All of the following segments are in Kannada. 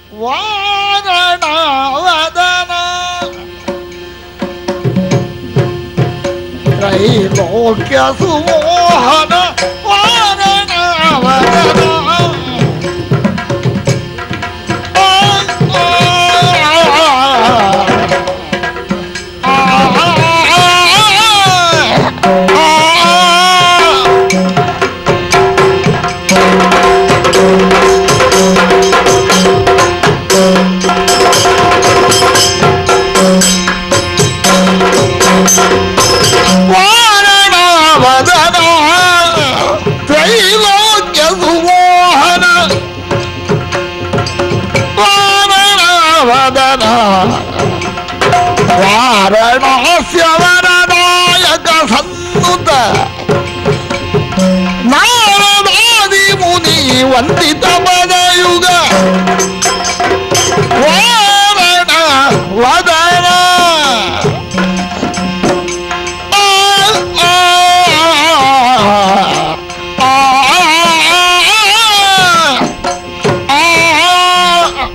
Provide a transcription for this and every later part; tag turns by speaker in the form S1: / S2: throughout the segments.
S1: ವಾರಣವದನ ತ್ರೈಲೋಕ್ಯ ಸುಮೋಹನ ವಾರಣವದನ ಆ, ಆ, ಆ, ಆ, ಆ. ವಾರಣವದನ ತ್ರೈಲೋಕ್ಯ ಸುಮೋಹನ ವಾರಣವದನ ವಾರಣಾಸ್ಯವರದಾಯಕ ಸನ್ನುತ ನಾರದಾದಿ ಮುನಿ ವಂದಿತ ಪದಯುಗ ವಾರಣ ವದನ ಆ, ಆ, ಆ, ಆ, ಆ.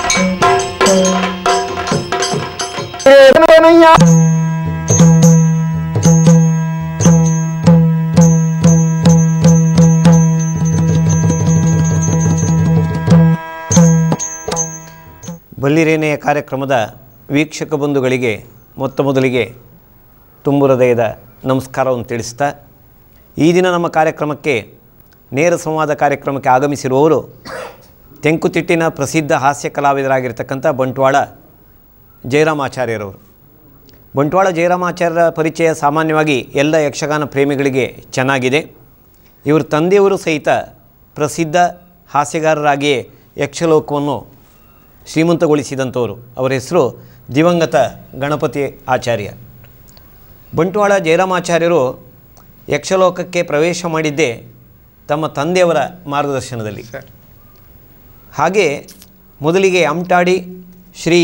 S2: ಬಲ್ಲಿರೇನೆಯ ಕಾರ್ಯಕ್ರಮದ ವೀಕ್ಷಕ ಬಂಧುಗಳಿಗೆ ಮೊತ್ತ ಮೊದಲಿಗೆ ತುಂಬು ಹೃದಯದ ನಮಸ್ಕಾರವನ್ನು ತಿಳಿಸ್ತಾ ಈ ದಿನ ನಮ್ಮ ಕಾರ್ಯಕ್ರಮಕ್ಕೆ ನೇರ ಸಂವಾದ ಕಾರ್ಯಕ್ರಮಕ್ಕೆ ಆಗಮಿಸಿರುವವರು ತೆಂಕುತಿಟ್ಟಿನ ಪ್ರಸಿದ್ಧ ಹಾಸ್ಯ ಕಲಾವಿದರಾಗಿರ್ತಕ್ಕಂಥ ಬಂಟ್ವಾಳ ಜಯರಾಮಾಚಾರ್ಯರವರು ಬಂಟ್ವಾಳ ಜಯರಾಮಾಚಾರ್ಯರ ಪರಿಚಯ ಸಾಮಾನ್ಯವಾಗಿ ಎಲ್ಲ ಯಕ್ಷಗಾನ ಪ್ರೇಮಿಗಳಿಗೆ ಚೆನ್ನಾಗಿದೆ ಇವ್ರ ತಂದೆಯವರು ಸಹಿತ ಪ್ರಸಿದ್ಧ ಹಾಸ್ಯಗಾರರಾಗಿಯೇ ಯಕ್ಷಲೋಕವನ್ನು ಶ್ರೀಮಂತಗೊಳಿಸಿದಂಥವರು ಅವರ ಹೆಸರು ದಿವಂಗತ ಗಣಪತಿ ಆಚಾರ್ಯ ಬಂಟ್ವಾಳ ಜಯರಾಮಾಚಾರ್ಯರು ಯಕ್ಷಲೋಕಕ್ಕೆ ಪ್ರವೇಶ ಮಾಡಿದ್ದೇ ತಮ್ಮ ತಂದೆಯವರ ಮಾರ್ಗದರ್ಶನದಲ್ಲಿ ಹಾಗೆ ಮೊದಲಿಗೆ ಅಮಟಾಡಿ ಶ್ರೀ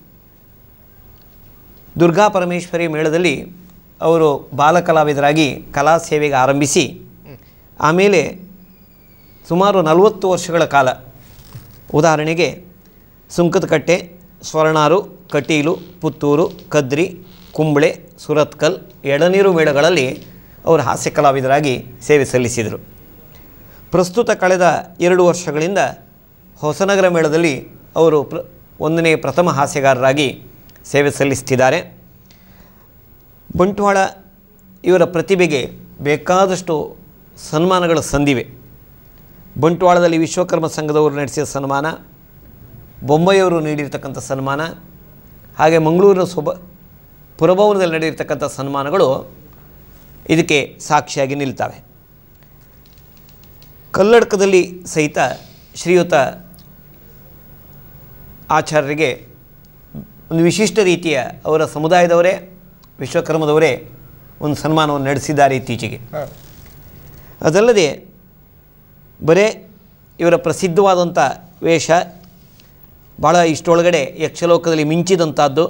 S2: ದುರ್ಗಾ ಪರಮೇಶ್ವರಿ ಮೇಳದಲ್ಲಿ ಅವರು ಬಾಲಕಲಾವಿದರಾಗಿ ಕಲಾ ಸೇವೆಗೆ ಆರಂಭಿಸಿ ಆಮೇಲೆ ಸುಮಾರು ನಲವತ್ತು ವರ್ಷಗಳ ಕಾಲ ಉದಾಹರಣೆಗೆ ಸುಂಕದಕಟ್ಟೆ ಸ್ವರ್ಣಾರು ಕಟೀಲು ಪುತ್ತೂರು ಕದ್ರಿ ಕುಂಬಳೆ ಸುರತ್ಕಲ್ ಎಳನೀರು ಮೇಳಗಳಲ್ಲಿ ಅವರು ಹಾಸ್ಯ ಕಲಾವಿದರಾಗಿ ಸೇವೆ ಸಲ್ಲಿಸಿದರು ಪ್ರಸ್ತುತ ಕಳೆದ ಎರಡು ವರ್ಷಗಳಿಂದ ಹೊಸನಗರ ಮೇಳದಲ್ಲಿ ಅವರು ಪ್ರ ಒಂದನೇ ಪ್ರಥಮ ಹಾಸ್ಯಗಾರರಾಗಿ ಸೇವೆ ಸಲ್ಲಿಸ್ತಿದ್ದಾರೆ ಬಂಟ್ವಾಳ ಇವರ ಪ್ರತಿಭೆಗೆ ಬೇಕಾದಷ್ಟು ಸನ್ಮಾನಗಳು ಸಂದಿವೆ ಬಂಟ್ವಾಳದಲ್ಲಿ ವಿಶ್ವಕರ್ಮ ಸಂಘದವರು ನಡೆಸಿದ ಸನ್ಮಾನ ಬೊಂಬೈಯವರು ನೀಡಿರ್ತಕ್ಕಂಥ ಸನ್ಮಾನ ಹಾಗೆ ಮಂಗಳೂರಿನ ಸೊಬ ಪುರಭವನದಲ್ಲಿ ನಡೆದಿರ್ತಕ್ಕಂಥ ಸನ್ಮಾನಗಳು ಇದಕ್ಕೆ ಸಾಕ್ಷಿಯಾಗಿ ನಿಲ್ತವೆ ಕಲ್ಲಡ್ಕದಲ್ಲಿ ಸಹಿತ ಶ್ರೀಯುತ ಆಚಾರ್ಯರಿಗೆ ಒಂದು ವಿಶಿಷ್ಟ ರೀತಿಯ ಅವರ ಸಮುದಾಯದವರೇ ವಿಶ್ವಕರ್ಮದವರೇ ಒಂದು ಸನ್ಮಾನವನ್ನು ನಡೆಸಿದ್ದಾರೆ ಇತ್ತೀಚೆಗೆ ಅದಲ್ಲದೆ ಬರೇ ಇವರ ಪ್ರಸಿದ್ಧವಾದಂಥ ವೇಷ ಭಾಳ ಇಷ್ಟೊಳಗಡೆ ಯಕ್ಷಲೋಕದಲ್ಲಿ ಮಿಂಚಿದಂಥದ್ದು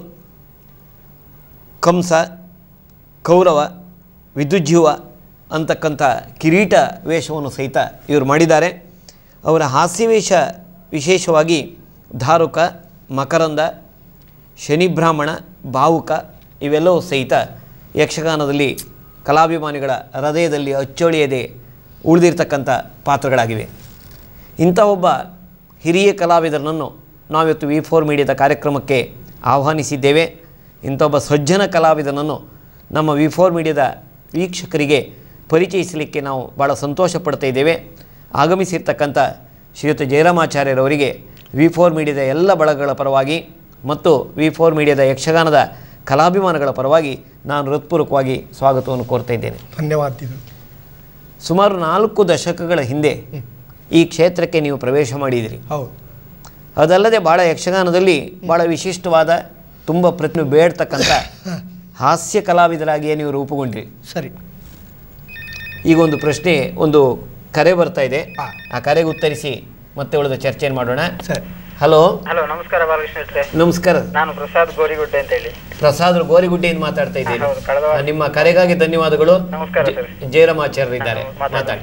S2: ಕಂಸ ಕೌರವ ವಿದ್ಯುಜ್ಜೀವ ಅಂತಕ್ಕಂಥ ಕಿರೀಟ ವೇಷವನ್ನು ಸಹಿತ ಇವರು ಮಾಡಿದ್ದಾರೆ ಅವರ ಹಾಸ್ಯವೇಷ ವಿಶೇಷವಾಗಿ ಧಾರುಕ ಮಕರಂದ ಶನಿಬ್ರಾಹ್ಮಣ ಭಾವುಕ ಇವೆಲ್ಲವೂ ಸಹಿತ ಯಕ್ಷಗಾನದಲ್ಲಿ ಕಲಾಭಿಮಾನಿಗಳ ಹೃದಯದಲ್ಲಿ ಅಚ್ಚಳಿಯದೆ ಉಳಿದಿರ್ತಕ್ಕಂಥ ಪಾತ್ರಗಳಾಗಿವೆ ಇಂಥ ಒಬ್ಬ ಹಿರಿಯ ಕಲಾವಿದರನ್ನು ನಾವಿವತ್ತು ವಿ ಫೋರ್ ಮೀಡಿಯಾದ ಕಾರ್ಯಕ್ರಮಕ್ಕೆ ಆಹ್ವಾನಿಸಿದ್ದೇವೆ ಇಂಥ ಒಬ್ಬ ಸಜ್ಜನ ಕಲಾವಿದನನ್ನು ನಮ್ಮ ವಿ ಫೋರ್ ಮೀಡಿಯಾದ ವೀಕ್ಷಕರಿಗೆ ಪರಿಚಯಿಸಲಿಕ್ಕೆ ನಾವು ಭಾಳ ಸಂತೋಷ ಪಡ್ತಾ ಇದ್ದೇವೆ ಆಗಮಿಸಿರ್ತಕ್ಕಂಥ ಶ್ರೀಯುತ ಜಯರಾಮಾಚಾರ್ಯರವರಿಗೆ ವಿ ಫೋರ್ ಮೀಡಿಯಾದ ಎಲ್ಲ ಬಳಗಗಳ ಪರವಾಗಿ ಮತ್ತು ವಿ ಫೋರ್ ಮೀಡಿಯಾದ ಯಕ್ಷಗಾನದ ಕಲಾಭಿಮಾನಗಳ ಪರವಾಗಿ ನಾನು ಹೃತ್ಪೂರ್ವಕವಾಗಿ ಸ್ವಾಗತವನ್ನು ಕೋರ್ತಾ ಇದ್ದೇನೆ
S3: ಧನ್ಯವಾದಗಳು
S2: ಸುಮಾರು ನಾಲ್ಕು ದಶಕಗಳ ಹಿಂದೆ ಈ ಕ್ಷೇತ್ರಕ್ಕೆ ನೀವು ಪ್ರವೇಶ ಮಾಡಿದಿರಿ
S3: ಹೌದು
S2: ಅದಲ್ಲದೆ ಭಾಳ ಯಕ್ಷಗಾನದಲ್ಲಿ ಭಾಳ ವಿಶಿಷ್ಟವಾದ ತುಂಬ ಪ್ರತಿಭೆ ಬೇಡ್ತಕ್ಕಂಥ ಹಾಸ್ಯ ಕಲಾವಿದರಾಗಿಯೇ ನೀವು ರೂಪುಗೊಂಡ್ರಿ
S3: ಸರಿ
S2: ಈಗ ಒಂದು ಪ್ರಶ್ನೆ ಒಂದು ಕರೆ ಬರ್ತಾ ಇದೆ
S3: ಹಾ.
S2: ಆ ಕರೆಗೆ ಉತ್ತರಿಸಿ ಮತ್ತೆ ಉಳಿದ ಚರ್ಚೆಯನ್ನು ಮಾಡೋಣ
S3: ಸರಿ
S2: ಹಲೋ
S4: ಹಲೋ ನಮಸ್ಕಾರ ಬಾಲಕೃಷ್ಣ ಅವ್ರೆ.
S2: ನಮಸ್ಕಾರ
S4: ನಾನು ಪ್ರಸಾದ್ ಗೋರಿಗುಡ್ಡೆ ಅಂತ ಹೇಳಿ
S2: ಪ್ರಸಾದ್ ಗೋರಿಗುಡ್ಡೆಯಿಂದ ಮಾತಾಡ್ತಾ ಇದ್ದೀನಿ
S4: ಹಾ, ಹೌದು, ಕಳೆದ ವಾರ-
S2: ನಿಮ್ಮ ಕರೆಗಾಗಿ ಧನ್ಯವಾದಗಳು
S4: ನಮಸ್ಕಾರ
S2: ಜ-
S4: ಸರ್.
S2: ಜಯರಾಮಾಚಾರ್ಯರಿದ್ದಾರೆ
S4: ಹಾ, ಮಾತಾಡಿ.
S2: ಮಾತಾಡಿ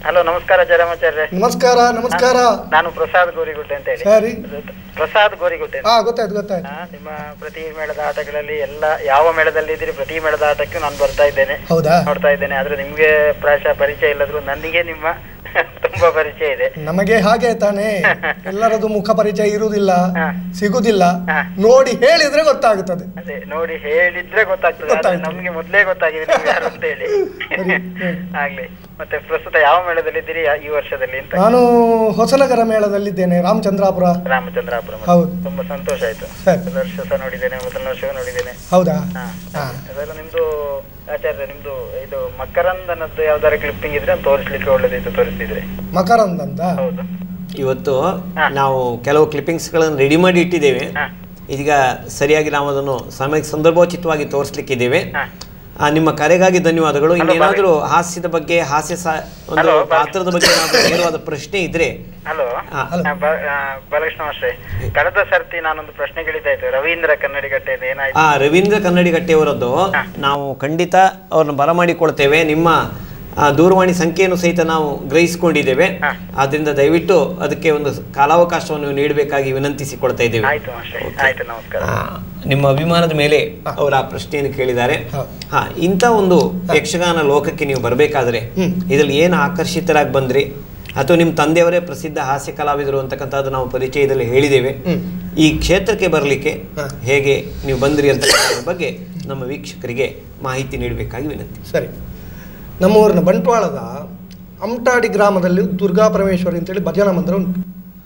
S4: ಹಲೋ ನಮಸ್ಕಾರ ಜಯರಾಮಾಚಾರ್ಯ
S3: ನಮಸ್ಕಾರ ನಮಸ್ಕಾರ
S4: ನಾನು ಪ್ರಸಾದ್ ಗೋರಿಗುಡ್ಡೆ ಅಂತ ಹೇಳಿ
S3: ಸರಿ
S4: ಪ್ರಸಾದ್ ಗೋರಿಗುಡ್ಡೆ ಅಂತ.
S3: ಹಾ ಗೊತ್ತಾಯ್ತು ಗೊತ್ತಾಯ್ತು
S4: ಆ, ನಿಮ್ಮ ಪ್ರತಿ ಮೇಳದ ಆಟಗಳಲ್ಲಿ ಎಲ್ಲ ಯಾವ ಮೇಳದಲ್ಲಿ ಇದ್ದೀರಿ ಪ್ರತಿ ಮೇಳದ ಆಟಕ್ಕೂ ನಾನು ಬರ್ತಾ ಇದ್ದೇನೆ
S3: ಹೌದಾ
S4: ನೋಡ್ತಾ ಇದ್ದೇನೆ ಆದ್ರೆ ನಿಮ್ಗೆ ಪ್ರಾಯಶಃ ಪರಿಚಯ ಇಲ್ಲದ್ರು ನನಗೆ ನಿಮ್ಮ ತುಂಬಾ ಪರಿಚಯ ಇದೆ
S3: ನಮಗೆ ಹಾಗೆ ತಾನೇ ಎಲ್ಲರದು ಮುಖ ಪರಿಚಯ ಇರುವುದಿಲ್ಲ
S4: ಹಾ.
S3: ಸಿಗುದಿಲ್ಲ
S4: ಹಾ.
S3: ನೋಡಿ ಹೇಳಿದ್ರೆ ಗೊತ್ತಾಗುತ್ತದೆ
S4: ಅದೇ ನೋಡಿ ಹೇಳಿದ್ರೆ ಗೊತ್ತಾಗ್ತದೆ ಆದ್ರೆ
S3: ಗೊತ್ತಾಗ್ತದೆ.
S4: ನಮ್ಗೆ ಮೊದ್ಲೇ ಗೊತ್ತಾಗಿದೆ ನೀವು ಯಾರು ಅಂತ ಹೇಳಿ
S3: ಸರಿ, ಹ್ಮ್.
S4: ಆಗ್ಲಿ ಮತ್ತೆ ಪ್ರಸ್ತುತ ಯಾವ ಮೇಳದಲ್ಲಿ ಇದ್ದೀರಿ ಯಾ- ಈ ವರ್ಷದಲ್ಲಿ ಅಂತ
S3: ನಾನು ಹೊಸನಗರ ಮೇಳದಲ್ಲಿದ್ದೇನೆ ರಾಮಚಂದ್ರಾಪುರ
S4: ರಾಮಚಂದ್ರಾಪುರ
S3: ಹೌದು.
S4: ತುಂಬಾ ಸಂತೋಷ ಆಯ್ತು
S3: ಸರಿ.
S4: ಮೊದಲ ವರ್ಷ ಸಹ ನೋಡಿದ್ದೇನೆ ಮೊದಲನೇ ವರ್ಷ ನೋಡಿದ್ದೇನೆ
S3: ಹೌದಾ
S4: ಹಾ.
S3: ಹಾ.
S4: ಅದೆಲ್ಲ ನಿಮ್ದು ಆಚಾರ್ಯ ನಿಮ್ದು ಇದು ಮಕರಂದನದ್ದು ಯಾವ್ದಾರ ಕ್ಲಿಪ್ಪಿಂಗ್ ಇದ್ರೆ ಅದ್ನ ತೋರಿಸ್ಲಿಕ್ಕೆ ಒಳ್ಳೇದಿತ್ತು ತೋರಿಸ್ತಿದ್ರೆ
S3: ಮಕರಂದ್ ಅಂತ
S4: ಹೌದು
S2: ಇವತ್ತು
S4: ಹಾ.
S2: ನಾವು ಕೆಲವು ಕ್ಲಿಪ್ಪಿಂಗ್ಸ್ಗಳನ್ನು ರೆಡಿ ಮಾಡಿ ಇಟ್ಟಿದ್ದೇವೆ
S4: ಹಾ.
S2: ಇದೀಗ ಸರಿಯಾಗಿ ನಾವು ಅದನ್ನು ಸಮಯ ಸಂದರ್ಭೋಚಿತವಾಗಿ ತೋರಿಸ್ಲಿಕ್ಕಿದ್ದೇವೆ
S4: ಹಾ.
S2: ಆ, ನಿಮ್ಮ ಕರೆಗಾಗಿ ಧನ್ಯವಾದಗಳು
S4: Hello,
S2: ಇನ್ನೇನಾದರೂ ಹಾಸ್ಯದ ಬಗ್ಗೆ ಹಾಸ್ಯ ಸಾ- ಒಂದು
S4: Hello, ಬಾರಿ.
S2: ಪಾತ್ರದ ಬಗ್ಗೆ ಏನಾದರೂ ನೇರವಾದ ಪ್ರಶ್ನೆ ಇದ್ರೆ
S4: ಹಲೋ
S2: ಹಾ.
S4: ಬಾಲಕೃಷ್ಣ ಮಾಸ್ಟ್ರೆ ಕಳೆದ ಸರ್ತಿ ನಾನೊಂದು ಪ್ರಶ್ನೆ ಕೇಳಿದ್ದಾಯ್ತು ರವೀಂದ್ರ ಕನ್ನಡಿಗಟ್ಟೆ ಏನಾಯ್ತು
S2: ಆ ರವೀಂದ್ರ ಕನ್ನಡಿಗಟ್ಟೆಯವರದ್ದು
S4: ಹಾ.
S2: ನಾವು ಖಂಡಿತ ಅವ್ರನ್ನ ಬರಮಾಡಿಕೊಳ್ತೇವೆ ನಿಮ್ಮ ಆ, ದೂರವಾಣಿ ಸಂಖ್ಯೆಯನ್ನು ಸಹಿತ ನಾವು ಗ್ರಹಿಸಿಕೊಂಡಿದ್ದೇವೆ
S4: ಹಾ.
S2: ಆದ್ರಿಂದ ದಯವಿಟ್ಟು ಅದಕ್ಕೆ ಒಂದು ಕಾಲಾವಕಾಶವನ್ನು ನೀಡಬೇಕಾಗಿ ವಿನಂತಿಸಿಕೊಳ್ತಾ ಇದ್ದೇವೆ
S4: ಆಯ್ತು ಮಾಸ್ಟ್ರೆ ಆಯ್ತು ನಮಸ್ಕಾರ
S2: ಆ, ನಿಮ್ಮ ಅಭಿಮಾನದ ಮೇಲೆ ಅವರು ಆ ಪ್ರಶ್ನೆಯನ್ನು ಕೇಳಿದ್ದಾರೆ
S3: ಹೌದು.
S2: ಹಾ ಇಂಥ ಒಂದು ಯಕ್ಷಗಾನ ಲೋಕಕ್ಕೆ ನೀವು ಬರಬೇಕಾದ್ರೆ
S3: ಹ್ಮ್.
S2: ಇದರಲ್ಲಿ ಏನು ಆಕರ್ಷಿತರಾಗಿ ಬಂದ್ರಿ ಅಥವಾ ನಿಮ್ಮ ತಂದೆಯವರೇ ಪ್ರಸಿದ್ಧ ಹಾಸ್ಯ ಕಲಾವಿದರು ಅಂತಕ್ಕಂಥದ್ದು ನಾವು ಪರಿಚಯದಲ್ಲಿ ಹೇಳಿದ್ದೇವೆ
S3: ಹ್ಮ್.
S2: ಈ ಕ್ಷೇತ್ರಕ್ಕೆ ಬರಲಿಕ್ಕೆ
S3: ಹಾ.
S2: ಹೇಗೆ ನೀವು ಬಂದ್ರಿ ಅಂತಕ್ಕಂಥದ್ರ ಬಗ್ಗೆ ನಮ್ಮ ವೀಕ್ಷಕರಿಗೆ ಮಾಹಿತಿ ನೀಡಬೇಕಾಗಿ ವಿನಂತಿ
S3: ಸರಿ ನಮ್ಮೂರಿನ ಬಂಟ್ವಾಳದ ಅಮಟಾಡಿ ಗ್ರಾಮದಲ್ಲಿ ದುರ್ಗಾ ಪರಮೇಶ್ವರಿ ಅಂತೇಳಿ ಭಜನಾ ಮಂದಿರ ಉಂಟು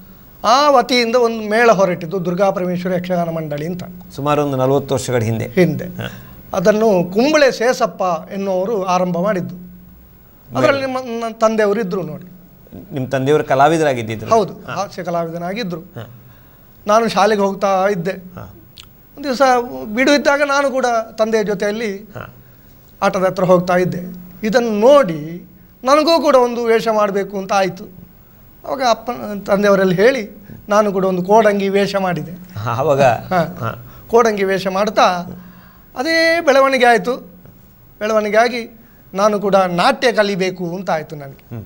S3: ಆ ವತಿಯಿಂದ ಒಂದು ಮೇಳ ಹೊರಟಿದ್ದು ದುರ್ಗಾ ಪರಮೇಶ್ವರಿ ಯಕ್ಷಗಾನ ಮಂಡಳಿ ಅಂತ
S2: ಸುಮಾರು ಒಂದು ನಲವತ್ತು ವರ್ಷಗಳ ಹಿಂದೆ
S3: ಹಿಂದೆ ಅದನ್ನು ಕುಂಬಳೆ ಶೇಷಪ್ಪ ಎನ್ನುವರು ಆರಂಭ ಮಾಡಿದ್ದು ಅದರಲ್ಲಿ ನಿಮ್ಮ ನನ್ನ ತಂದೆಯವರು ಇದ್ರು ನೋಡಿ
S2: ನಿಮ್ಮ ತಂದೆಯವರು ಕಲಾವಿದರಾಗಿದ್ದಿದ್ರು
S3: ಹೌದು ಹಾಸ್ಯ ಕಲಾವಿದನಾಗಿದ್ದರು
S2: ಹಾ.
S3: ನಾನು ಶಾಲೆಗೆ ಹೋಗ್ತಾ ಇದ್ದೆ
S2: ಹಾ.
S3: ಒಂದು ದಿವಸ ಬಿಡು ಇದ್ದಾಗ ನಾನು ಕೂಡ ತಂದೆಯ ಜೊತೆಯಲ್ಲಿ
S2: ಹಾ.
S3: ಆಟದ ಹತ್ರ ಹೋಗ್ತಾ ಇದ್ದೆ ಇದನ್ನು ನೋಡಿ ನನಗೂ ಕೂಡ ಒಂದು ವೇಷ ಮಾಡಬೇಕು ಅಂತ ಆಯಿತು ಅವಾಗ ಅಪ್ಪ ತಂದೆಯವರಲ್ಲಿ ಹೇಳಿ ನಾನು ಕೂಡ ಒಂದು ಕೋಡಂಗಿ ವೇಷ ಮಾಡಿದೆ
S2: ಹಾ, ಅವಾಗ
S3: ಹಾಂ
S2: ಹಾ.
S3: ಕೋಡಂಗಿ ವೇಷ ಮಾಡ್ತಾ ಅದೇ ಬೆಳವಣಿಗೆ ಆಯಿತು ಬೆಳವಣಿಗೆ ಆಗಿ ನಾನು ಕೂಡ ನಾಟ್ಯ ಕಲಿಬೇಕು ಅಂತ ಆಯಿತು ನನಗೆ
S2: ಹ್ಮ್.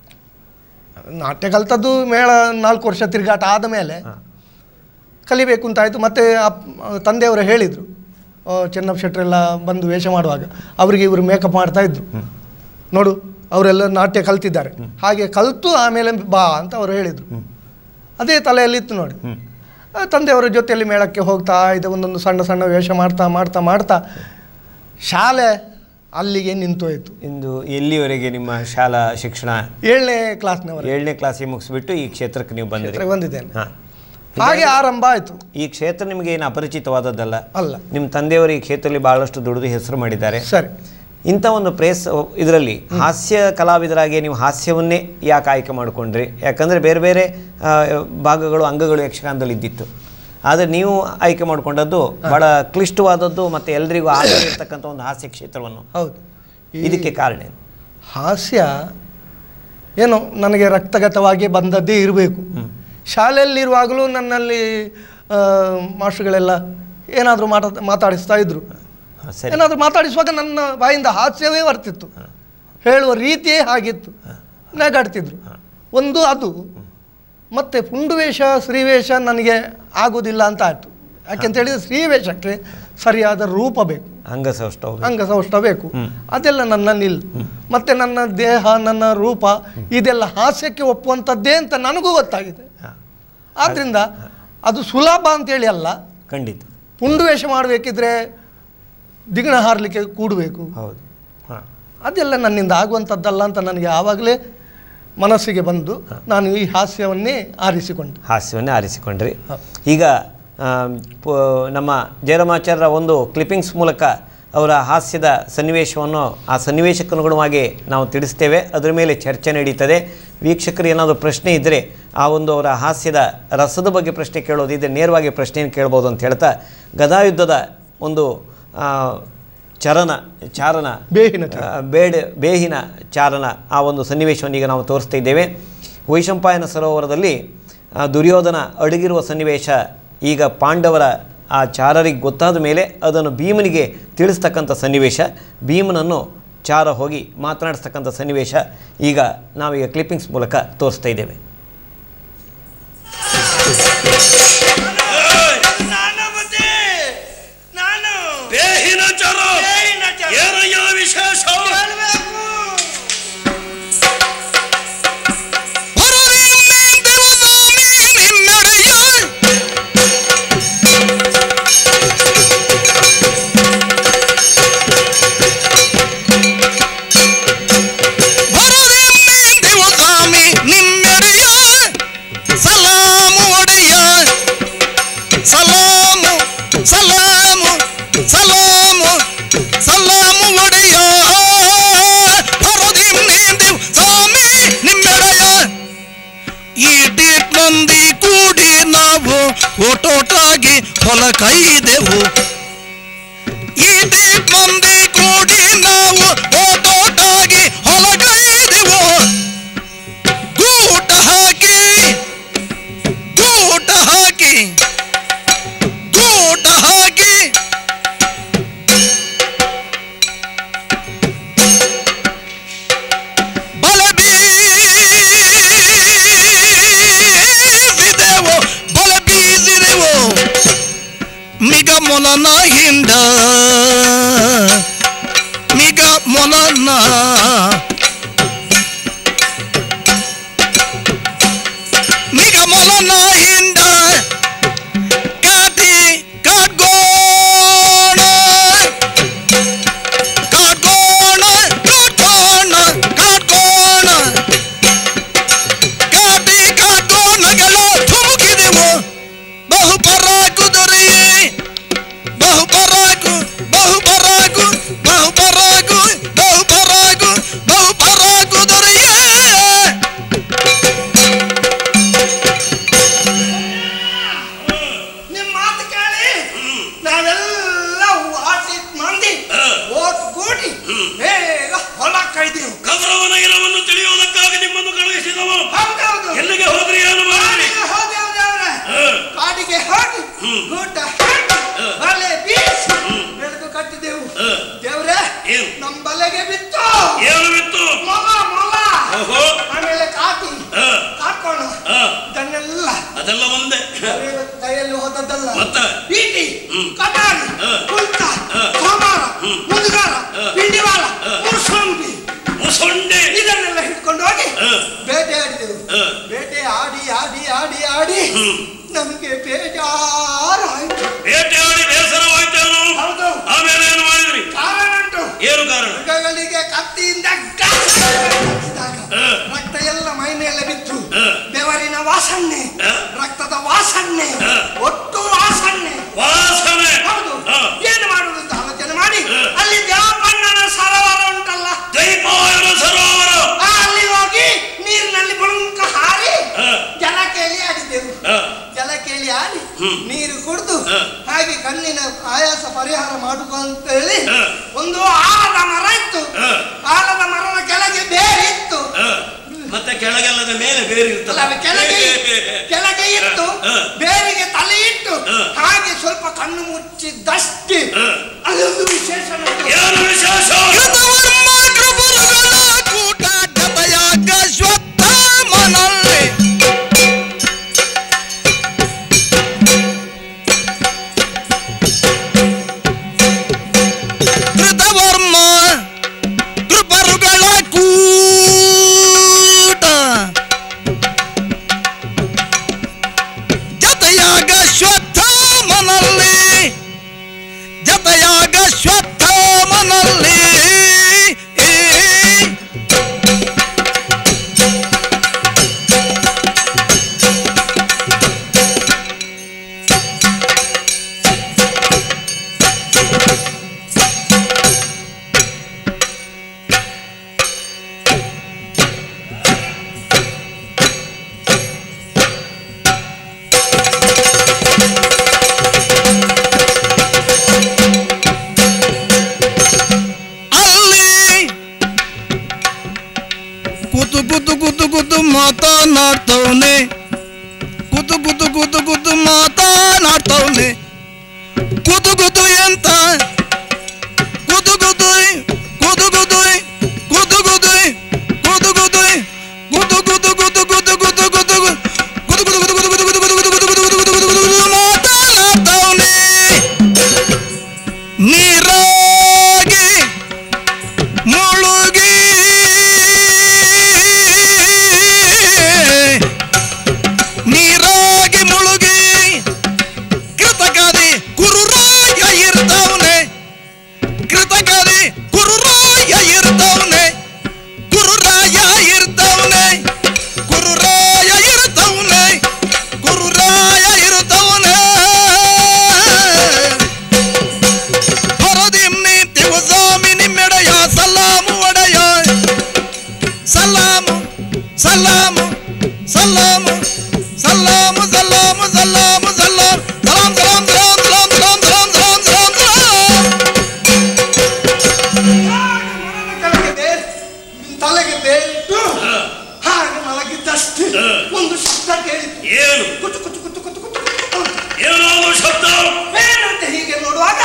S3: ನಾಟ್ಯ ಕಲ್ತದ್ದು ಮೇಳ ನಾಲ್ಕು ವರ್ಷ ತಿರುಗಾಟ ಆದ ಮೇಲೆ
S2: ಹಾ.
S3: ಕಲಿಬೇಕು ಅಂತ ಆಯಿತು ಮತ್ತು ಅಪ್ ತಂದೆಯವರು ಹೇಳಿದರು ಚೆನ್ನಪ್ಪ ಶೆಟ್ಟರೆಲ್ಲ ಬಂದು ವೇಷ ಮಾಡುವಾಗ ಅವರಿಗೆ ಇವರು ಮೇಕಪ್ ಮಾಡ್ತಾ ಇದ್ರು ನೋಡು ಅವರೆಲ್ಲ ನಾಟ್ಯ ಕಲ್ತಿದ್ದಾರೆ ಹಾಗೆ ಕಲಿತು ಆಮೇಲೆ ಬಾ ಅಂತ ಅವರು ಹೇಳಿದರು ಅದೇ ತಲೆಯಲ್ಲಿತ್ತು ನೋಡಿ
S2: ಹ್ಮ್.
S3: ಆ, ತಂದೆಯವರ ಜೊತೆಯಲ್ಲಿ ಮೇಳಕ್ಕೆ ಹೋಗ್ತಾ ಇದ್ದೆ ಒಂದೊಂದು ಸಣ್ಣ ಸಣ್ಣ ವೇಷ ಮಾಡ್ತಾ ಮಾಡ್ತಾ ಮಾಡ್ತಾ ಶಾಲೆ ಅಲ್ಲಿಗೆ ನಿಂತೋಯ್ತು
S2: ಇಂದು ಎಲ್ಲಿವರೆಗೆ ನಿಮ್ಮ ಶಾಲಾ ಶಿಕ್ಷಣ
S3: ಏಳನೇ ಕ್ಲಾಸ್ನವರೆಗೆ
S2: ಏಳನೇ ಕ್ಲಾಸಿಗೆ ಮುಗಿಸ್ಬಿಟ್ಟು ಈ ಕ್ಷೇತ್ರಕ್ಕೆ ನೀವು ಬಂದಿರಿ
S3: ಕ್ಷೇತ್ರಕ್ಕೆ ಬಂದಿದ್ದೇನೆ
S2: ಹಾ.
S3: ಹಾಗೆ ಆರಂಭ ಆಯಿತು
S2: ಈ ಕ್ಷೇತ್ರ ನಿಮಗೆ ಏನು ಅಪರಿಚಿತವಾದದ್ದಲ್ಲ
S3: ಅಲ್ಲ
S2: ನಿಮ್ಮ ತಂದೆಯವರು ಈ ಕ್ಷೇತ್ರದಲ್ಲಿ ಬಹಳಷ್ಟು ದುಡಿದು ಹೆಸರು ಮಾಡಿದ್ದಾರೆ
S3: ಸರಿ
S2: ಇಂಥ ಒಂದು ಪ್ರೇಸ್ ಇದರಲ್ಲಿ ಹಾಸ್ಯ ಕಲಾವಿದರಾಗಿ ನೀವು ಹಾಸ್ಯವನ್ನೇ ಯಾಕೆ ಆಯ್ಕೆ ಮಾಡಿಕೊಂಡ್ರಿ ಯಾಕಂದರೆ ಬೇರೆ ಬೇರೆ ಆ, ಭಾಗಗಳು ಅಂಗಗಳು ಯಕ್ಷಗಾನದಲ್ಲಿ ಇದ್ದಿತ್ತು ಆದರೆ ನೀವು ಆಯ್ಕೆ ಮಾಡಿಕೊಂಡದ್ದು ಬಹಳ ಕ್ಲಿಷ್ಟವಾದದ್ದು ಮತ್ತು ಎಲ್ರಿಗೂ ಆಧಾರ ಇರ್ತಕ್ಕಂಥ ಒಂದು ಹಾಸ್ಯ ಕ್ಷೇತ್ರವನ್ನು
S3: ಹೌದು ಈ
S2: ಇದಕ್ಕೆ ಕಾರಣ ಏನು
S3: ಹಾಸ್ಯ ಏನೋ ನನಗೆ ರಕ್ತಗತವಾಗಿ ಬಂದದ್ದೇ ಇರಬೇಕು ಶಾಲೆಯಲ್ಲಿರುವಾಗಲೂ ನನ್ನಲ್ಲಿ ಆ, ಮಾಸ್ಟ್ರುಗಳೆಲ್ಲ ಏನಾದರೂ ಮಾತಾ ಮಾತಾಡಿಸ್ತಾ ಇದ್ರು
S2: ಹಾಂ ಸರಿ
S3: ಏನಾದರೂ ಮಾತಾಡಿಸುವಾಗ ನನ್ನ ಬಾಯಿಂದ ಹಾಸ್ಯವೇ ಬರ್ತಿತ್ತು ಹೇಳುವ ರೀತಿಯೇ ಹಾಗಿತ್ತು ನಗಾಡ್ತಿದ್ರು ಒಂದು ಅದು ಮತ್ತು ಪುಂಡುವೇಷ ಸ್ತ್ರೀವೇಷ ನನಗೆ ಆಗೋದಿಲ್ಲ ಅಂತ ಆಯಿತು ಯಾಕೆಂತ ಹೇಳಿದರೆ ಸ್ತ್ರೀವೇಷಕ್ಕೆ ಸರಿಯಾದ ರೂಪ ಬೇಕು
S2: ಅಂಗಸೌಷ್ಠವ
S3: ಅಂಗಸೌಷ್ಠ ಬೇಕು ಅದೆಲ್ಲ ನನ್ನಲ್ಲಿಲ್ಲ ಮತ್ತು ನನ್ನ ದೇಹ ನನ್ನ ರೂಪ ಇದೆಲ್ಲ ಹಾಸ್ಯಕ್ಕೆ ಒಪ್ಪುವಂಥದ್ದೇ ಅಂತ ನನಗೂ ಗೊತ್ತಾಗಿದೆ
S2: ಹಾಂ
S3: ಆದ್ದರಿಂದ ಅದು ಸುಲಭ ಅಂತೇಳಿ ಅಲ್ಲ
S2: ಖಂಡಿತ
S3: ಪುಂಡು ವೇಷ ಮಾಡಬೇಕಿದ್ರೆ ದಿಗಣ ಹಾರಲಿಕ್ಕೆ ಕೂಡಬೇಕು
S2: ಹೌದು ಹಾಂ
S3: ಅದೆಲ್ಲ ನನ್ನಿಂದ ಆಗುವಂಥದ್ದಲ್ಲ ಅಂತ ನನಗೆ ಆವಾಗಲೇ ಮನಸ್ಸಿಗೆ ಬಂದು ನಾನು ಈ ಹಾಸ್ಯವನ್ನೇ ಆರಿಸಿಕೊಂಡೆ
S2: ಹಾಸ್ಯವನ್ನೇ ಆರಿಸಿಕೊಂಡ್ರಿ ಈಗ ಆ, ಪ- ನಮ್ಮ ಜಯರಾಮಾಚಾರ್ಯರ ಒಂದು ಕ್ಲಿಪ್ಪಿಂಗ್ಸ್ ಮೂಲಕ ಅವರ ಹಾಸ್ಯದ ಸನ್ನಿವೇಶವನ್ನು ಆ ಸನ್ನಿವೇಶಕ್ಕನುಗುಣವಾಗಿ ನಾವು ತಿಳಿಸ್ತೇವೆ ಅದರ ಮೇಲೆ ಚರ್ಚೆ ನಡೀತದೆ ವೀಕ್ಷಕರು ಏನಾದರೂ ಪ್ರಶ್ನೆ ಇದ್ದರೆ ಆ ಒಂದು ಅವರ ಹಾಸ್ಯದ ರಸದ ಬಗ್ಗೆ ಪ್ರಶ್ನೆ ಕೇಳೋದಿದ್ದರೆ ನೇರವಾಗಿ ಪ್ರಶ್ನೆಯನ್ನು ಕೇಳ್ಬೋದು ಅಂತ ಹೇಳ್ತಾ ಗದಾಯುದ್ಧದ ಒಂದು ಆ, ಚರಣ ಚಾರಣ
S3: ಬೇಹಿನ
S2: ಆ, ಬೇಡ ಬೇಹಿನ ಚಾರಣ ಆ ಒಂದು ಸನ್ನಿವೇಶವನ್ನು ಈಗ ನಾವು ತೋರಿಸ್ತಾ ಇದ್ದೇವೆ ವೈಶಂಪಾಯನ ಸರೋವರದಲ್ಲಿ ಆ, ದುರ್ಯೋಧನ ಅಡಗಿರುವ ಸನ್ನಿವೇಶ ಈಗ ಪಾಂಡವರ ಆ ಚಾರರಿಗೆ ಗೊತ್ತಾದ ಮೇಲೆ ಅದನ್ನು ಭೀಮನಿಗೆ ತಿಳಿಸ್ತಕ್ಕಂಥ ಸನ್ನಿವೇಶ ಭೀಮನನ್ನು ಚಾರ ಹೋಗಿ ಮಾತನಾಡಿಸ್ತಕ್ಕಂಥ ಸನ್ನಿವೇಶ ಈಗ ನಾವೀಗ ಕ್ಲಿಪ್ಪಿಂಗ್ಸ್ ಮೂಲಕ ತೋರಿಸ್ತಾ ಇದ್ದೇವೆ
S5: ನಾನು ಬುದ್ಧಿ ನಾನು
S6: ಬೇಹಿನ ಚರ
S5: ಬೇಹಿನ ಚರ.
S6: ಏನಯ್ಯ ವಿಶೇಷ
S5: ಹೇಳ್ಬೇಕು.
S1: ಸಲಾಮು ಒಡೆಯ ಸಲಾಮು ಸಲಾಮು ಸಲಾಮು ಸಲಾಮು ಒಡೆಯ ಹರದಿಂ ನೇಂದಿವ್ ಸ್ವಾಮಿ ನಿಮ್ಮೆಡೆಯ ಈ ಡೇಟ್ ಮಂದಿ ಕೂಡಿ ನಾವು ಒಟೋಟಾಗಿ ಹೊಲ ಕೈದೆವು ಈ ಡೇಟ್ ಮಂದಿ ಕೂಡಿ ನಾವು ಒಟೋಟಾಗಿ ಹೊಲ ಕೈದೆವು ಗೂಟ ಹಾಕಿ ಗೂಟ ಹಾಕಿ ಗೂಟ ಹಾಕಿ ಬಲ ಬೀಸಿದೆವು ಬಲ ಬೀಸಿದೆವು ಮಿಗ ಮೊಲನ ಹಿಂಡ ಮಿಗ ಮೊಲನ ಮಿಗ ಮೊಲನ ಹಿಂಡ ಕಾಟಿ ಕಾಡ್ಗೋಣ ಕಾಡ್ಗೋಣ ಕಾಡ್ಗೋಣ ಕಾಡ್ಗೋಣ ಕಾಟಿ ಕಾಡ್ಗೋಣಗಳ ಧುಮುಕಿದೆವು ಬಹು ಪರಾಕು ದೊರೆಯೇ ಬಹು ಪರಾಕು ಬಹು ಪರಾಕು ಬಹು ಪರಾಕು ಬಹು ಪರಾಕು ಬಹು ಪರಾಕು ದೊರೆಯೇ
S5: ನಿಮ್ ಮಾತು ಕೇಳಿ ನಾವೆಲ್ಲ ಆಸಿತ್ ಮಂದಿ ಓಟ್ ಕೂಡಿ ಬೇಗ ಹೊಲ ಕೈದೀವು
S6: ಕೌರವನ ಇರವನ್ನು ತಿಳಿಯುವುದಕ್ಕಾಗಿ ನಿಮ್ಮನ್ನು ಕಳುಹಿಸಿದವ
S5: ಹೌದೌದು
S6: ಎಲ್ಲಿಗೆ ಹೋದ್ರಿ ಏನು ಮಾಡಿದ್ರಿ
S5: ಕಾಡಿಗೆ ಹೋದೆವು ದೇವ್ರೆ
S6: ಹ.
S5: ಕಾಡಿಗೆ ಹೋಗಿ ಗುಡ್ಡ ಹಾಕಿ ಬಲೆ ಬೀಸಿ ಬೆಳೆದು ಕಟ್ಟಿದೆವು
S6: ಹ.
S5: ದೇವ್ರೆ
S6: ಏನು?
S5: ನಮ್ ಬಲೆಗೆ ಬಿತ್ತು
S6: ಏನು ಬಿತ್ತು
S5: ಮೊಲ ಮೊಲ
S6: ಓಹೋ
S5: ಆಮೇಲೆ ಕಾಟಿ
S6: ಹ.
S5: ಕಾಕೋಣ
S6: ಹ.
S5: ಇದನ್ನೆಲ್ಲ
S6: ಅದೆಲ್ಲ ಒಂದೇ
S5: ಬರೆಯುವ ಕೈಯಲ್ಲಿ ಹೋದದ್ದಲ್ಲ
S6: ಮತ್ತೆ?
S5: ಈಟಿ
S6: ಹ್ಮ್.
S5: ಕಟಾರಿ
S6: ಹ.
S5: ಕುಂಟ
S6: ಹ.
S5: ಸೋಮಾರ
S6: ಹ್ಮ್.
S5: ಮುದುಗಾರ
S6: ಹ.
S5: ಪಿಂಡಿವಾಳ
S6: ಹ.
S5: ಮುಸಂಬಿ
S6: ಮುಸೊಂಡೆ
S5: ಇದನ್ನೆಲ್ಲ ಹಿಡ್ಕೊಂಡು ಹೋಗಿ
S6: ಹ.
S5: ಬೇಟೆ ಆಡಿದೆವು
S6: ಹ.
S5: ಬೇಟೆ ಆಡಿ ಆಡಿ ಆಡಿ ಆಡಿ
S6: ಹ್ಮ್.
S5: ನಮಗೆ ಬೇಜಾರಾಯ್ತು
S6: ಬೇಟೆಯಾಡಿ ಬೇಸರವಾಯ್ತೇನು
S5: ಹೌದು
S6: ಆಮೇಲೆ ಏನು ಮಾಡಿದ್ರಿ
S5: ಕಾರಣ ಉಂಟು
S6: ಏನು ಕಾರಣ
S5: ಮೃಗಗಳಿಗೆ ಕತ್ತಿಯಿಂದ ಗಾಸ ಹಾಕಿದಾಗ
S6: ಹ.
S5: ರಕ್ತ ಎಲ್ಲ ಮೈ ಮೇಲೆ ಬಿತ್ತು
S6: ಹ.
S5: ಬೆವರಿನ ವಾಸನೆ
S6: ಹ.
S5: ರಕ್ತದ ವಾಸನೆ
S6: ಹ.
S5: ಒಟ್ಟು ವಾಸನೆ
S6: ವಾಸನೆ
S5: ಹೌದು
S6: ಹ.
S5: ಏನು ಮಾಡುವುದು ಅಂತ ಆಲೋಚನೆ ಮಾಡಿ
S6: ಹ.
S5: ಅಲ್ಲಿ ದೇವಪ್ಪಣ್ಣನ ಸರೋವರ ಉಂಟಲ್ಲ
S6: ದೈಪಾಯನ ಸರೋವರ
S5: ಆ, ಅಲ್ಲಿ ಹೋಗಿ ನೀರಿನಲ್ಲಿ ಬುಳುಂಕ ಹಾರಿ
S6: ಹ.
S5: ಜಲ ಕೇಳಿ ಆಡಿದ್ದೆವು
S6: ಹ.
S5: ಜಲ ಕೇಳಿ ಆಡಿ
S6: ಹ್ಮ್.
S5: ನೀರು ಕುಡಿದು
S6: ಹ.
S5: ಹಾಗೆ ಕಣ್ಣಿನ ಆಯಾಸ ಪರಿಹಾರ ಮಾಡುವ ಅಂತ ಹೇಳಿ
S6: ಹ.
S5: ಒಂದು ಆಲದ ಮರ ಇತ್ತು
S6: ಹ.
S5: ಆಲದ ಮರದ ಕೆಳಗೆ ಬೇರೆ ಇತ್ತು
S6: ಹ. ಮತ್ತೆ ಕೆಳಗೆಲ್ಲದ ಮೇಲೆ ಬೇರೆ
S5: ಅಲ್ಲ,
S6: ಇರ್ತಲ್ಲ
S5: ಅದು ಕೆಳಗೆ ಕೆಳಗೆ ಇತ್ತು
S6: ಹ.
S5: ಬೇರಿಗೆ ತಲೆ ಇಟ್ಟು
S6: ಹ.
S5: ಹಾಗೆ ಸ್ವಲ್ಪ ಕಣ್ಣು ಮುಚ್ಚಿದಷ್ಟೇ
S6: ಹ.
S5: ಅದೊಂದು ವಿಶೇಷ ನೋಡಿ.
S6: ಏನು ವಿಶೇಷ
S1: ಕೃತವರ್ಮ ಕೃಪರುಗಳ ಕೂಟ ಜತೆಯಾಗ ಶ್ವತ್ಥ ಮನಲ್ಲಿ ಕೃತವರ್ಮ ಕೃಪರುಗಳ ಕೂಟ ಜತೆಯಾಗ ಶ್ವತ್ಥ ಮನಲ್ಲಿ ಜತೆಯಾಗ ಶ್ವತ್ಥ ಮನಲ್ಲಿ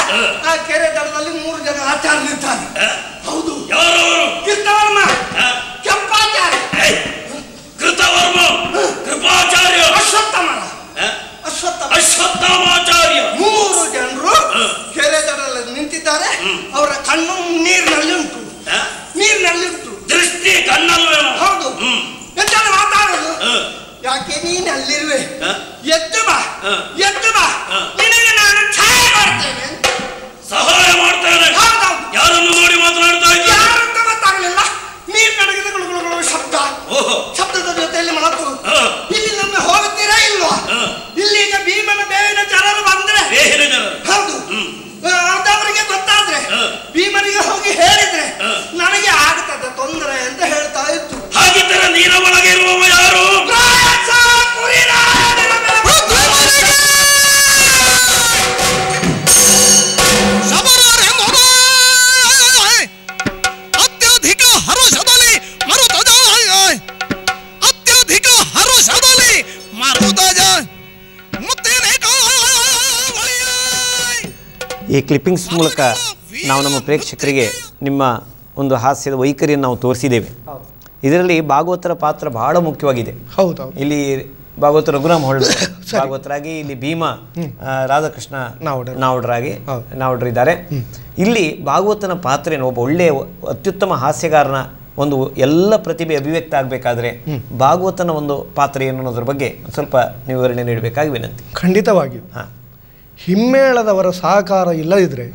S5: ಆ ಕೆರೆ ದಡದಲ್ಲಿ ಮೂರು ಜನ ಆಚಾರ್ಯರಿದ್ದಾರೆ ಹೌದು
S6: ಯಾರವರು
S5: ಕೃಷ್ಣವರ್ಮ
S6: ಆ?
S5: ಕೆಂಪಾಚಾರ್ಯ
S6: ಏಯ್! ಕೃತವರ್ಮ ಕೃಪಾಚಾರ್ಯ
S5: ಅಶ್ವತ್ಥಮನ
S6: ಆ?
S5: ಅಶ್ವತ್ಥಮ
S6: ಅಶ್ವತ್ಥಾಮಾಚಾರ್ಯ
S5: ಮೂರು ಜನರು ಕೆರೆ ದಡದಲ್ಲಿ ನಿಂತಿದ್ದಾರೆ ಅವರ ಕಣ್ಣು ನೀರಿನಲ್ಲಿ ಉಂಟು
S6: ಆ?
S5: ನೀರಿನಲ್ಲಿ ಉಂಟು
S6: ದೃಷ್ಟಿ ಕಣ್ಣಲ್ವೇನೋ
S5: ಹೌದು
S6: ಹ್ಮ್.
S5: ಎಂತ ಮಾತಾಡೋದು
S6: ಆ.
S5: ಯಾಕೆ ನೀನ್ ಅಲ್ಲಿರುವೆ
S6: ಆ?
S5: ಎದ್ದು ಬಾ
S6: ಆ.
S5: ಎದ್ದು ಬಾ
S6: ಆ.
S5: ನಿನಗೆ ನಾನು ಛಾಯ ಮಾಡ್ತೇನೆ ಅಂತ.
S6: ಸಹಾಯ ಮಾಡ್ತೇನೆ
S5: ಹೌದೌದು
S6: ಯಾರನ್ನು ನೋಡಿ ಮಾತನಾಡ್ತಾ ಇದ್ದೀಯ
S5: ಯಾರು ಅಂತ ಗೊತ್ತಾಗ್ಲಿಲ್ಲ ನೀರ್ ನಡಗಿದ ಗುಳುಗುಳುಗಳು ಶಬ್ದ
S6: ಓಹೋ
S5: ಶಬ್ದದ ಜೊತೆಯಲ್ಲಿ ಮಾತು
S6: ಆ.
S5: ಇಲ್ಲಿ ನಮ್ಮ ಹೋಗುತ್ತೀರಾ ಇಲ್ವಾ
S6: ಆ.
S5: ಇಲ್ಲಿಗ ಭೀಮನ ಬೇವಿನ ಜನರು ಬಂದ್ರೆ
S6: ಬೇಹಿನ ಜನರು
S5: ಹೌದು
S6: ಹ್ಮ್.
S5: ಆ, ಅದವರಿಗೆ ಗೊತ್ತಾದ್ರೆ
S6: ಆ.
S5: ಭೀಮನಿಗೆ ಹೋಗಿ ಹೇಳಿದ್ರೆ
S6: ಆ.
S5: ನನಗೆ ಆಗ್ತದೆ ತೊಂದರೆ ಅಂತ ಹೇಳ್ತಾ ಇತ್ತು
S6: ಹಾಗಿದ್ದರೆ ನೀರ ಒಳಗೆ ಇರುವವ ಯಾರು
S5: ಪ್ರಾಯಸ ಕುರಿರಾಯನ ಮೇಲೆ
S1: ಶಬರರೆ ಮೊರೆ ಅತ್ಯಧಿಕ ಹರುಷದಲ್ಲಿ ಮರುತಜ ಅತ್ಯಧಿಕ ಹರುಷದಲ್ಲಿ ಮರುತಜ ಮುತ್ತೇನೆ ಕಾವಳಿಯ
S2: ಈ ಕ್ಲಿಪ್ಪಿಂಗ್ಸ್ ಮೂಲಕ ನಾವು ನಮ್ಮ ಪ್ರೇಕ್ಷಕರಿಗೆ ನಿಮ್ಮ ಒಂದು ಹಾಸ್ಯದ ವೈಖರಿಯನ್ನು ನಾವು ತೋರಿಸಿದ್ದೇವೆ ಇದರಲ್ಲಿ ಭಾಗವತರ ಪಾತ್ರ ಬಹಳ ಮುಖ್ಯವಾಗಿದೆ
S3: ಹೌದೌದು
S2: ಇಲ್ಲಿ ಭಾಗವತ ರಘುರಾಮ್ ಹೊಳ್ಳ ಭಾಗವತರಾಗಿ ಇಲ್ಲಿ ಭೀಮ ಆ, ರಾಧಾಕೃಷ್ಣ
S3: ನಾವುಡರು.
S2: ನಾವುಡರಾಗಿ
S3: ಹೌದು.
S2: ನಾವುಡರಿದ್ದಾರೆ ಇಲ್ಲಿ ಭಾಗವತನ ಪಾತ್ರ ಏನು ಒಬ್ಬ ಒಳ್ಳೆಯ ಅತ್ಯುತ್ತಮ ಹಾಸ್ಯಗಾರನ ಒಂದು ಎಲ್ಲ ಪ್ರತಿಭೆ ಅಭಿವ್ಯಕ್ತ ಆಗಬೇಕಾದ್ರೆ ಭಾಗವತನ ಒಂದು ಪಾತ್ರ ಏನು ಅನ್ನೋದ್ರ ಬಗ್ಗೆ ಒಂದ್ ಸ್ವಲ್ಪ ನೀವು ವಿವರಣೆ ನೀಡಬೇಕಾಗಿ ವಿನಂತಿ
S3: ಖಂಡಿತವಾಗಿಯೂ
S2: ಹಾಂ
S3: ಹಿಮ್ಮೇಳದವರ ಸಹಕಾರ ಇಲ್ಲದಿದ್ದರೆ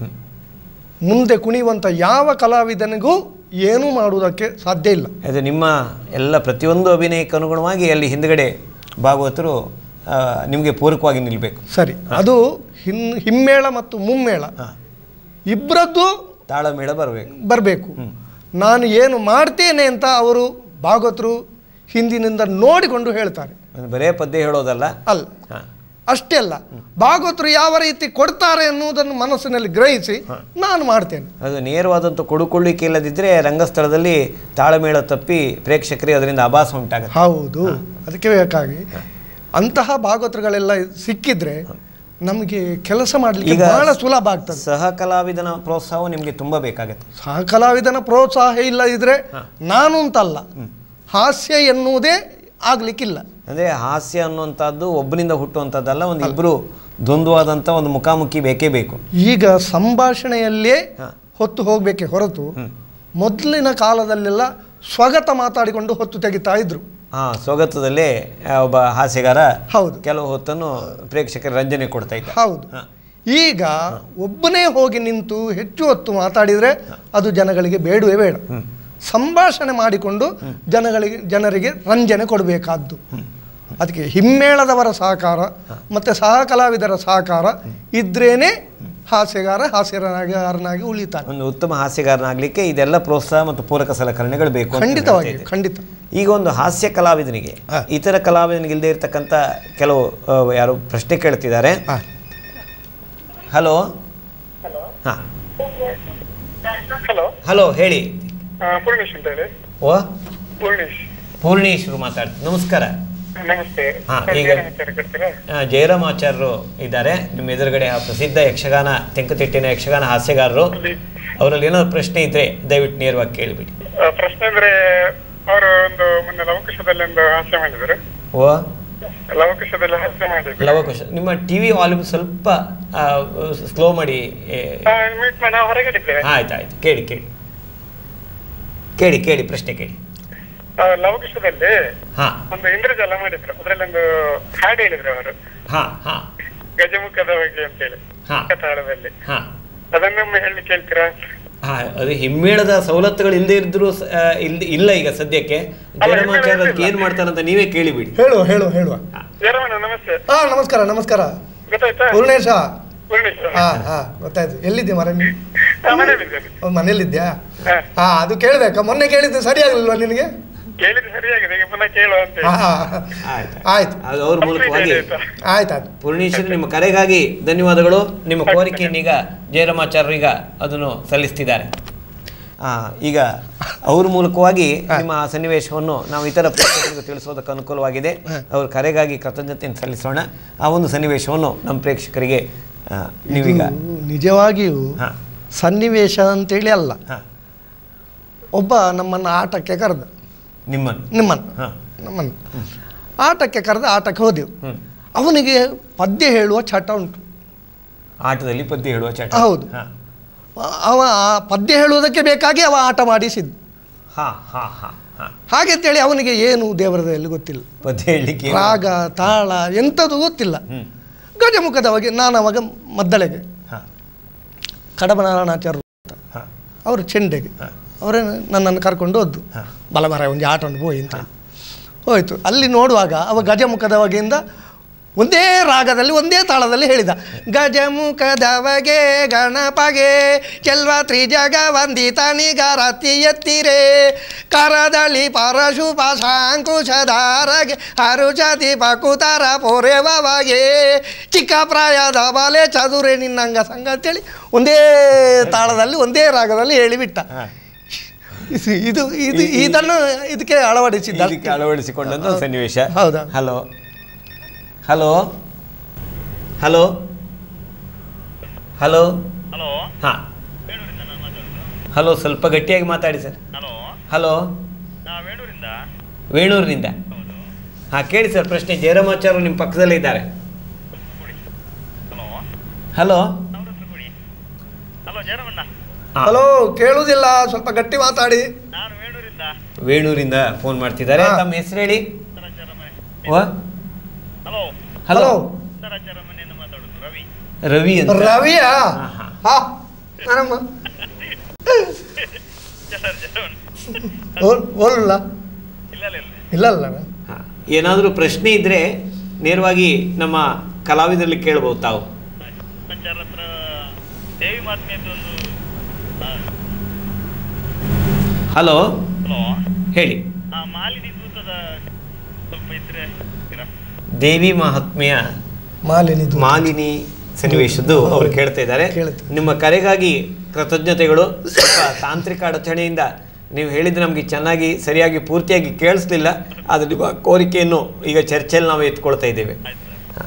S3: ಮುಂದೆ ಕುಣಿಯುವಂಥ ಯಾವ ಕಲಾವಿದನಿಗೂ ಏನೂ ಮಾಡುವುದಕ್ಕೆ ಸಾಧ್ಯ ಇಲ್ಲ
S2: ಅದು ನಿಮ್ಮ ಎಲ್ಲ ಪ್ರತಿಯೊಂದು ಅಭಿನಯಕ್ಕೆ ಅನುಗುಣವಾಗಿ ಅಲ್ಲಿ ಹಿಂದ್ಗಡೆ ಭಾಗವತರು ಆ, ನಿಮಗೆ ಪೂರಕವಾಗಿ ನಿಲ್ಲಬೇಕು
S3: ಸರಿ ಅದು ಹಿನ್ ಹಿಮ್ಮೇಳ ಮತ್ತು ಮುಮ್ಮೇಳ
S2: ಹಾಂ
S3: ಇಬ್ಬರದ್ದು
S2: ತಾಳಮೇಳ ಬರಬೇಕು
S3: ಬರಬೇಕು ನಾನು ಏನು ಮಾಡ್ತೇನೆ ಅಂತ ಅವರು ಭಾಗವತರು ಹಿಂದಿನಿಂದ ನೋಡಿಕೊಂಡು ಹೇಳ್ತಾರೆ
S2: ಬರೇ ಪದ್ಯ ಹೇಳೋದಲ್ಲ
S3: ಅಲ್ಲ
S2: ಹಾಂ
S3: ಅಷ್ಟೇ ಅಲ್ಲ ಭಾಗವತರು ಯಾವ ರೀತಿ ಕೊಡ್ತಾರೆ ಎನ್ನುವುದನ್ನು ಮನಸ್ಸಿನಲ್ಲಿ ಗ್ರಹಿಸಿ ನಾನು ಮಾಡ್ತೇನೆ
S2: ಅದು ನೇರವಾದಂಥ ಕೊಡುಕೊಳ್ಳಿಕೆ ಇಲ್ಲದಿದ್ದರೆ ರಂಗಸ್ಥಳದಲ್ಲಿ ತಾಳಮೇಳ ತಪ್ಪಿ ಪ್ರೇಕ್ಷಕರಿಗೆ ಅದರಿಂದ ಆಭಾಸ ಉಂಟಾಗುತ್ತೆ
S3: ಹೌದು ಅದಕ್ಕೆ ಬೇಕಾಗಿ ಅಂತಹ ಭಾಗವತರುಗಳೆಲ್ಲ ಸಿಕ್ಕಿದ್ರೆ ನಮಗೆ ಕೆಲಸ ಮಾಡಲಿಕ್ಕೆ
S2: ಈಗ
S3: ಬಹಳ ಸುಲಭ ಆಗ್ತದೆ
S2: ಸಹ ಕಲಾವಿದನ ಪ್ರೋತ್ಸಾಹ ನಿಮಗೆ ತುಂಬ ಬೇಕಾಗುತ್ತೆ
S3: ಸಹ ಕಲಾವಿದನ ಪ್ರೋತ್ಸಾಹ ಇಲ್ಲದಿದ್ರೆ ನಾನು ಅಂತಲ್ಲ ಹಾಸ್ಯ ಎನ್ನುವುದೇ ಆಗ್ಲಿಕ್ಕಿಲ್ಲ
S2: ಅಂದರೆ ಹಾಸ್ಯ ಅನ್ನುವಂಥದ್ದು ಒಬ್ಬನಿಂದ ಹುಟ್ಟುವಂಥದ್ದಲ್ಲ ಒಂದು ಇಬ್ಬರು ದ್ವಂದ್ವಾದಂಥ ಒಂದು ಮುಖಾಮುಖಿ ಬೇಕೇ ಬೇಕು
S3: ಈಗ ಸಂಭಾಷಣೆಯಲ್ಲೇ
S2: ಹಾ.
S3: ಹೊತ್ತು ಹೋಗಬೇಕೆ ಹೊರತು ಮೊದಲಿನ ಕಾಲದಲ್ಲೆಲ್ಲ ಸ್ವಗತ ಮಾತಾಡಿಕೊಂಡು ಹೊತ್ತು ತೆಗಿತಾ ಇದ್ರು
S2: ಹಾಂ ಸ್ವಗತದಲ್ಲೇ ಆ, ಒಬ್ಬ ಹಾಸ್ಯಗಾರ
S3: ಹೌದು.
S2: ಕೆಲವು ಹೊತ್ತನ್ನು ಪ್ರೇಕ್ಷಕರ ರಂಜನೆ ಕೊಡ್ತಾ ಇದ್ದ
S3: ಹೌದು
S2: ಹಾ.
S3: ಈಗ ಒಬ್ಬನೇ ಹೋಗಿ ನಿಂತು ಹೆಚ್ಚು ಹೊತ್ತು ಮಾತಾಡಿದರೆ ಅದು ಜನಗಳಿಗೆ ಬೇಡವೇ ಬೇಡ ಸಂಭಾಷಣೆ ಮಾಡಿಕೊಂಡು ಜನಗಳಿಗೆ ಜನರಿಗೆ ರಂಜನೆ ಕೊಡಬೇಕಾದ್ದು ಅದಕ್ಕೆ ಹಿಮ್ಮೇಳದವರ ಸಹಕಾರ ಮತ್ತು ಸಹ ಕಲಾವಿದರ ಸಹಕಾರ ಇದ್ರೇನೆ ಹಾಸ್ಯಗಾರ ಹಾಸ್ಯಗಾರನಾಗಿ ಉಳಿತಾನೆ
S2: ಒಂದು ಉತ್ತಮ ಹಾಸ್ಯಗಾರನಾಗಲಿಕ್ಕೆ ಇದೆಲ್ಲ ಪ್ರೋತ್ಸಾಹ ಮತ್ತು ಪೂರಕ ಸಲಕರಣೆಗಳು ಬೇಕು ಅಂತ
S3: ಖಂಡಿತವಾಗಿ
S2: ಹೇಳ್ತಾ ಇದ್ದೆ.
S3: ಖಂಡಿತ
S2: ಈಗ ಒಂದು ಹಾಸ್ಯ ಕಲಾವಿದನಿಗೆ
S3: ಹಾ.
S2: ಇತರ ಕಲಾವಿದನಿಗೆ ಇಲ್ಲದೆ ಇರತಕ್ಕಂಥ ಕೆಲವು ಆ, ಯಾರು ಪ್ರಶ್ನೆ ಕೇಳ್ತಿದ್ದಾರೆ
S3: ಹಾ.
S2: ಹಲೋ ಹಾಂ
S7: ಹಲೋ
S2: ಹಲೋ ಹೇಳಿ
S7: ಪೂರ್ಣೇಶ್ ಅಂತ ಹೇಳಿ
S2: ಓ
S7: ಪೂರ್ಣೇಶ್
S2: ಪೂರ್ಣೇಶ್ವರು ಮಾತಾಡ್ತೀನಿ ನಮಸ್ಕಾರ
S7: ನಮಸ್ತೆ
S2: ಹಾ, ಈಗ-
S7: ಸಮಾಚಾರ ಕೊಡ್ತೀರಾ
S2: ಆ, ಜಯರಾಮಾಚಾರ್ಯರು ಇದ್ದಾರೆ ನಿಮ್ಮ ಎದುರುಗಡೆ ಆ ಪ್ರಸಿದ್ಧ ಯಕ್ಷಗಾನ ತೆಂಕತಿಟ್ಟಿನ ಯಕ್ಷಗಾನ ಹಾಸ್ಯಗಾರರು ಅವರಲ್ಲಿ ಏನಾದ್ರು ಪ್ರಶ್ನೆ ಇದ್ರೆ ದಯವಿಟ್ಟು ನೇರವಾಗಿ ಕೇಳಿಬಿಡಿ
S7: ಆ, ಪ್ರಶ್ನೆ ಅಂದ್ರೆ ಅವರು ಒಂದು ಮೊನ್ನೆ ಲವಕುಶದಲ್ಲಿ ಒಂದು ಹಾಸ್ಯ ಮಾಡಿದ್ರು
S2: ಓ
S7: ಲವಕುಶದಲ್ಲಿ ಹಾಸ್ಯ ಮಾಡಿದ್ರು
S2: ಲವಕುಶ ನಿಮ್ಮ ಟಿ ವಿ ವಾಲ್ಯೂಮ್ ಸ್ವಲ್ಪ ಸ್ಲೋ ಮಾಡಿ ಏ,
S7: ಮೀಟ್ ಮಾಡಿ ನಾವು ಹೊರಗಡೆ ಇದ್ದೇವೆ
S2: ಆಯ್ತು ಆಯ್ತು ಕೇಳಿ ಕೇಳಿ ಕೇಳಿ ಕೇಳಿ ಪ್ರಶ್ನೆ ಕೇಳಿ
S7: ಆ, ಲವಕುಶದಲ್ಲಿ
S2: ಹಾಂ
S7: ಒಂದು ಇಂದ್ರಜಾಲ ಮಾಡಿದ್ರು ಅದ್ರಲ್ಲಿ ಒಂದು ಹಾಡು ಹೇಳಿದ್ರು ಅವರು
S2: ಹಾಂ ಹಾಂ
S7: ಗಜಮುಖದ ಬಗ್ಗೆ ಅಂತೇಳಿ
S2: ಹಾ.
S7: ತಾಳದಲ್ಲಿ
S2: ಹಾಂ
S7: ಅದನ್ನೊಮ್ಮೆ ಹೇಳಿ ಕೇಳ್ತೀರಾ
S2: ಹಾ ಅದು ಹಿಮ್ಮೇಳದ ಸವಲತ್ತುಗಳು ಇಲ್ಲದೆ ಇದ್ರು ಸ- ಆ, ಇಲ್ದ- ಇಲ್ಲ ಈಗ ಸದ್ಯಕ್ಕೆ ಜಯರಾಮಾಚಾರ್ಯ ಅದಕ್ಕೆ ಏನು ಮಾಡ್ತಾರಂತ ನೀವೇ ಕೇಳಿಬಿಡಿ
S3: ಹೇಳುವ ಹೇಳುವ ಹೇಳುವ
S7: ಜರಮಣ ನಮಸ್ತೆ
S3: ಹಾ ನಮಸ್ಕಾರ ನಮಸ್ಕಾರ
S7: ಗೊತ್ತಾಯ್ತಾ
S3: ಪೂರ್ಣೇಶ
S7: ಪೂರ್ಣೇಶ್
S3: ಹಾ ಹಾ ಗೊತ್ತಾಯ್ತು ಎಲ್ಲಿದ್ದೆ ಮರ ನೀನು
S7: ಆ, ಮನೇಲಿದ್ದೇನೆ
S3: ಅವ್ನು ಮನೇಲಿದ್ಯಾ
S7: ಹಾ.
S3: ಹಾ ಅದು ಕೇಳ್ಬೇಕಾ ಮೊನ್ನೆ ಕೇಳಿದ್ದು ಸರಿ ಆಗ್ಲಿಲ್ವಾ ನಿನಗೆ
S7: ಕೇಳಿದ್ದು ಸರಿಯಾಗಿದೆ ಈಗ ಪುನಃ ಕೇಳುವ ಅಂತ ಹೇಳಿ.
S3: ಹಾ
S2: ಆಯ್ತು
S3: ಆಯ್ತು
S2: ಅದು ಅವ್ರ ಮೂಲಕವಾಗಿ
S7: ಆಯ್ತಾ?
S3: ಆಯ್ತಾಯ್ತು
S2: ಪೂರ್ಣೇಶ್ವರಿ ನಿಮ್ಮ ಕರೆಗಾಗಿ ಧನ್ಯವಾದಗಳು ನಿಮ್ಮ ಕೋರಿಕೆಯನ್ನು ಈಗ ಜಯರಾಮಾಚಾರ್ಯರು ಈಗ ಅದನ್ನು ಸಲ್ಲಿಸ್ತಿದ್ದಾರೆ ಆ, ಈಗ ಅವ್ರ ಮೂಲಕವಾಗಿ ನಿಮ್ಮ ಆ ಸನ್ನಿವೇಶವನ್ನು ನಾವು ಇತರ ಪ್ರೇಕ್ಷಕರಿಗೆ ತಿಳಿಸೋದಕ್ಕೆ ಅನುಕೂಲವಾಗಿದೆ ಅವ್ರ ಕರೆಗಾಗಿ ಕೃತಜ್ಞತೆಯನ್ನು ಸಲ್ಲಿಸೋಣ ಆ ಒಂದು ಸನ್ನಿವೇಶವನ್ನು ನಮ್ಮ ಪ್ರೇಕ್ಷಕರಿಗೆ ಆ, ನೀವೀಗ
S3: ಇದು ನಿಜವಾಗಿಯೂ
S2: ಹಾಂ
S3: ಸನ್ನಿವೇಶ ಅಂತೇಳಿ ಅಲ್ಲ
S2: ಹಾಂ
S3: ಒಬ್ಬ ನಮ್ಮನ್ನು ಆಟಕ್ಕೆ ಕರೆದ
S2: ನಿಮ್ಮನ್ನು
S3: ನಿಮ್ಮನ್ನು
S2: ಹಾಂ
S3: ನಮ್ಮನ್ನು ಆಟಕ್ಕೆ ಕರೆದ ಆಟಕ್ಕೆ ಹೋದೆವು
S2: ಹ್ಞೂ
S3: ಅವನಿಗೆ ಪದ್ಯ ಹೇಳುವ ಚಟ ಉಂಟು
S2: ಆಟದಲ್ಲಿ ಪದ್ಯ ಹೇಳುವ ಚಟ
S3: ಹೌದು.
S2: ಹಾಂ
S3: ಅವ ಆ ಪದ್ಯ ಹೇಳುವುದಕ್ಕೆ ಬೇಕಾಗಿ ಅವ ಆಟ ಮಾಡಿಸಿದ್ದು
S2: ಹಾಂ ಹಾಂ ಹಾಂ ಹಾಂ
S3: ಹಾಗೆ ಅಂತೇಳಿ ಅವನಿಗೆ ಏನು ದೇವರದಲ್ಲಿ ಗೊತ್ತಿಲ್ಲ
S2: ಪದ್ಯ ಹೇಳಲಿಕ್ಕೆ ಏನು-
S3: ರಾಗ ತಾಳ ಎಂಥದ್ದು ಗೊತ್ತಿಲ್ಲ
S2: ಹ್ಮ್
S3: ಗಜಮುಖದವಗೆ ನಾನು ಅವಾಗ ಮದ್ದಳೆಗೆ
S2: ಹಾಂ
S3: ಕಡಬನಾರಾಯಣಾಚಾರ್ಯರು ಅಂತ
S2: ಹಾಂ
S3: ಅವರು ಚೆಂಡೆಗೆ
S2: ಹಾಂ.
S3: ಅವರೇ ನನ್ನನ್ನು ಕರ್ಕೊಂಡು ಹೋದ್ದು
S2: ಹಾಂ.
S3: ಬಲಮರ ಒಂದು ಆಟ ಉಂಟು ಹೋಯ್ ಅಂತ ಹೋಯ್ತು ಅಲ್ಲಿ ನೋಡುವಾಗ ಅವ ಗಜಮುಖದವಗೆಯಿಂದ ಒಂದೇ ರಾಗದಲ್ಲಿ ಒಂದೇ ತಾಳದಲ್ಲಿ ಹೇಳಿದ ಗಜಮುಖದವಗೆ ಗಣಪಗೆ ಚೆಲ್ವ ತ್ರಿಜಗ ವಂದಿತ ನಿಗರತಿ ಎತ್ತಿರೆ ಕರದಳಿ ಪರಶುಪ ಶಾಂಕುಶಧಾರಗೆ ಹರುಚತಿ ಪಕುತರ ಪೊರೆವಗೆ ಚಿಕ್ಕ ಪ್ರಾಯದ ಬಲೆ ಚದುರೆ ನಿನ್ನಂಗ ಸಂಗ ಅಂತೇಳಿ ಒಂದೇ ತಾಳದಲ್ಲಿ ಒಂದೇ ರಾಗದಲ್ಲಿ ಹೇಳಿಬಿಟ್ಟ
S2: ಹಾಂ
S3: ಇದು- ಇದು ಇದು ಇದನ್ನು ಇದಕ್ಕೆ ಅಳವಡಿಸಿದ್ದ
S2: ಇದಕ್ಕೆ ಅಳವಡಿಸಿಕೊಂಡಂಥ ಸನ್ನಿವೇಶ
S3: ಹೌದಾ?
S2: Hello hello hello hello
S8: hello
S2: ಹಾಂ
S8: ಬೇಡೂರಿಂದ ನಾನು ಮಾತಾಡೋದು
S2: ಹಲೋ ಸ್ವಲ್ಪ ಗಟ್ಟಿಯಾಗಿ ಮಾತಾಡಿ ಸರ್
S8: ಹಲೋ
S2: ಹಲೋ
S8: ನಾ ಬೇಡೂರಿಂದ
S2: ವೇಣೂರಿನಿಂದ
S8: ಹೌದು
S2: ಹಾಂ ಕೇಳಿ ಸರ್ ಪ್ರಶ್ನೆ ಜಯರಾಮಾಚಾರ್ಯರು ನಿಮ್ಮ ಪಕ್ಕದಲ್ಲೇ ಇದ್ದಾರೆ
S8: ಕೊಡಿ ಹಲೋ
S2: ಹಲೋ
S8: ಅವ್ರ ಹತ್ರ ಕೊಡಿ ಹಲೋ ಜಯರಾಮಣ್ಣ
S2: ಹಾಂ.
S3: ಹಲೋ ಕೇಳುವುದಿಲ್ಲ ಸ್ವಲ್ಪ ಗಟ್ಟಿ ಮಾತಾಡಿ
S8: ನಾನು ಬೇಡೂರಿಂದ
S2: ವೇಣೂರಿಂದ ಫೋನ್ ಮಾಡ್ತಿದ್ದಾರೆ
S3: ಹಾ.
S2: ತಮ್ಮ ಹೆಸರು ಹೇಳಿ
S8: ಸರಾಚಾರಮನೆ
S2: ಓ
S8: ಹಲೋ
S2: ಹಲೋ
S3: ಹಲೋ
S8: ಸರಾಚಾರಮನೆಯನ್ನು ಮಾತಾಡೋದು ರವಿ
S2: ರವಿ ಅಂತ
S3: ರವಿಯಾ
S2: ಹಾ, ಹಾ.
S3: ಹಾ ನಾನಮ್ಮ
S8: ಸರ್ ಜಯರಾಮಣ್ಣ
S3: ಓಲ್- ಓಲ್ಲ
S8: ಇಲ್ಲ ಇಲ್ಲ ಇಲ್ಲ
S3: ಇಲ್ಲ ಅಲ್ಲ
S2: ಹಾ. ಏನಾದರೂ ಪ್ರಶ್ನೆ ಇದ್ರೆ ನೇರವಾಗಿ ನಮ್ಮ ಕಲಾವಿದರಲ್ಲಿ ಕೇಳ್ಬೋದು ತಾವು
S8: ಸಂಚಾರ ಹತ್ರ ದೇವಿ ಮಾತ್ಮೆಯದ್ದು ಒಂದು ಆ,
S2: ಹಲೋ
S8: ಹಲೋ
S2: ಹೇಳಿ
S8: ಆ ಮಾಲಿನಿ ದೂತದ ಸ್ವಲ್ಪ ಇದ್ರೆ ಇರಾ?
S2: ದೇವಿ ಮಹಾತ್ಮೆಯ
S3: ಮಾಲಿನಿ ದೂತ.
S2: ಮಾಲಿನಿ ಸನ್ನಿವೇಶದ್ದು ಅವರು ಕೇಳ್ತಾ ಇದ್ದಾರೆ
S3: ಕೇಳ್ತಾರೆ.
S2: ನಿಮ್ಮ ಕರೆಗಾಗಿ ಕೃತಜ್ಞತೆಗಳು ಸ್ವಲ್ಪ ತಾಂತ್ರಿಕ ಅಡಚಣೆಯಿಂದ ನೀವು ಹೇಳಿದ್ದು ನಮಗೆ ಚೆನ್ನಾಗಿ ಸರಿಯಾಗಿ ಪೂರ್ತಿಯಾಗಿ ಕೇಳಿಸ್ಲಿಲ್ಲ ಆದರೆ ನಿಮ್ಮ ಕೋರಿಕೆಯನ್ನು ಈಗ ಚರ್ಚೆಯಲ್ಲಿ ನಾವು ಎತ್ಕೊಳ್ತಾ ಇದ್ದೇವೆ ಹಾ.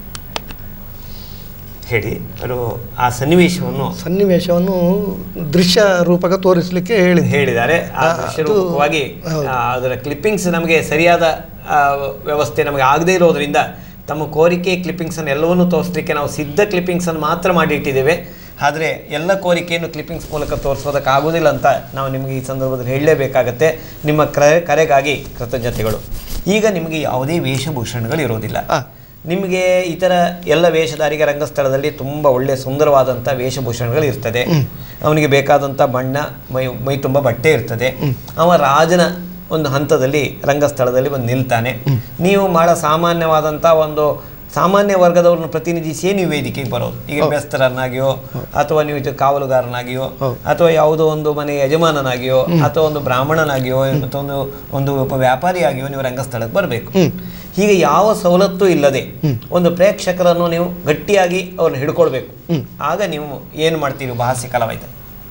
S2: ಹೇಳಿ ಅವರು ಆ ಸನ್ನಿವೇಶವನ್ನು
S3: ಸನ್ನಿವೇಶವನ್ನು ದೃಶ್ಯ ರೂಪಕ ತೋರಿಸಲಿಕ್ಕೆ ಹೇಳಿದೆ
S2: ಹೇಳಿದ್ದಾರೆ ಆ
S3: ಆ,
S2: ದೃಶ್ಯ
S3: ಅದು-
S2: ರೂಪಕವಾಗಿ
S3: ಹೌದು.
S2: ಆ, ಅದರ ಕ್ಲಿಪ್ಪಿಂಗ್ಸ್ ನಮಗೆ ಸರಿಯಾದ ಆ, ವ್ಯವಸ್ಥೆ ನಮಗೆ ಆಗದೇ ಇರೋದ್ರಿಂದ ತಮ್ಮ ಕೋರಿಕೆ ಕ್ಲಿಪ್ಪಿಂಗ್ಸನ್ನು ಎಲ್ಲವನ್ನೂ ತೋರಿಸಲಿಕ್ಕೆ ನಾವು ಸಿದ್ಧ ಕ್ಲಿಪ್ಪಿಂಗ್ಸನ್ನು ಮಾತ್ರ ಮಾಡಿ ಇಟ್ಟಿದ್ದೇವೆ ಆದರೆ ಎಲ್ಲ ಕೋರಿಕೆಯನ್ನು ಕ್ಲಿಪ್ಪಿಂಗ್ಸ್ ಮೂಲಕ ತೋರಿಸೋದಕ್ಕಾಗೋದಿಲ್ಲ ಅಂತ ನಾವು ನಿಮಗೆ ಈ ಸಂದರ್ಭದಲ್ಲಿ ಹೇಳಲೇಬೇಕಾಗತ್ತೆ ನಿಮ್ಮ ಕರೆ ಕರೆಗಾಗಿ ಕೃತಜ್ಞತೆಗಳು ಈಗ ನಿಮಗೆ ಯಾವುದೇ ವೇಷಭೂಷಣಗಳು ಇರೋದಿಲ್ಲ
S3: ಆ.
S2: ನಿಮಗೆ ಇತರ ಎಲ್ಲ ವೇಷಧಾರಿಗೆ ರಂಗಸ್ಥಳದಲ್ಲಿ ತುಂಬ ಒಳ್ಳೆಯ ಸುಂದರವಾದಂಥ ವೇಷಭೂಷಣಗಳು ಇರ್ತದೆ ಅವನಿಗೆ ಬೇಕಾದಂಥ ಬಣ್ಣ ಮೈ ಮೈ ತುಂಬ ಬಟ್ಟೆ ಇರ್ತದೆ ಅವ ರಾಜನ ಒಂದು ಹಂತದಲ್ಲಿ ರಂಗಸ್ಥಳದಲ್ಲಿ ಬಂದು ನಿಲ್ತಾನೆ ನೀವು ಭಾಳ ಸಾಮಾನ್ಯವಾದಂಥ ಒಂದು ಸಾಮಾನ್ಯ ವರ್ಗದವ್ರನ್ನ ಪ್ರತಿನಿಧಿಸಿಯೇ ನೀವು ವೇದಿಕೆಗೆ ಬರೋದು ಈಗ ಬೆಸ್ತರನ್ನಾಗಿಯೋ ಅಥವಾ ನೀವು ಇದು ಕಾವಲುಗಾರನಾಗಿಯೋ ಅಥವಾ ಯಾವುದೋ ಒಂದು ಮನೆ ಯಜಮಾನನಾಗಿಯೋ ಅಥವಾ ಒಂದು ಬ್ರಾಹ್ಮಣನಾಗಿಯೋ ಅಥವಾ ಒಂದು ಒಂದು ಒಬ್ಬ ವ್ಯಾಪಾರಿಯಾಗಿಯೋ ನೀವು ರಂಗಸ್ಥಳಕ್ಕೆ ಬರಬೇಕು ಹೀಗೆ ಯಾವ ಸವಲತ್ತು ಇಲ್ಲದೆ ಒಂದು ಪ್ರೇಕ್ಷಕರನ್ನು ನೀವು ಗಟ್ಟಿಯಾಗಿ ಅವ್ರನ್ನ ಹಿಡ್ಕೊಳ್ಬೇಕು ಆಗ ನೀವು ಏನು ಮಾಡ್ತೀರಿ ಒಬ್ಬ ಹಾಸ್ಯ ಕಲಾವಿದ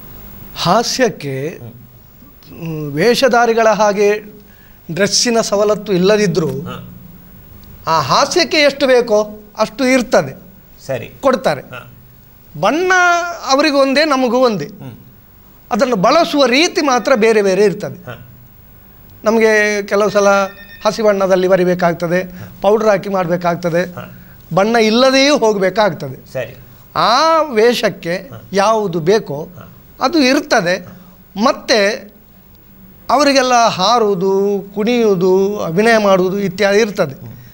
S3: ಹಾಸ್ಯಕ್ಕೆ ಮ್, ವೇಷಧಾರಿಗಳ ಹಾಗೆ ಡ್ರೆಸ್ಸಿನ ಸವಲತ್ತು ಇಲ್ಲದಿದ್ದರೂ
S2: ಹ,
S3: ಆ ಹಾಸ್ಯಕ್ಕೆ ಎಷ್ಟು ಬೇಕೋ ಅಷ್ಟು ಇರ್ತದೆ
S2: ಸರಿ
S3: ಕೊಡ್ತಾರೆ
S2: ಹ,
S3: ಬಣ್ಣ ಅವರಿಗೂ ಒಂದೇ ನಮಗೂ ಒಂದೇ
S2: ಹ್ಮ್.
S3: ಅದನ್ನು ಬಳಸುವ ರೀತಿ ಮಾತ್ರ ಬೇರೆ ಬೇರೆ ಇರ್ತದೆ
S2: ಹ,
S3: ನಮಗೆ ಕೆಲವು ಸಲ ಹಸಿ ಬಣ್ಣದಲ್ಲಿ ಬರಿಬೇಕಾಗ್ತದೆ ಪೌಡ್ರ್ ಹಾಕಿ ಮಾಡಬೇಕಾಗ್ತದೆ
S2: ಹ.
S3: ಬಣ್ಣ ಇಲ್ಲದೆಯೂ ಹೋಗಬೇಕಾಗ್ತದೆ
S2: ಸರಿ
S3: ಆ ವೇಷಕ್ಕೆ ಯಾವುದು ಬೇಕೋ ಅದು ಇರ್ತದೆ ಮತ್ತು ಅವರಿಗೆಲ್ಲ ಹಾರುವುದು ಕುಣಿಯುವುದು ಅಭಿನಯ ಮಾಡುವುದು ಇತ್ಯಾದಿ ಇರ್ತದೆ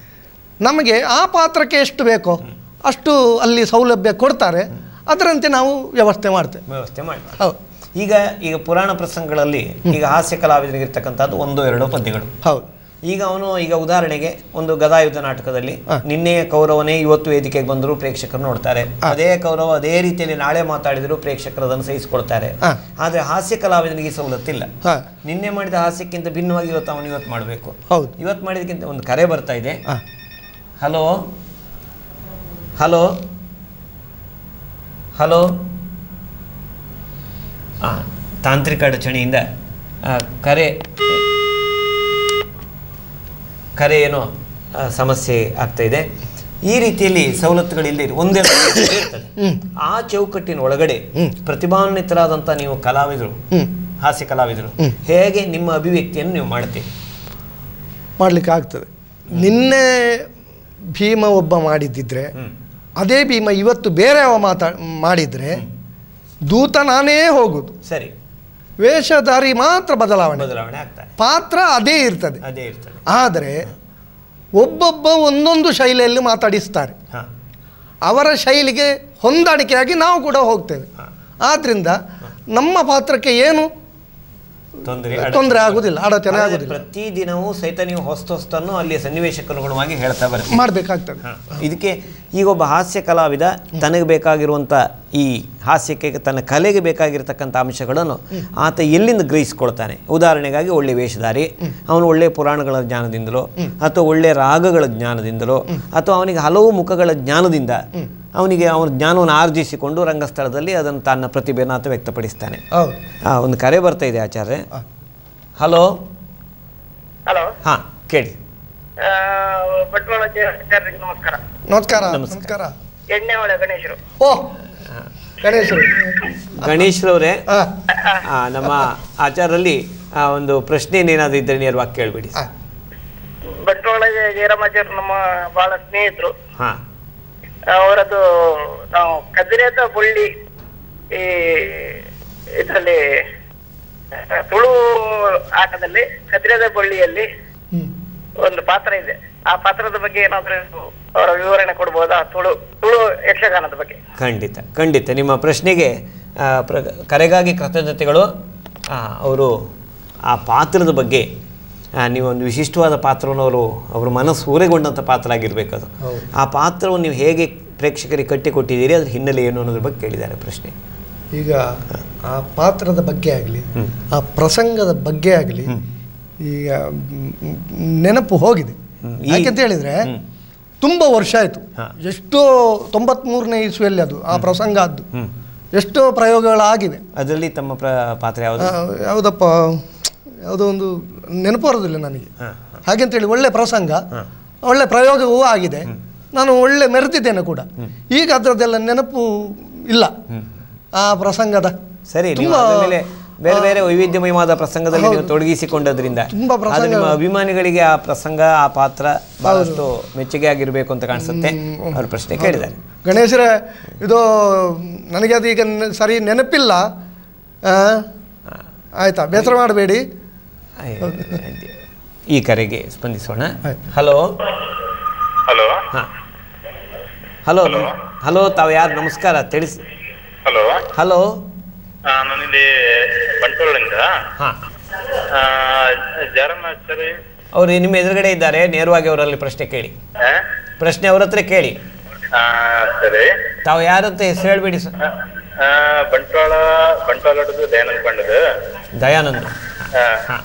S3: ನಮಗೆ ಆ ಪಾತ್ರಕ್ಕೆ ಎಷ್ಟು ಬೇಕೋ ಅಷ್ಟು ಅಲ್ಲಿ ಸೌಲಭ್ಯ ಕೊಡ್ತಾರೆ ಅದರಂತೆ ನಾವು ವ್ಯವಸ್ಥೆ ಮಾಡ್ತೇವೆ
S2: ವ್ಯವಸ್ಥೆ ಮಾಡಿ
S3: ಹೌದು
S2: ಈಗ ಈಗ ಪುರಾಣ ಪ್ರಸಂಗಗಳಲ್ಲಿ ಈಗ ಹಾಸ್ಯ ಕಲಾವಿದರಿಗೆ ಇರ್ತಕ್ಕಂಥದ್ದು ಒಂದು ಎರಡು ಪದ್ಯಗಳು
S3: ಹೌದು
S2: ಈಗ ಅವನು ಈಗ ಉದಾಹರಣೆಗೆ ಒಂದು ಗದಾಯುದ್ಧ ನಾಟಕದಲ್ಲಿ
S3: ಹ.
S2: ನಿನ್ನೆಯ ಕೌರವನೇ ಇವತ್ತು ವೇದಿಕೆಗೆ ಬಂದರೂ ಪ್ರೇಕ್ಷಕರು ನೋಡ್ತಾರೆ ಅದೇ ಕೌರವ ಅದೇ ರೀತಿಯಲ್ಲಿ ನಾಳೆ ಮಾತಾಡಿದರೂ ಪ್ರೇಕ್ಷಕರು ಅದನ್ನು ಸಹಿಸಿಕೊಳ್ತಾರೆ
S3: ಹ.
S2: ಆದರೆ ಹಾಸ್ಯ ಕಲಾವಿದನಿಗೆ ಈ ಸವಲತ್ತಿಲ್ಲ
S3: ಹಾಂ
S2: ನಿನ್ನೆ ಮಾಡಿದ ಹಾಸ್ಯಕ್ಕಿಂತ ಭಿನ್ನವಾಗಿ ಇವತ್ತು ಅವನು ಇವತ್ತು ಮಾಡಬೇಕು
S3: ಹೌದು
S2: ಇವತ್ತು ಮಾಡಿದಕ್ಕಿಂತ ಒಂದು ಕರೆ ಬರ್ತಾ ಇದೆ
S3: ಹಾಂ
S2: ಹಲೋ ಹಲೋ ಹಲೋ ಹಾಂ ತಾಂತ್ರಿಕ ಅಡಚಣೆಯಿಂದ ಆ, ಕರೆ ಕರೆ ಏನೋ ಆ, ಸಮಸ್ಯೆ ಆಗ್ತಾ ಇದೆ ಈ ರೀತಿಯಲ್ಲಿ ಸವಲತ್ತುಗಳಿಲ್ಲದೆ ಇರು- ಒಂದೇ ಇರ್ತದೆ ಆ ಚೌಕಟ್ಟಿನ ಒಳಗಡೆ ಪ್ರತಿಭಾನ್ವಿತರಾದಂಥ ನೀವು ಕಲಾವಿದರು ಹಾಸ್ಯ ಕಲಾವಿದರು ಹೇಗೆ ನಿಮ್ಮ ಅಭಿವ್ಯಕ್ತಿಯನ್ನು ನೀವು ಮಾಡ್ತೀರಿ
S3: ಮಾಡಲಿಕ್ಕೆ ಆಗ್ತದೆ ನಿನ್ನೆ ಭೀಮ ಒಬ್ಬ ಮಾಡಿದ್ದಿದ್ರೆ ಅದೇ ಭೀಮ ಇವತ್ತು ಬೇರೆಯವ ಮಾತಾ ಮಾಡಿದರೆ ದೂತ ನಾನೇ ಹೋಗುದು
S2: ಸರಿ
S3: ವೇಷಧಾರಿ ಮಾತ್ರ ಬದಲಾವಣೆ
S2: ಬದಲಾವಣೆ ಆಗ್ತಾರೆ
S3: ಪಾತ್ರ ಅದೇ ಇರ್ತದೆ
S2: ಅದೇ ಇರ್ತದೆ
S3: ಆದರೆ ಒಬ್ಬೊಬ್ಬ ಒಂದೊಂದು ಶೈಲಿಯಲ್ಲಿ ಮಾತಾಡಿಸ್ತಾರೆ
S2: ಹಾ
S3: ಅವರ ಶೈಲಿಗೆ ಹೊಂದಾಣಿಕೆಯಾಗಿ ನಾವು ಕೂಡ ಹೋಗ್ತೇವೆ ಆದ್ದರಿಂದ ನಮ್ಮ ಪಾತ್ರಕ್ಕೆ ಏನು
S2: ತೊಂದರೆ
S3: ತೊಂದರೆ ಆಗುದಿಲ್ಲ ಅಡಚಣೆ ಆಗುದಿಲ್ಲ
S2: ಪ್ರತಿ ದಿನವೂ ಸಹಿತ ನೀವು ಹೊಸ್ತು ಹೊಸ್ತನ್ನು ಅಲ್ಲಿ ಸನ್ನಿವೇಶಕ್ಕನುಗುಣವಾಗಿ ಹೇಳ್ತಾ ಬರ್ತೀವಿ
S3: ಮಾಡಬೇಕಾಗ್ತದೆ
S2: ಇದಕ್ಕೆ ಈಗ ಒಬ್ಬ ಹಾಸ್ಯ ಕಲಾವಿದ ತನಗೆ ಬೇಕಾಗಿರುವಂಥ ಈ ಹಾಸ್ಯಕ್ಕೆ ತನ್ನ ಕಲೆಗೆ ಬೇಕಾಗಿರ್ತಕ್ಕಂಥ ಅಂಶಗಳನ್ನು ಆತ ಎಲ್ಲಿಂದ ಗ್ರಹಿಸ್ಕೊಳ್ತಾನೆ ಉದಾಹರಣೆಗಾಗಿ ಒಳ್ಳೆ ವೇಷಧಾರಿ ಅವನು ಒಳ್ಳೆಯ ಪುರಾಣಗಳ ಜ್ಞಾನದಿಂದಲೋ ಅಥವಾ ಒಳ್ಳೆಯ ರಾಗಗಳ ಜ್ಞಾನದಿಂದಲೋ ಅಥವಾ ಅವನಿಗೆ ಹಲವು ಮುಖಗಳ ಜ್ಞಾನದಿಂದ ಅವನಿಗೆ ಅವನ ಜ್ಞಾನವನ್ನು ಆರ್ಜಿಸಿಕೊಂಡು ರಂಗಸ್ಥಳದಲ್ಲಿ ಅದನ್ನು ತನ್ನ ಪ್ರತಿಭೆಯನ್ನು ಆತ ವ್ಯಕ್ತಪಡಿಸ್ತಾನೆ
S3: ಹೌದು
S2: ಆ, ಒಂದು ಕರೆ ಬರ್ತಾ ಇದೆ ಆಚಾರ್ಯ ಹಲೋ
S4: ಹಲೋ
S2: ಹಾಂ ಕೇಳಿ
S4: ಬಂಟ್ವಾಳ ಆಚಾರ್ಯರಿಗೆ ನಮಸ್ಕಾರ
S3: ನಮಸ್ಕಾರ
S2: ನಮಸ್ಕಾರ.
S3: ನಮಸ್ಕಾರ
S4: ಎಣ್ಣೆ ಒಳ್ಳೆ ಗಣೇಶರು
S3: ಓ ಗಣೇಶರು
S2: ಗಣೇಶ್ರವ್ರೆ
S3: ಆ,
S2: ಆ, ನಮ್ಮ ಆಚಾರಲ್ಲಿ ಆ, ಒಂದು ಪ್ರಶ್ನೆ ಏನಾದರೂ ಇದ್ದರೆ ನೇರವಾಗಿ ಕೇಳ್ಬಿಡಿ
S3: ಆ,
S4: ಬಂಟ್ವಾಳ ಜಯರಾಮಾಚಾರ್ಯ ನಮ್ಮ ಬಹಳ ಸ್ನೇಹಿತರು
S2: ಹಾಂ
S4: ಅವರದ್ದು ನಾವು ಕದಿರೇದ ಬುಳ್ಳಿ ಈ ಇದರಲ್ಲಿ ಆ, ತುಳು ಆಟದಲ್ಲಿ ಕದಿರೇದ ಬಳ್ಳಿಯಲ್ಲಿ
S3: ಹ್ಮ್.
S4: ಒಂದು ಪಾತ್ರ ಇದೆ ಆ ಪಾತ್ರದ ಬಗ್ಗೆ ಏನಾದ್ರೂ ಅವರ ವಿವರಣೆ ಕೊಡ್ಬೋದಾ ತುಳು ತುಳು ಯಕ್ಷಗಾನದ ಬಗ್ಗೆ
S2: ಖಂಡಿತ ಖಂಡಿತ ನಿಮ್ಮ ಪ್ರಶ್ನೆಗೆ ಆ, ಪ್ರ ಕರೆಗಾಗಿ ಕೃತಜ್ಞತೆಗಳು ಆ, ಅವರು ಆ ಪಾತ್ರದ ಬಗ್ಗೆ ಆ, ನೀವು ಒಂದು ವಿಶಿಷ್ಟವಾದ ಪಾತ್ರವನ್ನು ಅವರು ಅವ್ರ ಮನಸ್ಸು ಊರೆಗೊಂಡಂಥ ಪಾತ್ರ ಆಗಿರಬೇಕು ಅದು ಆ ಪಾತ್ರವನ್ನು ನೀವು ಹೇಗೆ ಪ್ರೇಕ್ಷಕರಿಗೆ ಕಟ್ಟಿಕೊಟ್ಟಿದ್ದೀರಿ ಅದ್ರ ಹಿನ್ನೆಲೆ ಏನು ಅನ್ನೋದ್ರ ಬಗ್ಗೆ ಕೇಳಿದ್ದಾರೆ ಪ್ರಶ್ನೆ
S3: ಈಗ ಆ ಪಾತ್ರದ ಬಗ್ಗೆ ಆಗಲಿ ಆ ಪ್ರಸಂಗದ ಬಗ್ಗೆ ಆಗಲಿ ಈಗ ಮ್, ನೆನಪು ಹೋಗಿದೆ
S2: ಈ-
S3: ಯಾಕೆಂತ ಹೇಳಿದ್ರೆ
S2: ಹ್ಮ್.
S3: ತುಂಬ ವರ್ಷ ಆಯಿತು
S2: ಹಾ.
S3: ಎಷ್ಟೋ ತೊಂಬತ್ಮೂರನೇ ಇಸ್ವಿಯಲ್ಲಿ ಅದು ಆ ಪ್ರಸಂಗ ಅದು
S2: ಹ್ಮ್.
S3: ಎಷ್ಟೋ ಪ್ರಯೋಗಗಳಾಗಿವೆ
S2: ಅದರಲ್ಲಿ ತಮ್ಮ ಪ್ರ ಪಾತ್ರ ಯಾವುದು
S3: ಆ, ಯಾವುದಪ್ಪ ಯಾವುದೋ ಒಂದು ನೆನಪು ಬರೋದಿಲ್ಲ ನನಗೆ
S2: ಹಾ,
S3: ಹಾಗೆಂತೇಳಿ ಒಳ್ಳೆ ಪ್ರಸಂಗ
S2: ಹಾ.
S3: ಒಳ್ಳೆ ಪ್ರಯೋಗವೂ ಆಗಿದೆ ನಾನು ಒಳ್ಳೆ ಮೆರೆದಿದ್ದೇನೆ ಕೂಡ ಈಗ ಅದರದ್ದೆಲ್ಲ ನೆನಪು ಇಲ್ಲ ಆ ಪ್ರಸಂಗದ
S2: ಸರಿ ನೀವು
S3: ತುಂಬಾ,
S2: ಅದ್ರ ಮೇಲೆ ಬೇರೆ ಬೇರೆ ವೈವಿಧ್ಯಮಯವಾದ ಪ್ರಸಂಗದಲ್ಲಿ ನೀವು ತೊಡಗಿಸಿಕೊಂಡದ್ರಿಂದ
S3: ತುಂಬಾ ಪ್ರಸಂಗ-
S2: ಅದು ನಿಮ್ಮ ಅಭಿಮಾನಿಗಳಿಗೆ ಆ ಪ್ರಸಂಗ ಆ ಪಾತ್ರ ಬಹಳಷ್ಟು ಮೆಚ್ಚುಗೆ ಆಗಿರಬೇಕು ಅಂತ ಕಾಣಿಸುತ್ತೆ ಅವ್ರ ಪ್ರಶ್ನೆ ಕೇಳಿದ್ದಾರೆ
S3: ಗಣೇಶರೇ ಇದು ನನಗೆ ಅದು ಈಗ ನೆ- ಸರಿ ನೆನಪಿಲ್ಲ ಆ? ಆಯ್ತಾ ಬೇಸರ ಮಾಡಬೇಡಿ
S2: ಅಯ್ಯೋ, ಈ ಕರೆಗೆ ಸ್ಪಂದಿಸೋಣ
S3: ಆಯ್ತು.
S2: ಹಲೋ
S7: ಹಲೋ
S2: ಹಾಂ ಹಲೋ ಹಲೋ ತಾವು ಯಾರು ನಮಸ್ಕಾರ ತಿಳಿಸಿ
S7: ಹಲೋ
S2: ಹಲೋ
S7: ನಾನಿಲ್ಲಿ ಬಂಟ್ವಾಳದಿಂದ
S2: ಹಾಂ
S7: ಜಾರಮ್ಮ ಸರಿ
S2: ಅವರು ನಿಮ್ಮ ಎದುರುಗಡೆ ಇದ್ದಾರೆ ನೇರವಾಗಿ ಅವರಲ್ಲಿ ಪ್ರಶ್ನೆ ಕೇಳಿ ಪ್ರಶ್ನೆ ಅವ್ರ ಹತ್ರ ಕೇಳಿ
S7: ಸರಿ
S2: ತಾವು ಯಾರಂತ ಹೆಸರು ಹೇಳ್ಬೇಡಿ ಸರ್
S7: ಆ, ಬಂಟ್ವಾಳ ಬಂಟ್ವಾಳ ಹೊಡೆದು ದಯಾನಂದ್ ಪಂಡದು
S2: ದಯಾನಂದ್ ಹಾಂ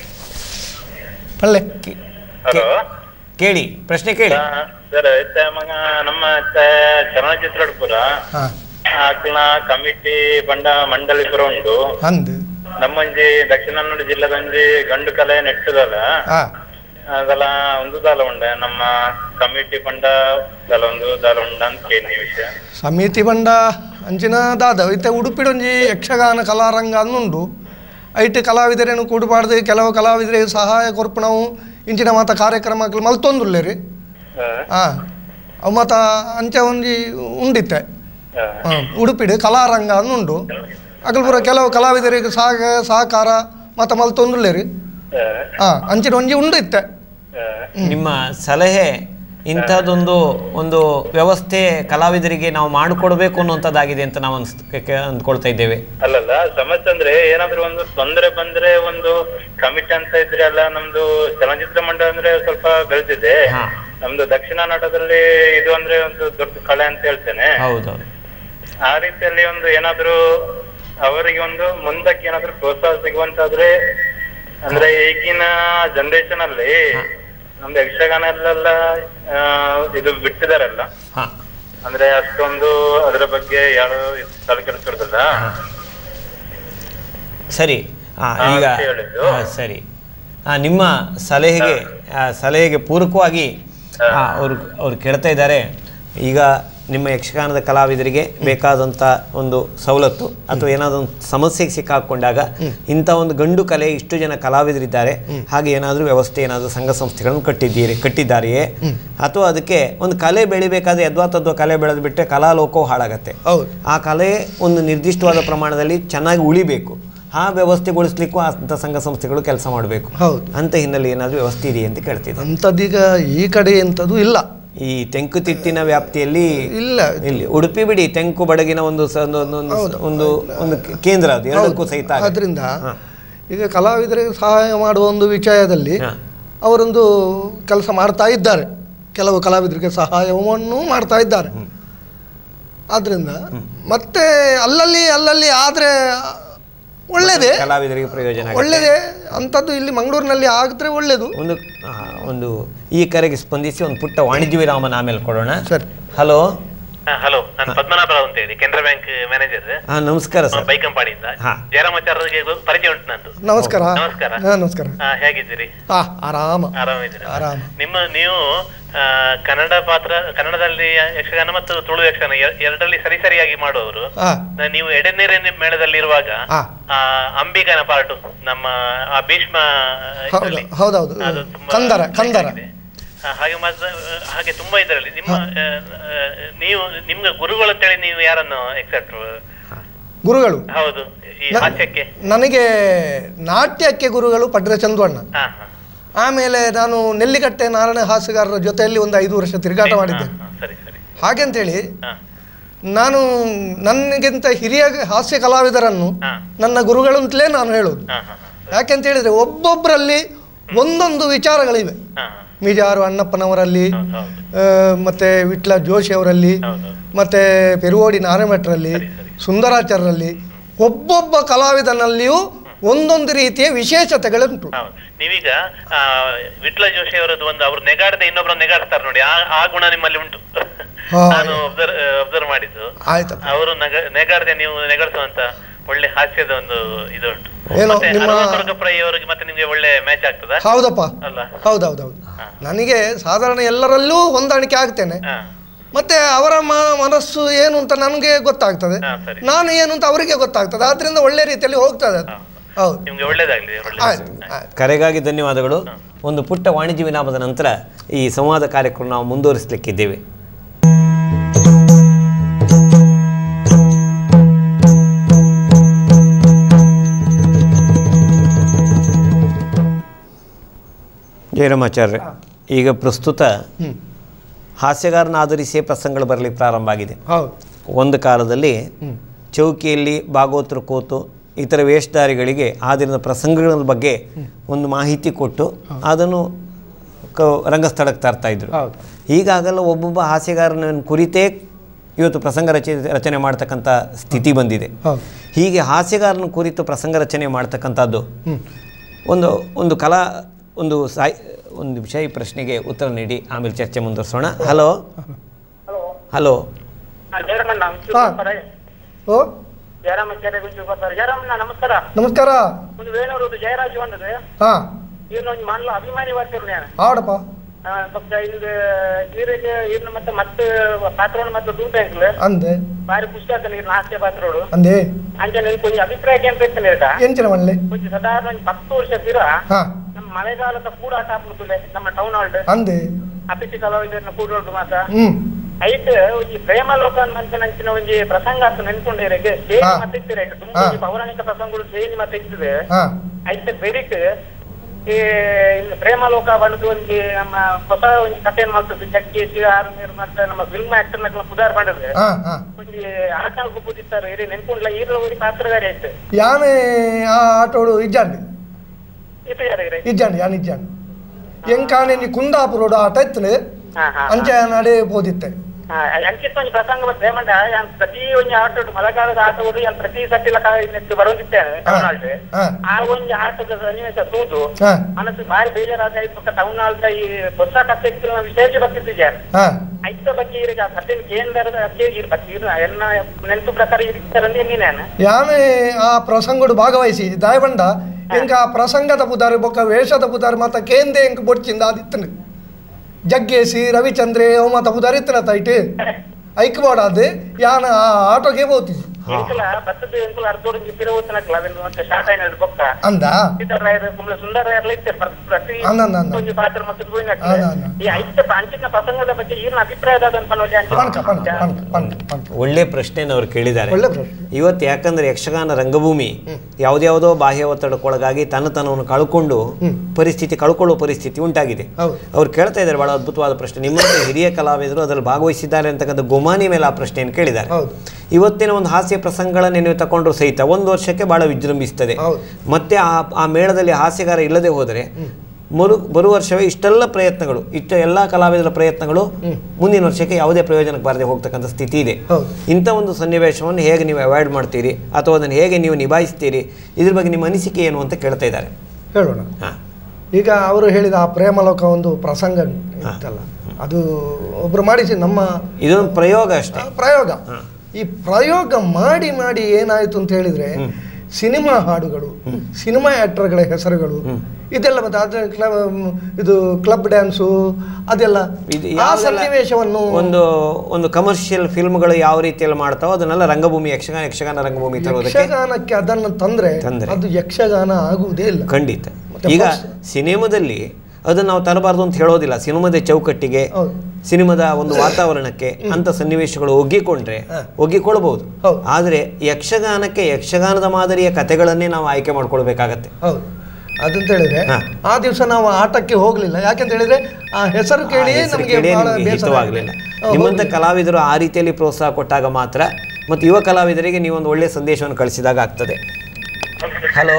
S3: ಒಳ್ಳೆ
S7: ಹಲೋ
S2: ಕೇಳಿ ಪ್ರಶ್ನೆ ಕೇಳಿ
S7: ಸರ್ ಐತೆ ಮಗ ನಮ್ಮ ಐತೆ ಚಲನಚಿತ್ರ ಪುರ
S3: ಹಾಂ
S7: ಆಕ್ಲ ಕಮಿಟಿ ಬಂಡ ಮಂಡಳಿ ಪುರ ಉಂಟು
S3: ಅಂದು
S7: ನಮ್ಮಂಜಿ ದಕ್ಷಿಣ ಕನ್ನಡ ಜಿಲ್ಲೆದಂಜಿ ಗಂಡು ಕಲೆ ನೆಟ್ಟದಲ್ಲ
S3: ಹಾಂ
S7: ಅದೆಲ್ಲ ಒಂದು ದಾಲ ಉಂಡೆ ನಮ್ಮ ಕಮಿಟಿ ಪಂಡ ದಾಲ ಒಂದು ದಾಲ ಉಂಡ ಅಂತ ಕೇಳಿ ವಿಷಯ
S3: ಸಮಿತಿ ಬಂಡ ಅಂಚಿನ ದಾದ ಇತ್ತೆ ಉಡುಪಿಡೊಂಜಿ ಯಕ್ಷಗಾನ ಕಲಾರಂಗ ಅನ್ನುಂಡು ಐಟ್ ಕಲಾವಿದರೇನು ಕೂಡುಪಾಡ್ದು ಕೆಲವು ಕಲಾವಿದರಿಗೆ ಸಹಾಯ ಕೊರ್ಪು ನಾವು ಇಂಚಿನ ಮಾತ ಕಾರ್ಯಕ್ರಮಗಳು ಮಲ್ತೊಂದುಲ್ಲೆ ರೀ ಹಾಂ ಅವು ಮಾತ ಅಂಚ ಒಂಜಿ ಉಂಡಿತ್ತೆ ಹಾಂ ಉಡುಪಿಡು ಕಲಾರಂಗ ಅನ್ನುಂಡು ಅಕಲ್ಪುರ ಕೆಲವು ಕಲಾವಿದರಿಗೆ ಸಹ ಸಹಕಾರ ಮತ್ತು ಮಲ್ತೊಂದುಲ್ಲೆ ರೀ ಹಾಂ ಅಂಚಿನ ಒಂಜಿ ಉಂಡು ಇತ್ತೆ
S2: ನಿಮ್ಮ ಸಲಹೆ ಇಂಥದ್ದೊಂದು ಒಂದು ವ್ಯವಸ್ಥೆ ಕಲಾವಿದರಿಗೆ ನಾವು ಮಾಡಿಕೊಡ್ಬೇಕು ಅನ್ನುವಂಥದ್ದಾಗಿದೆ ಅಂತ ನಾವು ಅನ್ಸ್ ಕೆ- ಅಂದ್ಕೊಳ್ತಾ ಇದ್ದೇವೆ
S7: ಅಲ್ಲಲ್ಲ ಸಮಸ್ಯೆ ಅಂದ್ರೆ ಏನಾದ್ರು ಒಂದು ತೊಂದರೆ ಬಂದ್ರೆ ಒಂದು ಕಮಿಟಿ ಅಂತ ಇದ್ರೆ ಅಲ್ಲ ನಮ್ದು ಚಲನಚಿತ್ರ ಮಂಡಳ ಅಂದ್ರೆ ಸ್ವಲ್ಪ ಬೆಳೆದಿದೆ
S2: ಹಾ.
S7: ನಮ್ದು ದಕ್ಷಿಣ ಕನ್ನಡದಲ್ಲಿ ಇದು ಅಂದ್ರೆ ಒಂದು ದೊಡ್ಡ ಕಳೆ ಅಂತ ಹೇಳ್ತೇನೆ
S2: ಹೌದೌದು
S7: ಆ ರೀತಿಯಲ್ಲಿ ಒಂದು ಏನಾದ್ರು ಅವರಿಗೆ ಒಂದು ಮುಂದಕ್ಕೆ ಏನಾದ್ರು ಪ್ರೋತ್ಸಾಹ ಸಿಗುವಂತಾದ್ರೆ ಅಂದ್ರೆ ಈಗಿನ ಜನರೇಷನ್ ಅಲ್ಲಿ ನಮ್ದು ಯಕ್ಷಗಾನಲ್ಲೆಲ್ಲ ಆ, ಇದು ಬಿಟ್ಟಿದಾರಲ್ಲ
S2: ಹಾಂ
S7: ಅಂದ್ರೆ ಅಷ್ಟೊಂದು ಅದರ ಬಗ್ಗೆ ಯಾರು ತಲೆ ಕೆಡಿಸ್ಕೊಳ್ತಲ್ಲ
S2: ಸರಿ ಆ,
S7: ಹಾ,
S2: ಈಗ
S7: ಹೇಳಿದ್ದು.
S2: ಆ, ಸರಿ ಆ, ನಿಮ್ಮ ಸಲಹೆಗೆ ಆ, ಸಲಹೆಗೆ ಪೂರಕವಾಗಿ ಆ, ಅವ್ರು ಅವ್ರು ಕೇಳ್ತಾ ಇದ್ದಾರೆ ಈಗ ನಿಮ್ಮ ಯಕ್ಷಗಾನದ ಕಲಾವಿದರಿಗೆ ಬೇಕಾದಂಥ ಒಂದು ಸವಲತ್ತು ಅಥವಾ ಏನಾದರೂ ಒಂದು ಸಮಸ್ಯೆಗೆ ಸಿಕ್ಕಾಕೊಂಡಾಗ ಇಂಥ ಒಂದು ಗಂಡು ಕಲೆ ಇಷ್ಟು ಜನ ಕಲಾವಿದರಿದ್ದಾರೆ ಹಾಗೆ ಏನಾದರೂ ವ್ಯವಸ್ಥೆ ಏನಾದರೂ ಸಂಘ ಸಂಸ್ಥೆಗಳನ್ನು ಕಟ್ಟಿದ್ದೀರಿ ಕಟ್ಟಿದ್ದಾರೆಯೇ ಅಥವಾ ಅದಕ್ಕೆ ಒಂದು ಕಲೆ ಬೆಳಿಬೇಕಾದ್ರೆ ಯದ್ವಾ ತದ್ವಾ ಕಲೆ ಬೆಳೆದು ಬಿಟ್ಟರೆ ಕಲಾಲೋಕವು ಹಾಳಾಗತ್ತೆ
S3: ಹೌದು
S2: ಆ ಕಲೆ ಒಂದು ನಿರ್ದಿಷ್ಟವಾದ ಪ್ರಮಾಣದಲ್ಲಿ ಚೆನ್ನಾಗಿ ಉಳಿಬೇಕು ಆ ವ್ಯವಸ್ಥೆಗೊಳಿಸ್ಲಿಕ್ಕೂ ಅಂಥ ಸಂಘ ಸಂಸ್ಥೆಗಳು ಕೆಲಸ ಮಾಡಬೇಕು
S3: ಹೌದು
S2: ಅಂತ ಹಿನ್ನೆಲೆ ಏನಾದರೂ ವ್ಯವಸ್ಥೆ ಇದೆಯೇ ಅಂತ ಕೇಳ್ತಿದ್ದೆ
S3: ಅಂಥದ್ದೀಗ ಈ ಕಡೆ ಎಂಥದ್ದು ಇಲ್ಲ
S2: ಈ ತೆಂಕುತಿಟ್ಟಿನ ವ್ಯಾಪ್ತಿಯಲ್ಲಿ
S3: ಇಲ್ಲ
S2: ಇಲ್ಲಿ ಉಡುಪಿ ಬಿಡಿ ತೆಂಕು ಬಡಗಿನ ಒಂದು ಸ- ಒಂದು- ಒಂದು- ಒಂದು ಒಂದು ಒಂದು ಕೇಂದ್ರ ಅದು ಎರಡಕ್ಕೂ ಸಹಿತ ಆಗುತ್ತೆ.
S3: ಅದರಿಂದ
S2: ಹಾ.
S3: ಈಗ ಕಲಾವಿದರಿಗೆ ಸಹಾಯ ಮಾಡುವ ಒಂದು ವಿಷಯದಲ್ಲಿ
S2: ಹಾ.
S3: ಅವರೊಂದು ಕೆಲಸ ಮಾಡ್ತಾ ಇದ್ದಾರೆ ಕೆಲವು ಕಲಾವಿದರಿಗೆ ಸಹಾಯವನ್ನು ಮಾಡ್ತಾ ಇದ್ದಾರೆ ಆದ್ರಿಂದ ಮತ್ತೆ ಅಲ್ಲಲ್ಲಿ ಅಲ್ಲಲ್ಲಿ ಆದರೆ ಒಳ್ಳೆಯದೇ
S2: ಕಲಾವಿದರಿಗೆ ಪ್ರಯೋಜನ ಆಗುತ್ತೆ.
S3: ಒಳ್ಳೆಯದೇ ಅಂಥದ್ದು ಇಲ್ಲಿ ಮಂಗಳೂರಿನಲ್ಲಿ ಆಗಿದ್ರೆ ಒಳ್ಳೆಯದು
S2: ಒಂದು ಆ, ಒಂದು ಈ ಕರೆಗೆ ಸ್ಪಂದಿಸಿ ಒಂದು ಪುಟ್ಟ ವಾಣಿಜ್ಯ ವಿರಾಮನ ಆಮೇಲೆ ಕೊಡೋಣ
S3: ಸರಿ.
S2: ಹಲೋ
S7: ಹಲೋ ನಾನು ಪದ್ಮನಾಭರಾವ್ ಅಂತ ಹೇಳಿ ಕೆನರಾ ಬ್ಯಾಂಕ್ ಮ್ಯಾನೇಜರ್
S2: ಹಾ ನಮಸ್ಕಾರ ಸರ್
S7: ಬೈಕಂಪಾಡಿಯಿಂದ
S2: ಹಾ.
S7: ಜಯರಾಮಾಚಾರ್ಯರಿಗೆ ಪರಿಚಯ ಉಂಟು ನಂದು
S3: ನಮಸ್ಕಾರ
S7: ನಮಸ್ಕಾರ.
S3: ಹಾ, ನಮಸ್ಕಾರ
S7: ಹಾ, ಹೇಗಿದ್ದೀರಿ
S3: ಹಾ ಆರಾಮ
S7: ಆರಾಮಿದ್ದೀರಿ
S3: ಆರಾಮ.
S7: ನಿಮ್ಮ ನೀವು ಆ, ಕನ್ನಡ ಪಾತ್ರ ಕನ್ನಡದಲ್ಲಿ ಯಕ್ಷಗಾನ ಮತ್ತು ತುಳು ಯಕ್ಷಗಾನ ಎ- ಎರಡರಲ್ಲಿ ಸರಿ ಸರಿಯಾಗಿ ಮಾಡುವವರು
S3: ಹಾ
S7: ನ- ನೀವು ಎಡೆನೇರೆ ಮೇಳದಲ್ಲಿರುವಾಗ
S3: ಹಾ.
S7: ಆ ಅಂಬಿಗನ ಪಾರ್ಟ್ ನಮ್ಮ ಆ ಭೀಷ್ಮ
S3: ಹೌದು
S7: ಇದ್ರಲ್ಲಿ,
S3: ಹೌದೌದು
S7: ಅದು ತುಂಬಾ
S3: ಕಂದರ ಕಂದರ
S7: ಆಗಿದೆ. ಆ, ಹಾಗೆ ಮಾತ್ರ ಹಾಗೆ ತುಂಬಾ ಇದರಲ್ಲಿ ನಿಮ್ಮ ಆ, ಆ, ನೀವು ನಿಮ್ಗೆ ಗುರುಗಳು ಅಂತೇಳಿ ನೀವು ಯಾರನ್ನು ಎಕ್ಸೆಪ್ಟ್
S3: ಗುರುಗಳು
S7: ಹೌದು ಈ
S3: ನ-
S7: ಹಾಸ್ಯಕ್ಕೆ
S3: ನನಗೆ ನಾಟ್ಯಕ್ಕೆ ಗುರುಗಳು ಪಡ್ರೆ ಚಂದ್ವಣ್ಣ
S7: ಹಾ ಹಾ
S3: ಆಮೇಲೆ ನಾನು ನೆಲ್ಲಿಗಟ್ಟೆ ನಾರಾಯಣ ಹಾಸುಗಾರರ ಜೊತೆಯಲ್ಲಿ ಒಂದು ಐದು ವರ್ಷ ತಿರುಗಾಟ ಮಾಡಿದ್ದೆ
S7: ಹಾ, ಸರಿ ಸರಿ
S3: ಹಾಗೆಂತೇಳಿ
S7: ಹಾ
S3: ನಾನು ನನಗಿಂತ ಹಿರಿಯ ಹಾಸ್ಯ ಕಲಾವಿದರನ್ನು
S7: ಹಾ.
S3: ನನ್ನ ಗುರುಗಳು ಅಂತಲೇ ನಾನು ಹೇಳೋದು
S7: ಹಾ ಹಾ
S3: ಯಾಕೆಂತ ಹೇಳಿದ್ರೆ ಒಬ್ಬೊಬ್ಬರಲ್ಲಿ ಒಂದೊಂದು ವಿಚಾರಗಳಿವೆ
S7: ಹಾ
S3: ಮಿಜಾರು ಅಣ್ಣಪ್ಪನವರಲ್ಲಿ
S7: ಹೌದು ಹೌದು
S3: ಆ, ಮತ್ತೆ ವಿಟ್ಲ ಜೋಶಿ ಅವರಲ್ಲಿ
S7: ಹೌದು.
S3: ಮತ್ತೆ ಪೆರುವೋಡಿ ನಾರಾಯಣಭಟ್ರಲ್ಲಿ ಸುಂದರಾಚಾರ್ಯರಲ್ಲಿ ಒಬ್ಬೊಬ್ಬ ಕಲಾವಿದನಲ್ಲಿಯೂ ಒಂದೊಂದು ರೀತಿಯ ವಿಶೇಷತೆಗಳುಂಟು
S7: ಹೌದು ನೀವೀಗ ಆ, ವಿಟ್ಲ ಜೋಶಿ ಅವರದ್ದು ಒಂದು ಅವ್ರು ನೆಗಾಡದೆ ಇನ್ನೊಬ್ರು ನೆಗಾಡ್ತಾರೆ ನೋಡಿ ಆ ಆ ಗುಣ ನಿಮ್ಮಲ್ಲಿ ಉಂಟು
S3: ಹಾ.
S7: ನಾನು ಒಬ್ಸರ್ವ್ ಒಬ್ಸರ್ವ್ ಮಾಡಿದ್ದು
S3: ಆಯ್ತಪ್ಪ
S7: ಅವರು ನಗ ನೆಗಾಡದೆ ನೀವು ನೆಗಾಡ್ಸುವಂತ ಒಳ್ಳೆ ಹಾಸ್ಯದ ಒಂದು ಇದು ಉಂಟು
S3: ಏನೋ
S7: ಮತ್ತೆ
S3: ನಿಮ್ಮ-
S7: ಅರವತ್ತು ಪ್ರೈ ಅವರಿಗೆ ಮತ್ತೆ ನಿಮ್ಗೆ ಒಳ್ಳೆ ಮ್ಯಾಚ್ ಆಗ್ತದಾ
S3: ಹೌದಪ್ಪ
S7: ಅಲ್ಲ
S3: ಹೌದೌದೌದು ನನಗೆ ಸಾಧಾರಣ ಎಲ್ಲರಲ್ಲೂ ಹೊಂದಾಣಿಕೆ ಆಗ್ತೇನೆ
S7: ಹಾ
S3: ಮತ್ತೆ ಅವರ ಮ- ಮನಸ್ಸು ಏನು ಅಂತ ನನಗೆ ಗೊತ್ತಾಗ್ತದೆ
S7: ಹಾ, ಸರಿ.
S3: ನಾನು ಏನು ಅಂತ ಅವರಿಗೆ ಗೊತ್ತಾಗ್ತದೆ ಆದ್ರಿಂದ ಒಳ್ಳೆ ರೀತಿಯಲ್ಲಿ ಹೋಗ್ತದೆ ಅದು ಹೌದು
S7: ನಿಮ್ಗೆ ಒಳ್ಳೇದಾಗ್ಲಿ ಒಳ್ಳೆ
S3: ಆಯ್ತು ಆಯ್ತು
S2: ಕರೆಗಾಗಿ ಧನ್ಯವಾದಗಳು ಒಂದು ಪುಟ್ಟ ವಾಣಿಜ್ಯ ವಿರಾಮದ ನಂತರ ಈ ಸಂವಾದ ಕಾರ್ಯಕ್ರಮ ನಾವು ಮುಂದುವರಿಸಲಿಕ್ಕಿದ್ದೇವೆ ಜಯರಾಮಾಚಾರ್ಯ ಈಗ ಪ್ರಸ್ತುತ ಹಾಸ್ಯಗಾರನ ಆಧರಿಸಿಯೇ ಪ್ರಸಂಗಗಳು ಬರಲಿಕ್ಕೆ ಪ್ರಾರಂಭ ಆಗಿದೆ
S3: ಹೌದು
S2: ಒಂದು ಕಾಲದಲ್ಲಿ ಚೌಕಿಯಲ್ಲಿ ಭಾಗವತರು ಕೂತು ಇತರ ವೇಷಧಾರಿಗಳಿಗೆ ಆ ದಿನದ ಪ್ರಸಂಗಗಳ ಬಗ್ಗೆ ಒಂದು ಮಾಹಿತಿ ಕೊಟ್ಟು ಅದನ್ನು ಕ ರಂಗಸ್ಥಳಕ್ಕೆ ತರ್ತಾ ಇದ್ರು
S3: ಹೌದು.
S2: ಹೀಗಾಗಲ್ಲ ಒಬ್ಬೊಬ್ಬ ಹಾಸ್ಯಗಾರನ ಕುರಿತೇ ಇವತ್ತು ಪ್ರಸಂಗ ರಚನೆ ರಚನೆ ಮಾಡ್ತಕ್ಕಂಥ ಸ್ಥಿತಿ ಬಂದಿದೆ
S3: ಹೌದು
S2: ಹೀಗೆ ಹಾಸ್ಯಗಾರನ ಕುರಿತು ಪ್ರಸಂಗ ರಚನೆ ಮಾಡ್ತಕ್ಕಂಥದ್ದು ಒಂದು ಒಂದು ಕಲಾ ಒಂದು ಸಾಯ್ ಒಂದು ನಿಮಿಷ ಈ ಪ್ರಶ್ನೆಗೆ ಉತ್ತರ ನೀಡಿ ಆಮೇಲೆ ಚರ್ಚೆ ಮುಂದುವರಿಸೋಣ ಹಲೋ ಹಲೋ
S4: ಜಯರಾಮಣ್ಣ
S3: ಹಾ. ಓ
S4: ಜಯರಾಮಾಚಾರ್ಯ ಗುಂಜು ಬರ್ತಾರೆ ಜಯರಾಮಣ್ಣ ನಮಸ್ಕಾರ
S3: ನಮಸ್ಕಾರ
S4: ಒಂದು ವೇಣೂರು ಜಯರಾಜ್ ಬಂದದೆ
S3: ಹಾ
S4: ಇವ್ರೊಂದು ಮಂಡಲ ಅಭಿಮಾನಿ ಬರ್ತಿರು ನಾನು
S3: ಆಡಪ್ಪ
S4: ಸ್ವಲ್ಪ ಇದು ಈರಿಗೆ ಇವ್ರನ್ನ ಮತ್ತೆ ಮತ್ತೆ ಪಾತ್ರಗಳು ಮತ್ತೆ ದೂತ ಅಂಕಲ್
S3: ಅಂದೆ
S4: ಬಾರಿ ಖುಷಿ ಆಗ್ತಾನೆ ಇವ್ರನ್ನ ಹಾಸ್ಯ ಪಾತ್ರಗಳು
S3: ಅಂದೆ
S4: ಅಂಚೆ ನನ್ಗೆ ಕೊಂಚ ಅಭಿಪ್ರಾಯ ಏನ್ ಬೇಕಂದ್ರೆ ಈಗ
S3: ಎಂಚಿನ ಮಳ್ಳೆ
S4: ಕೊಂಚ ಸಾಧಾರಣ ಒಂದು ಹತ್ತು ವರ್ಷ ತಿರ
S3: ಹಾ
S4: ನಮ್ಮ ಮಳೆಗಾಲದ ಕೂಡಾಟ ಹಾಕ್ಬಿಡ್ತದೆ ನಮ್ಮ ಟೌನ್ ಹಾಲ್ಡ್
S3: ಅಂದೆ
S4: ಅಪಿಸಿ ಕಲಾವಿದರನ್ನ ಕೂಡೋದು ಮಾತ್ರ
S3: ಹ್ಮ್
S4: ಐಟ್ ಒಂಜಿ ಪ್ರೇಮ ಲೋಕ ಅಂತ ನಂಚಿನ ಒಂಜಿ ಪ್ರಸಂಗ ಅಂತ ನೆನ್ಕೊಂಡಿರಿಗೆ ಸ್ಟೇಜ್
S3: ಹಾ.
S4: ಮತ್ತೆ ಇತ್ತಿರ ತುಂಬಾ
S3: ಹಾ.
S4: ಒಂಜಿ ಪೌರಾಣಿಕ ಪ್ರಸಂಗಗಳು ಸ್ಟೇಜ್ ಮತ್ತೆ ಇರ್ತದೆ
S3: ಹಾ
S4: ಐತೆ ಬೆರಿಕ್ ಈ ಇಲ್ಲಿ ಪ್ರೇಮ ಲೋಕ ಬಂದು ಒಂಜಿ ನಮ್ಮ ಹೊಸ ಒಂಜಿ ಕಥೆಯನ್ನು ಮಾಡ್ತದೆ ಜಗ್ಗಿ ಆರು ನೀರು ಮತ್ತೆ ನಮ್ಮ ಫಿಲ್ಮ್ ಆಕ್ಟರ್ ನಕ್ಲ ಪುದಾರ್ ಮಾಡಿದ್ರೆ
S3: ಹಾ ಹಾ
S4: ಒಂಜಿ ಆಟ ಗುಪ್ಪುದಿತ್ತಾರೆ ಇರಿ ನೆನ್ಕೊಂಡ್ಲ ಈರ್ಲ ಒಂದು ಪಾತ್ರಧಾರಿ ಆಯ್ತು
S3: ಯಾನೆ ಆ ಆಟೋಡು ಇಜ್ಜಾಂಡು
S4: ಇತ್ತು ಯಾರಿಗೆ
S3: ಇಜ್ಜಾಂಡು ಯಾನ್ ಇಜ್ಜಾಂಡು ಎಂಕಾನೆ ನೀ ಕುಂದಾಪುರೋಡು ಆಟ ಇತ್ತಲೆ
S4: ಹಾ ಹಾ
S3: ಅಂಚೆ ನಡೆ ಪೋದಿತ್ತೆ
S4: ಅಂಕಿತ್ ಒಂಜಿ ಪ್ರಸಂಗ ಮತ್ತೆ ಏಮಂಡ ಯಾನ್ ಪ್ರತಿ ಒಂಜಿ ಆಟ ಮಳೆಗಾಲದ ಆಟ ಓಡಿ ಯಾನ್ ಪ್ರತಿ ಸತಿ ನೆತ್ತು ಬರೋದಿತ್ತೇನೆ
S3: ಹಾ
S4: ಟೌನ್ ಹಾಲ್ಡ್
S3: ಹಾ
S4: ಆ ಒಂಜಿ ಆಟದ ಸನ್ನಿವೇಶ ತೂದು
S3: ಹಾ
S4: ಮನಸ್ಸು ಭಾರಿ ಬೇಜಾರಾದ ಇತ್ತು ಟೌನ್ ಹಾಲ್ದ ಈ ಹೊಸ ಕಥೆ ವಿಶೇಷ ಬರ್ತಿದ್ದೆ
S3: ಹಾ
S4: ಐತ ಬಗ್ಗೆ ಇರಿಗೆ ಆ ಕಥೆ ಕೇಂದ್ರದ ಅಕ್ಕೇಜಿ ಇರ್ಬೇಕು ಇರು ಎನ್ನ ನೆನಪು ಪ್ರಕಾರ ಇರ್ತಾರಂದ್ರೆ ನೀನೇನು
S3: ಯಾನೆ ಆ ಪ್ರಸಂಗಡು ಭಾಗವಹಿಸಿ ದಾಯಬಂಡ ಎಂಕ ಆ ಪ್ರಸಂಗದ ಪುದಾರು ಬೊಕ್ಕ ವೇಷದ ಪುದಾರು ಮಾತ ಕೇಂದೆ ಎಂಕ್ ಬೊಡ್ಚಿಂದ ಆದಿತ್ತನು ಜಗ್ಗೇಸಿ ರವಿಚಂದ್ರೆ ಅವ ತಪ್ಪು ದರಿತನ ತೈಟ್ ಐಕ್ಬೋಡ ಅದು ಯಾನ ಆ ಆಟೋಗೆ ಹೋಗ್ತಿದ್ವಿ
S4: ಎಂಕುಲ ಬತ್ತದ ಎಂಕುಲ ಅರ್ಧೋಡಿಂಚಿ ಪಿರ ಓತನಕ್ಲ ಅವೆಲ್ಲ ಮತ್ತೆ ಶಾರ್ಟ್ ಆಯ್ನ ಬೊಕ್ಕ
S3: ಅಂದ
S4: ಸಿದ್ದರಾಯರು ಕುಂಬ್ಳ ಸುಂದರಾಯರ್ಲ ಇತ್ತೆ ಪ್ರತಿ
S3: ಅಂದ, ಅಂದ, ಅಂದ.
S4: ಒಂಜಿ ಪಾತ್ರ ಮತ್ತೆ
S3: ಅಂದ, ಅಂದ.
S4: ಈ ಐತೆ ಅಂಚಿನ ಪ್ರಸಂಗದ ಬಗ್ಗೆ ಏನ್ ಅಭಿಪ್ರಾಯ ಅದ ಪನೋಲಿ
S3: ಪಣಕ ಪಣಕ ಪಣಕ ಪಣಕ ಪಣಕ
S2: ಒಳ್ಳೆ ಪ್ರಶ್ನೆಯನ್ನು ಅವ್ರು ಕೇಳಿದ್ದಾರೆ
S3: ಒಳ್ಳೆ ಪ್ರಶ್ನೆ
S2: ಇವತ್ತು ಯಾಕಂದ್ರೆ ಯಕ್ಷಗಾನ ರಂಗಭೂಮಿ ಯಾವ್ದ್ಯಾವುದೋ ಬಾಹ್ಯ ಒತ್ತಡಕ್ಕೊಳಗಾಗಿ ತನ್ನತನವನ್ನು ಕಳ್ಕೊಂಡು ಪರಿಸ್ಥಿತಿ ಕಳ್ಕೊಳ್ಳುವ ಪರಿಸ್ಥಿತಿ ಉಂಟಾಗಿದೆ
S3: ಹೌದು.
S2: ಅವ್ರು ಕೇಳ್ತಾ ಇದ್ದಾರೆ ಬಹಳ ಅದ್ಭುತವಾದ ಪ್ರಶ್ನೆ ನಿಮ್ಮಂತೆ ಹಿರಿಯ ಕಲಾವಿದರು ಅದರಲ್ಲಿ ಭಾಗವಹಿಸಿದ್ದಾರೆ ಅಂತಕ್ಕಂಥ ಗುಮಾನಿ ಮೇಲೆ ಆ ಪ್ರಶ್ನೆಯನ್ನು ಕೇಳಿದ್ದಾರೆ
S3: ಹೌದು.
S2: ಇವತ್ತಿನ ಒಂದು ಹಾಸ್ಯ ಪ್ರಸಂಗಗಳನ್ನ ನೀವು ತಗೊಂಡ್ರು ಸಹಿತ ಒಂದು ವರ್ಷಕ್ಕೆ ಬಹಳ ವಿಜೃಂಭಿಸ್ತದೆ
S3: ಹೌದು.
S2: ಮತ್ತೆ ಆ ಆ ಮೇಳದಲ್ಲಿ ಹಾಸ್ಯಗಾರ ಇಲ್ಲದೆ ಹೋದರೆ ಮರು ಬರುವ ವರ್ಷವೇ ಇಷ್ಟೆಲ್ಲ ಪ್ರಯತ್ನಗಳು ಇಷ್ಟ ಎಲ್ಲ ಕಲಾವಿದರ ಪ್ರಯತ್ನಗಳು ಮುಂದಿನ ವರ್ಷಕ್ಕೆ ಯಾವುದೇ ಪ್ರಯೋಜನಕ್ಕೆ ಬಾರದೆ ಹೋಗ್ತಕ್ಕಂಥ ಸ್ಥಿತಿ ಇದೆ
S3: ಹೌದು.
S2: ಇಂಥ ಒಂದು ಸನ್ನಿವೇಶವನ್ನು ಹೇಗೆ ನೀವು ಅವಾಯ್ಡ್ ಮಾಡ್ತೀರಿ ಅಥವಾ ಅದನ್ನು ಹೇಗೆ ನೀವು ನಿಭಾಯಿಸ್ತೀರಿ ಇದ್ರ ಬಗ್ಗೆ ನಿಮ್ಮ ಅನಿಸಿಕೆ ಏನು ಅಂತ ಕೇಳ್ತಾ ಇದ್ದಾರೆ
S3: ಹೇಳೋಣ
S2: ಹಾಂ
S3: ಈಗ ಅವರು ಹೇಳಿದ ಆ ಪ್ರೇಮಲೋಕ ಒಂದು ಪ್ರಸಂಗ ಇತ್ತಲ್ಲ ಅದು ಒಬ್ರು ಮಾಡಿಸಿ ನಮ್ಮ
S2: ಇದೊಂದು ಪ್ರಯೋಗ ಅಷ್ಟೇ
S3: ಆ, ಪ್ರಯೋಗ ಈ ಪ್ರಯೋಗ ಮಾಡಿ ಮಾಡಿ ಏನಾಯ್ತು ಅಂತ ಹೇಳಿದ್ರೆ ಸಿನಿಮಾ ಹಾಡುಗಳು ಸಿನಿಮಾ ಆಕ್ಟರ್ಗಳ ಹೆಸರುಗಳು ಇದೆಲ್ಲ ಮತ್ತೆ ಅದ್ರ ಕ್ಲಬ್ ಇದು ಕ್ಲಬ್ ಡ್ಯಾನ್ಸು ಅದೆಲ್ಲ
S2: ಇದು
S3: ಆ
S2: ಯಾವ್ದೆಲ್ಲ
S3: ಸನ್ನಿವೇಶವನ್ನು
S2: ಒಂದು ಒಂದು ಕಮರ್ಷಿಯಲ್ ಫಿಲ್ಮ್ಗಳು ಯಾವ ರೀತಿಯಲ್ಲಿ ಮಾಡ್ತಾವೋ ಅದನ್ನೆಲ್ಲ ರಂಗಭೂಮಿ ಯಕ್ಷಗಾನ ಯಕ್ಷಗಾನ ರಂಗಭೂಮಿ ತರೋದಕ್ಕೆ
S3: ಯಕ್ಷಗಾನಕ್ಕೆ ಅದನ್ನು ತಂದ್ರೆ
S2: ತಂದ್ರೆ.
S3: ಅದು ಯಕ್ಷಗಾನ ಆಗುವುದೇ ಇಲ್ಲ
S2: ಖಂಡಿತ
S3: ಮತ್ತೆ
S2: ಈಗ
S3: first-
S2: ಸಿನಿಮಾದಲ್ಲಿ ಅದನ್ನು ನಾವು ತರಬಾರ್ದು ಅಂತ ಹೇಳೋದಿಲ್ಲ ಸಿನಿಮಾದ ಚೌಕಟ್ಟಿಗೆ
S3: ಹೌದು.
S2: ಸಿನಿಮಾದ ಒಂದು ವಾತಾವರಣಕ್ಕೆ ಅಂತ ಸನ್ನಿವೇಶಗಳು ಒಗ್ಗಿಕೊಂಡ್ರೆ ಒಗ್ಗಿಕೊಳ್ಬಹುದು
S3: ಹೌದು.
S2: ಆದರೆ ಯಕ್ಷಗಾನಕ್ಕೆ ಯಕ್ಷಗಾನದ ಮಾದರಿಯ ಕಥೆಗಳನ್ನೇ ನಾವು ಆಯ್ಕೆ ಮಾಡ್ಕೊಳ್ಬೇಕಾಗತ್ತೆ
S3: ಹೌದು ಅದಂತ ಹೇಳಿದ್ರೆ
S2: ಹಾ.
S3: ಆ ದಿವಸ ನಾವು ಆಟಕ್ಕೆ ಹೋಗ್ಲಿಲ್ಲ ಯಾಕೆಂತ ಹೇಳಿದ್ರೆ ಆ ಹೆಸರು ಕೇಳಿ
S2: ಆ ಹೆಸರು
S3: ನಮಗೆ
S2: ಕೇಳಿ
S3: ಬಹಳ
S2: ನಿಮ್ಗೆ
S3: ಬೇಸರ
S2: ಹಿತವಾಗಲಿಲ್ಲ
S3: ಹಾ,
S2: ನಿಮ್ಮಂಥ
S3: ಹೋಗ್ಲಿಲ್ಲ.
S2: ಕಲಾವಿದರು ಆ ರೀತಿಯಲ್ಲಿ ಪ್ರೋತ್ಸಾಹ ಕೊಟ್ಟಾಗ ಮಾತ್ರ ಮತ್ತು ಯುವ ಕಲಾವಿದರಿಗೆ ನೀವೊಂದು ಒಳ್ಳೆಯ ಸಂದೇಶವನ್ನು ಕಳಿಸಿದಾಗ ಆಗ್ತದೆ ಹಲೋ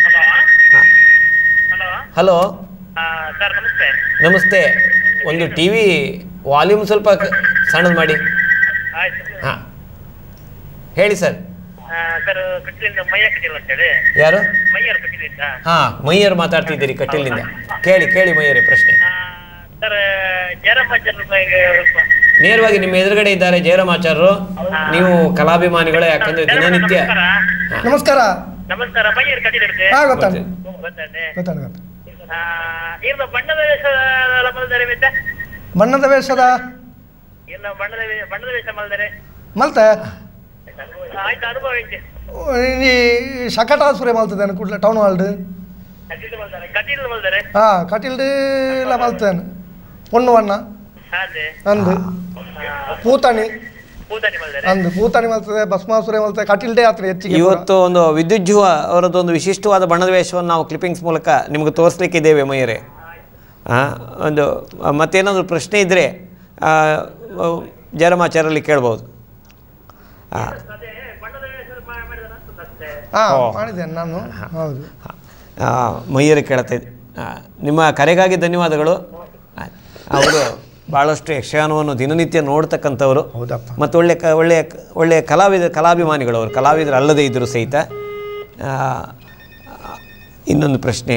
S8: ಹಲೋ
S2: ಹಲೋ
S8: ಸರ್ ನಮಸ್ತೆ
S2: ನಮಸ್ತೆ ಒಂದು ಟಿ ವಿ ವಾಲ್ಯೂಮ್ ಸ್ವಲ್ಪ ಕ- ಸಣ್ಣದು ಮಾಡಿ
S8: ಆಯ್ತು
S2: ಹಾಂ ಹೇಳಿ ಸರ್
S8: ಸರ್ ಕಟ್ಟಿಲಿಂದ ಮೈಯ ಕಟ್ಟಿಲ್ಲ ಅಂತೇಳಿ
S2: ಯಾರು
S8: ಮೈಯರ್ ಕಟ್ಟಿಲಿಂದ
S2: ಹಾಂ ಮೈಯರ್ ಮಾತಾಡ್ತಿದ್ದೀರಿ ಕಟೀಲಿಂದ ಕೇಳಿ ಕೇಳಿ ಮೈಯರೇ ಪ್ರಶ್ನೆ
S8: ಸರ್ ಜಯರಾಮ ಬಗ್ಗೆ
S2: ನೇರವಾಗಿ ನಿಮ್ಮ ಎದುರುಗಡೆ ಇದ್ದಾರೆ ಜಯರಾಮಾಚಾರ್ಯರು ನೀವು ಕಲಾಭಿಮಾನಿಗಳೇ ಯಾಕಂದ್ರೆ ದಿನನಿತ್ಯ
S8: ನಮಸ್ಕಾರ
S3: ನಮಸ್ಕಾರ
S8: ನಮಸ್ಕಾರ ಮೈಯರ್ ಕಟ್ಟಿಲಿರುತ್ತೆ
S3: ಹಾ ಗೊತ್ತಾಗ
S8: ಗೊತ್ತಾನೆ
S3: ಗೊತ್ತಾಗ ಗೊತ್ತಾಗ
S8: ಇರ್ನ ಬಣ್ಣದ ವೇಷ ಮಲ್ದರೆ ಮಿತ್ತ
S3: ಬಣ್ಣದ ವೇಷದ
S8: ಇರ್ನ ಬಣ್ಣದ ವೇ- ಬಣ್ಣದ ವೇಷ ಮಲ್ದರೆ
S3: ಮಲ್ತ
S8: ಆಯ್ತು ಅನುಭವ ಐತೆ
S3: ಈ ಶಕಟಾಸುರೆ ಮಲ್ತದೇನು ಕೂಡಲೇ ಟೌನ್ ಹಾಲ್ಡ್
S8: ಕಟೀಲ್ ಮಲ್ದರೆ ಕಟೀಲ್ ಮಲ್ದರೆ
S3: ಹಾ ಕಟೀಲ್ಡ್ ಇಲ್ಲ ಮಲ್ತೇನು பொண்ணு வண்ணா
S8: ಅದೇ
S3: ಅಂದು ಪೂತಣಿ
S8: ಪೂತಾನಿ ಮಲ್ದರೆ
S3: ಅಂದು ಪೂತಣಿ ಮಲ್ತದೆ ಭಸ್ಮಾಸುರೆ ಮಲ್ತದೆ ಕಟೀಲ್ಡೆ ಯಾತ್ರೆ ಹೆಚ್ಚಿಗೆ
S2: ಇವತ್ತು ಒಂದು ವಿದ್ಯುಜ್ಜುವ ಅವರದ್ದು ಒಂದು ವಿಶಿಷ್ಟವಾದ ಬಣ್ಣದ ವೇಷವನ್ನು ನಾವು ಕ್ಲಿಪ್ಪಿಂಗ್ಸ್ ಮೂಲಕ ನಿಮಗೆ ತೋರಿಸ್ಲಿಕ್ಕಿದ್ದೇವೆ ಮೈಯರೇ ಆ, ಒಂದು ಆ, ಮತ್ತೇನಾದರೂ ಪ್ರಶ್ನೆ ಇದ್ದರೆ ಜಯರಾಮಾಚಾರ್ಯಲ್ಲಿ ಕೇಳ್ಬೋದು ಆ,
S8: ಅದೇ ಬಣ್ಣದ ವೇಷ ಮಾ- ಮಾಡಿದ ಅಷ್ಟೇ
S3: ಹಾ
S2: ಓ.
S3: ಮಾಡಿದ್ದೇನೆ ನಾನು ಹೌದು
S2: ಆ, ಮೈಯರೇ ಕೇಳ್ತಾ ಇದ್ದೆ ಆ, ನಿಮ್ಮ ಕರೆಗಾಗಿ ಧನ್ಯವಾದಗಳು ಆ, ಅವರು ಭಾಳಷ್ಟು ಯಕ್ಷಗಾನವನ್ನು ದಿನನಿತ್ಯ ನೋಡ್ತಕ್ಕಂಥವ್ರು
S3: ಹೌದಪ್ಪ.
S2: ಮತ್ತು ಒಳ್ಳೆ ಕ ಒಳ್ಳೆಯ ಕ- ಒಳ್ಳೆಯ ಕಲಾವಿದ ಕಲಾಭಿಮಾನಿಗಳು ಅವರು ಕಲಾವಿದರು ಅಲ್ಲದೇ ಇದ್ದರೂ ಸಹಿತ ಆ, ಇನ್ನೊಂದು ಪ್ರಶ್ನೆ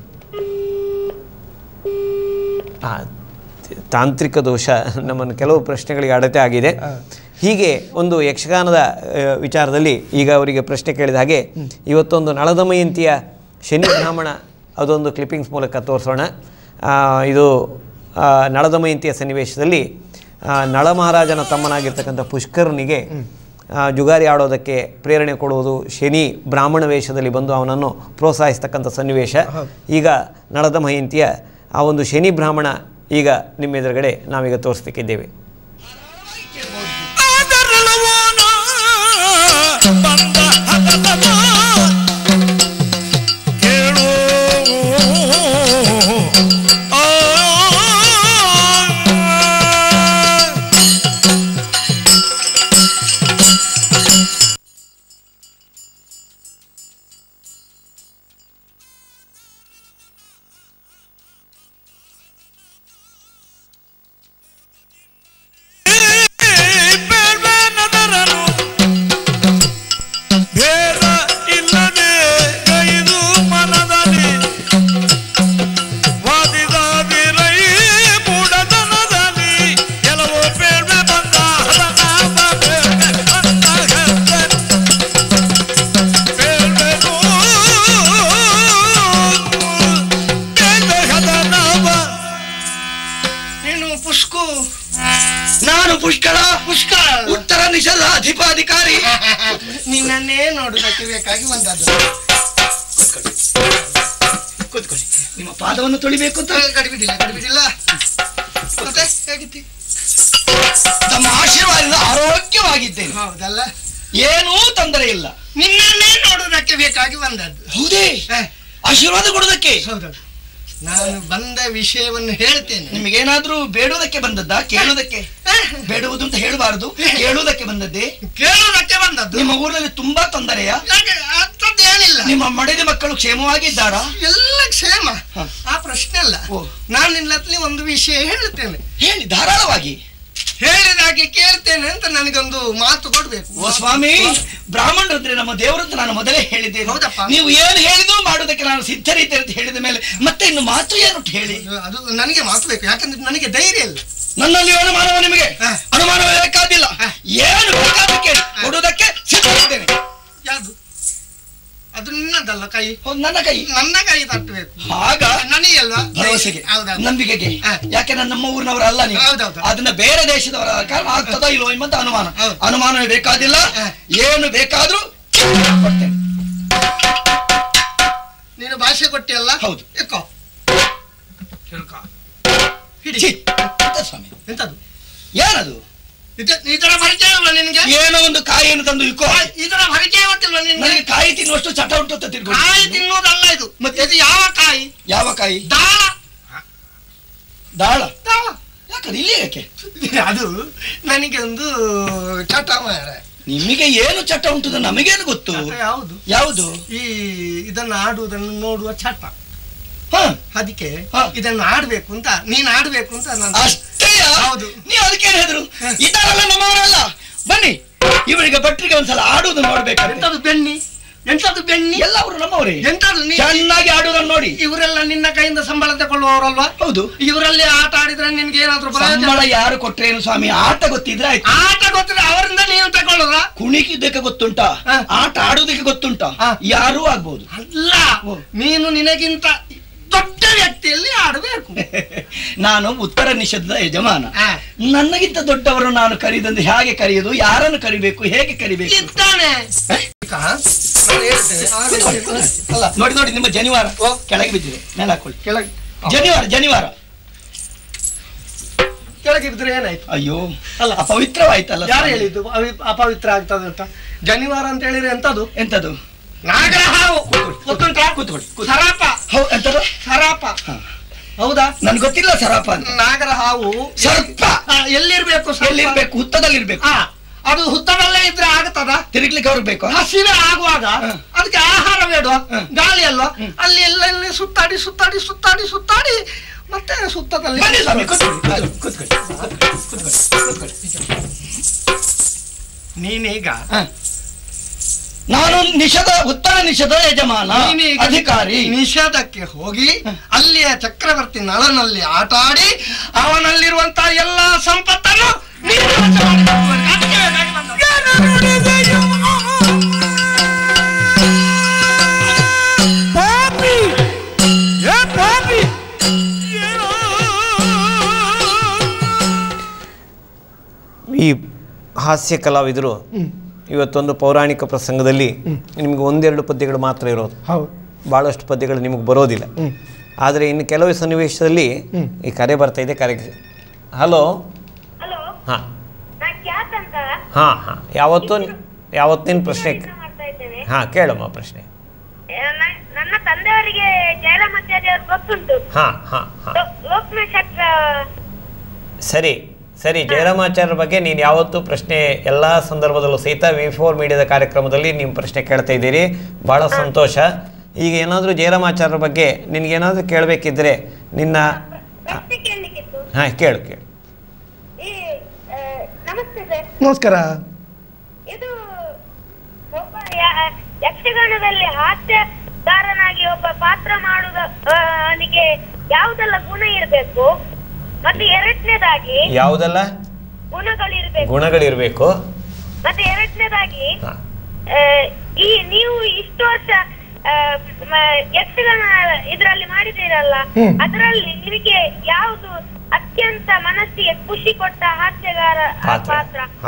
S2: ಆ, ತ- ತಾಂತ್ರಿಕ ದೋಷ ನಮ್ಮನ್ನು ಕೆಲವು ಪ್ರಶ್ನೆಗಳಿಗೆ ಅಡತೆ ಆಗಿದೆ ಹೀಗೆ ಒಂದು ಯಕ್ಷಗಾನದ ಆ, ವಿಚಾರದಲ್ಲಿ ಈಗ ಅವರಿಗೆ ಪ್ರಶ್ನೆ ಕೇಳಿದ ಹಾಗೆ ಇವತ್ತೊಂದು ನಳದಮಯಂತಿಯ ಶನಿ ಬ್ರಾಹ್ಮಣ ಅದೊಂದು ಕ್ಲಿಪ್ಪಿಂಗ್ಸ್ ಮೂಲಕ ತೋರಿಸೋಣ ಆ, ಇದು ಆ, ನಳದಮಯಂತಿಯ ಸನ್ನಿವೇಶದಲ್ಲಿ ಆ, ನಳ ಮಹಾರಾಜನ ತಮ್ಮನಾಗಿರ್ತಕ್ಕಂಥ ಪುಷ್ಕರನಿಗೆ ಆ, ಜುಗಾರಿ ಆಡೋದಕ್ಕೆ ಪ್ರೇರಣೆ ಕೊಡುವುದು ಶನಿ ಬ್ರಾಹ್ಮಣ ವೇಷದಲ್ಲಿ ಬಂದು ಅವನನ್ನು ಪ್ರೋತ್ಸಾಹಿಸ್ತಕ್ಕಂಥ ಸನ್ನಿವೇಶ ಈಗ ನಳದ ಮಹಂತಿಯ ಆ ಒಂದು ಶನಿ ಬ್ರಾಹ್ಮಣ ಈಗ ನಿಮ್ಮ ಎದುರುಗಡೆ ನಾವೀಗ ತೋರಿಸ್ಲಿಕ್ಕಿದ್ದೇವೆ
S1: ಆದರಲವೋನ ಬಂದ ಹಗಲವ ಕೇಳು ಆ ಬೇಡ್ಬೇನದರನು
S5: ಅಧಿಕಾರಿ
S3: ನಿನ್ನನ್ನೇ ನೋಡುವುದಕ್ಕೆ ಬೇಕಾಗಿ ಬಂದದ್ದು
S5: ಕೂತ್ಕೊಳ್ಳಿ ನಿಮ್ಮ ಪಾದವನ್ನು ತೊಳಿಬೇಕು ಅಂತ
S3: ಗಡಿಬಿಡಿಲ್ಲ ಗಡಿಬಿಡಿಲ್ಲ ಮತ್ತೆ ಹೇಗಿತ್ತಿ
S5: ತಮ್ಮ ಆಶೀರ್ವಾದದಿಂದ ಆರೋಗ್ಯವಾಗಿದ್ದೇನೆ
S3: ಹೌದಲ್ಲ
S5: ಏನೂ ತೊಂದರೆ ಇಲ್ಲ
S3: ನಿನ್ನನ್ನೇ ನೋಡುವುದಕ್ಕೆ ಬೇಕಾಗಿ ಬಂದದ್ದು
S5: ಹೌದೇ
S3: ಹ,
S5: ಆಶೀರ್ವಾದ ಕೊಡುವುದಕ್ಕೆ
S3: ಹೌದೌದು ನಾನು ಬಂದ ವಿಷಯವನ್ನು ಹೇಳ್ತೇನೆ
S5: ನಿಮಗೇನಾದ್ರೂ ಬೇಡುವುದಕ್ಕೆ ಬಂದದ್ದಾ ಕೇಳುವುದಕ್ಕೆ ಬೇಡುವುದು ಅಂತ ಹೇಳಬಾರದು ಕೇಳುವುದಕ್ಕೆ ಬಂದದ್ದೇ
S3: ಕೇಳುವುದಕ್ಕೆ ಬಂದದ್ದು
S5: ನಿಮ್ಮ ಊರಲ್ಲಿ ತುಂಬಾ ತೊಂದರೆಯ
S3: ಯಾಕೆ ಅಂಥದ್ದೇನಿಲ್ಲ
S5: ನಿಮ್ಮ ಮಡಿದ ಮಕ್ಕಳು ಕ್ಷೇಮವಾಗಿದ್ದಾರಾ
S3: ಎಲ್ಲ ಕ್ಷೇಮ
S5: ಹ.
S3: ಆ ಪ್ರಶ್ನೆ ಅಲ್ಲ
S5: ಓ.
S3: ನಾನು ನಿನ್ನತ್ಲಿ ಒಂದು ವಿಷಯ ಹೇಳ್ತೇನೆ
S5: ಹೇಳಿ ಧಾರಾಳವಾಗಿ
S3: ಹೇಳಿದಾಗೆ ಕೇಳ್ತೇನೆ ಅಂತ ನನಗೊಂದು ಮಾತು ಕೊಡ್ಬೇಕು
S5: ಓ ಸ್ವಾಮಿ ಬ್ರಾಹ್ಮಣರಂದ್ರೆ ನಮ್ಮ ದೇವರಂತ ನಾನು ಮೊದಲೇ ಹೇಳಿದ್ದೇನೆ
S3: ಹೌದಪ್ಪ.
S5: ನೀವು ಏನು ಹೇಳಿದ್ರು ಮಾಡೋದಕ್ಕೆ ನಾನು ಸಿದ್ಧರಿದ್ದೆ ಅಂತ ಹೇಳಿದ ಮೇಲೆ ಮತ್ತೆ ಇನ್ನು ಮಾತು ಏನು ಅಂತ ಹೇಳಿ
S3: ಅದು ನನಗೆ ಮಾತು ಬೇಕು ಯಾಕಂದ್ರೆ ನನಗೆ ಧೈರ್ಯ ಇಲ್ಲ
S5: ನನ್ನಲ್ಲಿ ಅನುಮಾನವ ನಿಮಗೆ
S3: ಹ.
S5: ಅನುಮಾನ ಬೇಕಾದಿಲ್ಲ
S3: ಹ.
S5: ಏನು ಬೇಕಾದ್ರೂ ಕೇಳಿ ಕೊಡುವುದಕ್ಕೆ ಸಿದ್ಧರಿದ್ದೇನೆ
S3: ಯಾವುದು ಅದು ನಿನ್ನದಲ್ಲ ಕೈ
S5: ಹೌದು, ನನ್ನ ಕೈ
S3: ನನ್ನ ಕೈ ತಟ್ಟಬೇಕು
S5: ಆಗ
S3: ನನಗೆ ಅಲ್ವಾ
S5: ಭರವಸೆಗೆ
S3: ಹೌದೌದು
S5: ನಂಬಿಕೆಗೆ
S3: ಹ.
S5: ಯಾಕೆ ನನ್ನ ನಮ್ಮ ಊರಿನವರಲ್ಲ ನೀವು
S3: ಹೌದೌದು.
S5: ಅದನ್ನ ಬೇರೆ ದೇಶದವರ ಕಾರಣ ಆಗ್ತದೋ ಇಲ್ವೋ ಎಂಬಂತ ಅನುಮಾನ
S3: ಹೌದು.
S5: ಅನುಮಾನವೇ ಬೇಕಾದಿಲ್ಲ
S3: ಹ.
S5: ಏನು ಬೇಕಾದ್ರೂ ಕೊಡ್ತೇನೆ
S3: ನೀನು ಭಾಷೆ ಕೊಟ್ಟಿಯಲ್ಲ
S5: ಹೌದು.
S3: ಎಕ್ಕೋ ಹಿಡ್ಕೋ. ಹಿಡಿ
S5: ಛೀ, ಎಂತ ಸ್ವಾಮಿ
S3: ಎಂತದು
S5: ಏನದು
S3: ಇದ- ಈ ತರ ಪರಿಚಯ ಇಲ್ವಾ ನಿನ್ಗೆ
S5: ಏನೋ ಒಂದು ಕಾಯಿಯನ್ನು ತಂದು ಇಕ್ಕೋ
S3: ಈ ತರ ಪರಿಚಯ ಗೊತ್ತಿಲ್ವಾ ನಿನ್ಗೆ
S5: ನನಗೆ ಕಾಯಿ ತಿನ್ನುವಷ್ಟು ಚಟ ಉಂಟು ಅಂತ ತಿಳ್ಕೊಂಡು
S3: ಕಾಯಿ ತಿನ್ನೋದಲ್ಲ ಇದು ಮತ್ತೆ ಇದು ಯಾವ ಕಾಯಿ
S5: ಯಾವ ಕಾಯಿ
S3: ದಾಳ
S5: ದಾಳ
S3: ದಾಳ
S5: ಯಾಕಂದ್ರೆ ಇಲ್ಲಿ ಯಾಕೆ
S3: ಅದು ನನಗೆ ಒಂದು ಚಟ ಮಾರ
S5: ನಿಮಗೆ ಏನು ಚಟ ಉಂಟು ಅಂತ ನಮಗೇನು ಗೊತ್ತು
S3: ಯಾವುದು
S5: ಯಾವುದು
S3: ಈ ಇದನ್ನು ಆಡುವುದನ್ನು ನೋಡುವ ಚಟ
S5: ಹ
S3: ಅದಕ್ಕೆ
S5: ಹಾ.
S3: ಇದನ್ನು ಆಡ್ಬೇಕು ಅಂತ ನೀನ್ ಆಡ್ಬೇಕು ಅಂತ ನಾನು
S5: ಅಷ್ಟೇ
S3: ಹೌದು.
S5: ನೀವು ಅದಕ್ಕೇನು ಹೆದರು ಇದ್ದಾರಲ್ಲ ನಮ್ಮವರಲ್ಲ ಬನ್ನಿ ಇವರಿಗೆ ಭಟ್ರಿಗೆ ಒಂದ್ಸಲ ಆಡುವುದು ನೋಡ್ಬೇಕಂತ
S3: ಎಂತದು ಬೆಣ್ಣಿ ಎಂತದು ಬೆಣ್ಣಿ
S5: ಎಲ್ಲವರು ನಮ್ಮವರೇ
S3: ಎಂತದು ನೀ
S5: ಚೆನ್ನಾಗಿ ಆಡುವುದನ್ನು ನೋಡಿ
S3: ಇವರೆಲ್ಲ ನಿನ್ನ ಕೈಯಿಂದ ಸಂಬಳ ತಗೊಳ್ಳುವವರಲ್ವಾ
S5: ಹೌದು
S3: ಇವರಲ್ಲಿ ಆಟ ಆಡಿದ್ರೆ ನಿನ್ಗೆ ಏನಾದ್ರು ಪ್ರಯೋಜನ
S5: ಸಂಬಳ ಯಾರು ಕೊಟ್ರೇನು ಸ್ವಾಮಿ ಆಟ ಗೊತ್ತಿದ್ರೆ ಆಯ್ತು
S3: ಆಟ ಗೊತ್ತಿಲ್ಲ ಅವರಿಂದ ನೀವು ತಗೊಳ್ಳೋದ
S5: ಕುಣಿಕಿದ್ದಕ್ಕೆ ಗೊತ್ತುಂಟಾ
S3: ಹ.
S5: ಆಟ ಆಡುವುದಕ್ಕೆ ಗೊತ್ತುಂಟಾ
S3: ಹ.
S5: ಯಾರೂ ಆಗ್ಬಹುದು
S3: ಅಲ್ಲ
S5: ಓ.
S3: ನೀನು ನಿನಗಿಂತ ದೊಡ್ಡ ವ್ಯಕ್ತಿಯಲ್ಲಿ ಆಡಬೇಕು
S5: ನಾನು ಉತ್ತರ ನಿಷೇಧದ ಯಜಮಾನ
S3: ಹ.
S5: ನನಗಿಂತ ದೊಡ್ಡವರು ನಾನು ಕರೆದಂದು ಹೇಗೆ ಕರೆಯುವುದು ಯಾರನ್ನು ಕರಿಬೇಕು ಹೇಗೆ ಕರಿಬೇಕು
S3: ಇದ್ದಾನೆ ಈಗ ನಾನು ಹೇಳ್ತೇನೆ. ಆಗ ಅಲ್ಲ
S5: ನೋಡಿ ನೋಡಿ ನಿಮ್ಮ ಜನಿವಾರ ಕೆಳಗೆ ಬಿದ್ದಿದೆ ಮೇಲೆ ಹಾಕೊಳ್ಳಿ
S3: ಕೆಳಗೆ
S5: ಜನಿವಾರ ಜನಿವಾರ
S3: ಕೆಳಗೆ ಬಿದ್ರೆ ಏನಾಯ್ತು
S5: ಅಯ್ಯೋ
S3: ಅಲ್ಲ.
S5: ಅಪವಿತ್ರವಾಯ್ತಲ್ಲ
S3: ಯಾರು
S5: ಸ್ವಾಮಿ.
S3: ಹೇಳಿದ್ದು ಅವಿ- ಅಪವಿತ್ರ ಆಗ್ತದೆ ಅಂತ ಜನಿವಾರ ಅಂತ ಹೇಳಿದ್ರೆ ಎಂತದು
S5: ಎಂತದು
S3: ನಾಗರ ಹಾವು ಗೊತ್ತುಂಟಾ
S5: ಕೂತ್ಕೊಳ್ಳಿ, ಕೂತ್ಕೊಳ್ಳಿ.
S3: ಸರಾಪ
S5: ಹೌ ಎಂತದು
S3: ಸರಾಪ
S5: ಹ.
S3: ಹೌದಾ
S5: ನನ್ಗೆ ಗೊತ್ತಿಲ್ಲ ಸರಾಪ ಅಂತ
S3: ನಾಗರ ಹಾವು
S5: ಸರ್ಪ.
S3: ಆ, ಎಲ್ಲಿರ್ಬೇಕು ಸರ್ಪ?
S5: ಎಲ್ಲಿರ್ಬೇಕು ಹುತ್ತದಲ್ಲಿರ್ಬೇಕು
S3: ಆ, ಅದು ಹುತ್ತದಲ್ಲೇ ಇದ್ರೆ ಆಗತ್ತದ
S5: ತಿರುಗ್ಲಿಕ್ಕೆ ಅವ್ರಿಗೆ ಬೇಕು
S3: ಹಸಿವೆ ಆಗುವಾಗ
S5: ಹ.
S3: ಅದಕ್ಕೆ ಆಹಾರ ಬೇಡ
S5: ಹ.
S3: ಗಾಳಿ ಅಲ್ವಾ ಅಲ್ಲಿ ಎಲ್ಲ ಇಲ್ಲಿ ಸುತ್ತಾಡಿ ಸುತ್ತಾಡಿ ಸುತ್ತಾಡಿ ಸುತ್ತಾಡಿ ಮತ್ತೆ ಸುತ್ತದಲ್ಲಿ
S5: ಬನ್ನಿ ಸ್ವಾಮಿ ಕೂತ್ಕೊಳ್ಳಿ ಕೂತ್ಕೊಳ್ಳಿ, ಕೂತ್ಕೊಳ್ಳಿ ಕೂತ್ಕೊಳ್ಳಿ, ಕೂತ್ಕೊಳ್ಳಿ.
S3: ನೀನೀಗ
S5: ಹ. ನಾನು ನಿಷಧ ಉತ್ತರ ನಿಷಧ ಯಜಮಾನ
S3: ನೀನೀಗ
S5: ಅಧಿಕಾರಿ
S3: ನಿಷೇಧಕ್ಕೆ ಹೋಗಿ ಅಲ್ಲಿಯ ಚಕ್ರವರ್ತಿ ನಳನಲ್ಲಿ ಆಟ ಆಡಿ ಅವನಲ್ಲಿರುವಂತ ಎಲ್ಲ ಸಂಪತ್ತನ್ನು ನೀನು ನಾಶ ಮಾಡಿಕೊಂಡು ಅದಕ್ಕೆ ಬೇಕಾಗಿ ಬಂದದ್ದು.
S1: ಪಾಪಿ ಏ ಪಾಪಿ ಏನೋ
S2: ಈ ಹಾಸ್ಯ ಕಲಾವಿದರು ಇವತ್ತೊಂದು ಪೌರಾಣಿಕ ಪ್ರಸಂಗದಲ್ಲಿ ನಿಮಗೆ ಒಂದೆರಡು ಪದ್ಯಗಳು ಮಾತ್ರ ಇರೋದು
S3: ಹೌದು
S2: ಭಾಳಷ್ಟು ಪದ್ಯಗಳು ನಿಮಗೆ ಬರೋದಿಲ್ಲ ಆದರೆ ಇನ್ನು ಕೆಲವು ಸನ್ನಿವೇಶದಲ್ಲಿ ಈ ಕರೆ ಬರ್ತಾ ಇದೆ ಕರೆಗೆ ಹಲೋ
S9: ಹಲೋ
S2: ಹಾಂ
S9: ನಾ ಕ್ಯಾತ್ ಅಂತ
S2: ಹಾಂ ಹಾಂ ಯಾವತ್ತೂ ಯಾವತ್ತಿನ ಪ್ರಶ್ನೆ
S9: ಪ್ರಯತ್ನ ಮಾಡ್ತಾ ಇದ್ದೇನೆ
S2: ಹಾಂ ಕೇಳಮ್ಮ ಪ್ರಶ್ನೆ
S9: ಏ, ನ- ನನ್ನ ತಂದೆಯವರಿಗೆ ಜಯರಾಮಾಚಾರ್ಯ ಅವರು ಗೊತ್ತುಂಟು
S2: ಹಾಂ ಹಾಂ ಹಾಂ
S9: ಲೋ- ಲೋಕನಕ್ಷತ್ರ
S2: ಸರಿ ಸರಿ ಜಯರಾಮಾಚಾರ್ಯರ ಬಗ್ಗೆ ನೀನು ಯಾವತ್ತೂ ಪ್ರಶ್ನೆ ಎಲ್ಲ ಸಂದರ್ಭದಲ್ಲೂ ಸಹಿತ ವಿ ಫೋರ್ ಮೀಡಿಯಾದ ಕಾರ್ಯಕ್ರಮದಲ್ಲಿ ನೀವು ಪ್ರಶ್ನೆ ಕೇಳ್ತಾ ಇದ್ದೀರಿ ಭಾಳ ಸಂತೋಷ ಈಗ ಏನಾದರೂ ಜಯರಾಮಾಚಾರ್ಯರ ಬಗ್ಗೆ ನಿನಗೇನಾದರೂ ಕೇಳಬೇಕಿದ್ರೆ ನಿನ್ನ
S9: ಪ್ರಶ್ನೆ ಕೇಳಲಿಕ್ಕಿತ್ತು
S2: ಹಾಂ ಕೇಳು ಕೇಳು
S9: ಈ ಆ, ನಮಸ್ತೆ ಸರ್
S3: ನಮಸ್ಕಾರ
S9: ಇದು ಒಬ್ಬ ಯ- ಯಕ್ಷಗಾನದಲ್ಲಿ ಹಾಸ್ಯಗಾರನಾಗಿ ಒಬ್ಬ ಪಾತ್ರ ಮಾಡುವ ಆ, ಅವನಿಗೆ ಯಾವುದೆಲ್ಲ ಗುಣ ಇರಬೇಕು ಮತ್ತೆ ಎರಡನೇದಾಗಿ
S2: ಯಾವುದೆಲ್ಲ
S9: ಗುಣಗಳಿರ್ಬೇಕು
S2: ಗುಣಗಳಿರಬೇಕು
S9: ಮತ್ತೆ ಎರಡನೇದಾಗಿ
S2: ಹಾಂ
S9: ಆ, ಈ ನೀವು ಇಷ್ಟು ವರ್ಷ ಆ, ಮ- ಯಕ್ಷಗಾನ ಇದರಲ್ಲಿ ಮಾಡಿದ್ದೀರಲ್ಲ ಅದರಲ್ಲಿ ನಿಮಗೆ ಯಾವುದು ಅತ್ಯಂತ ಮನಸ್ಸಿಗೆ ಖುಷಿ ಕೊಟ್ಟ ಹಾಸ್ಯಗಾರ ಆ,
S2: ಪಾತ್ರ
S9: ಪಾತ್ರ
S2: ಹಾಂ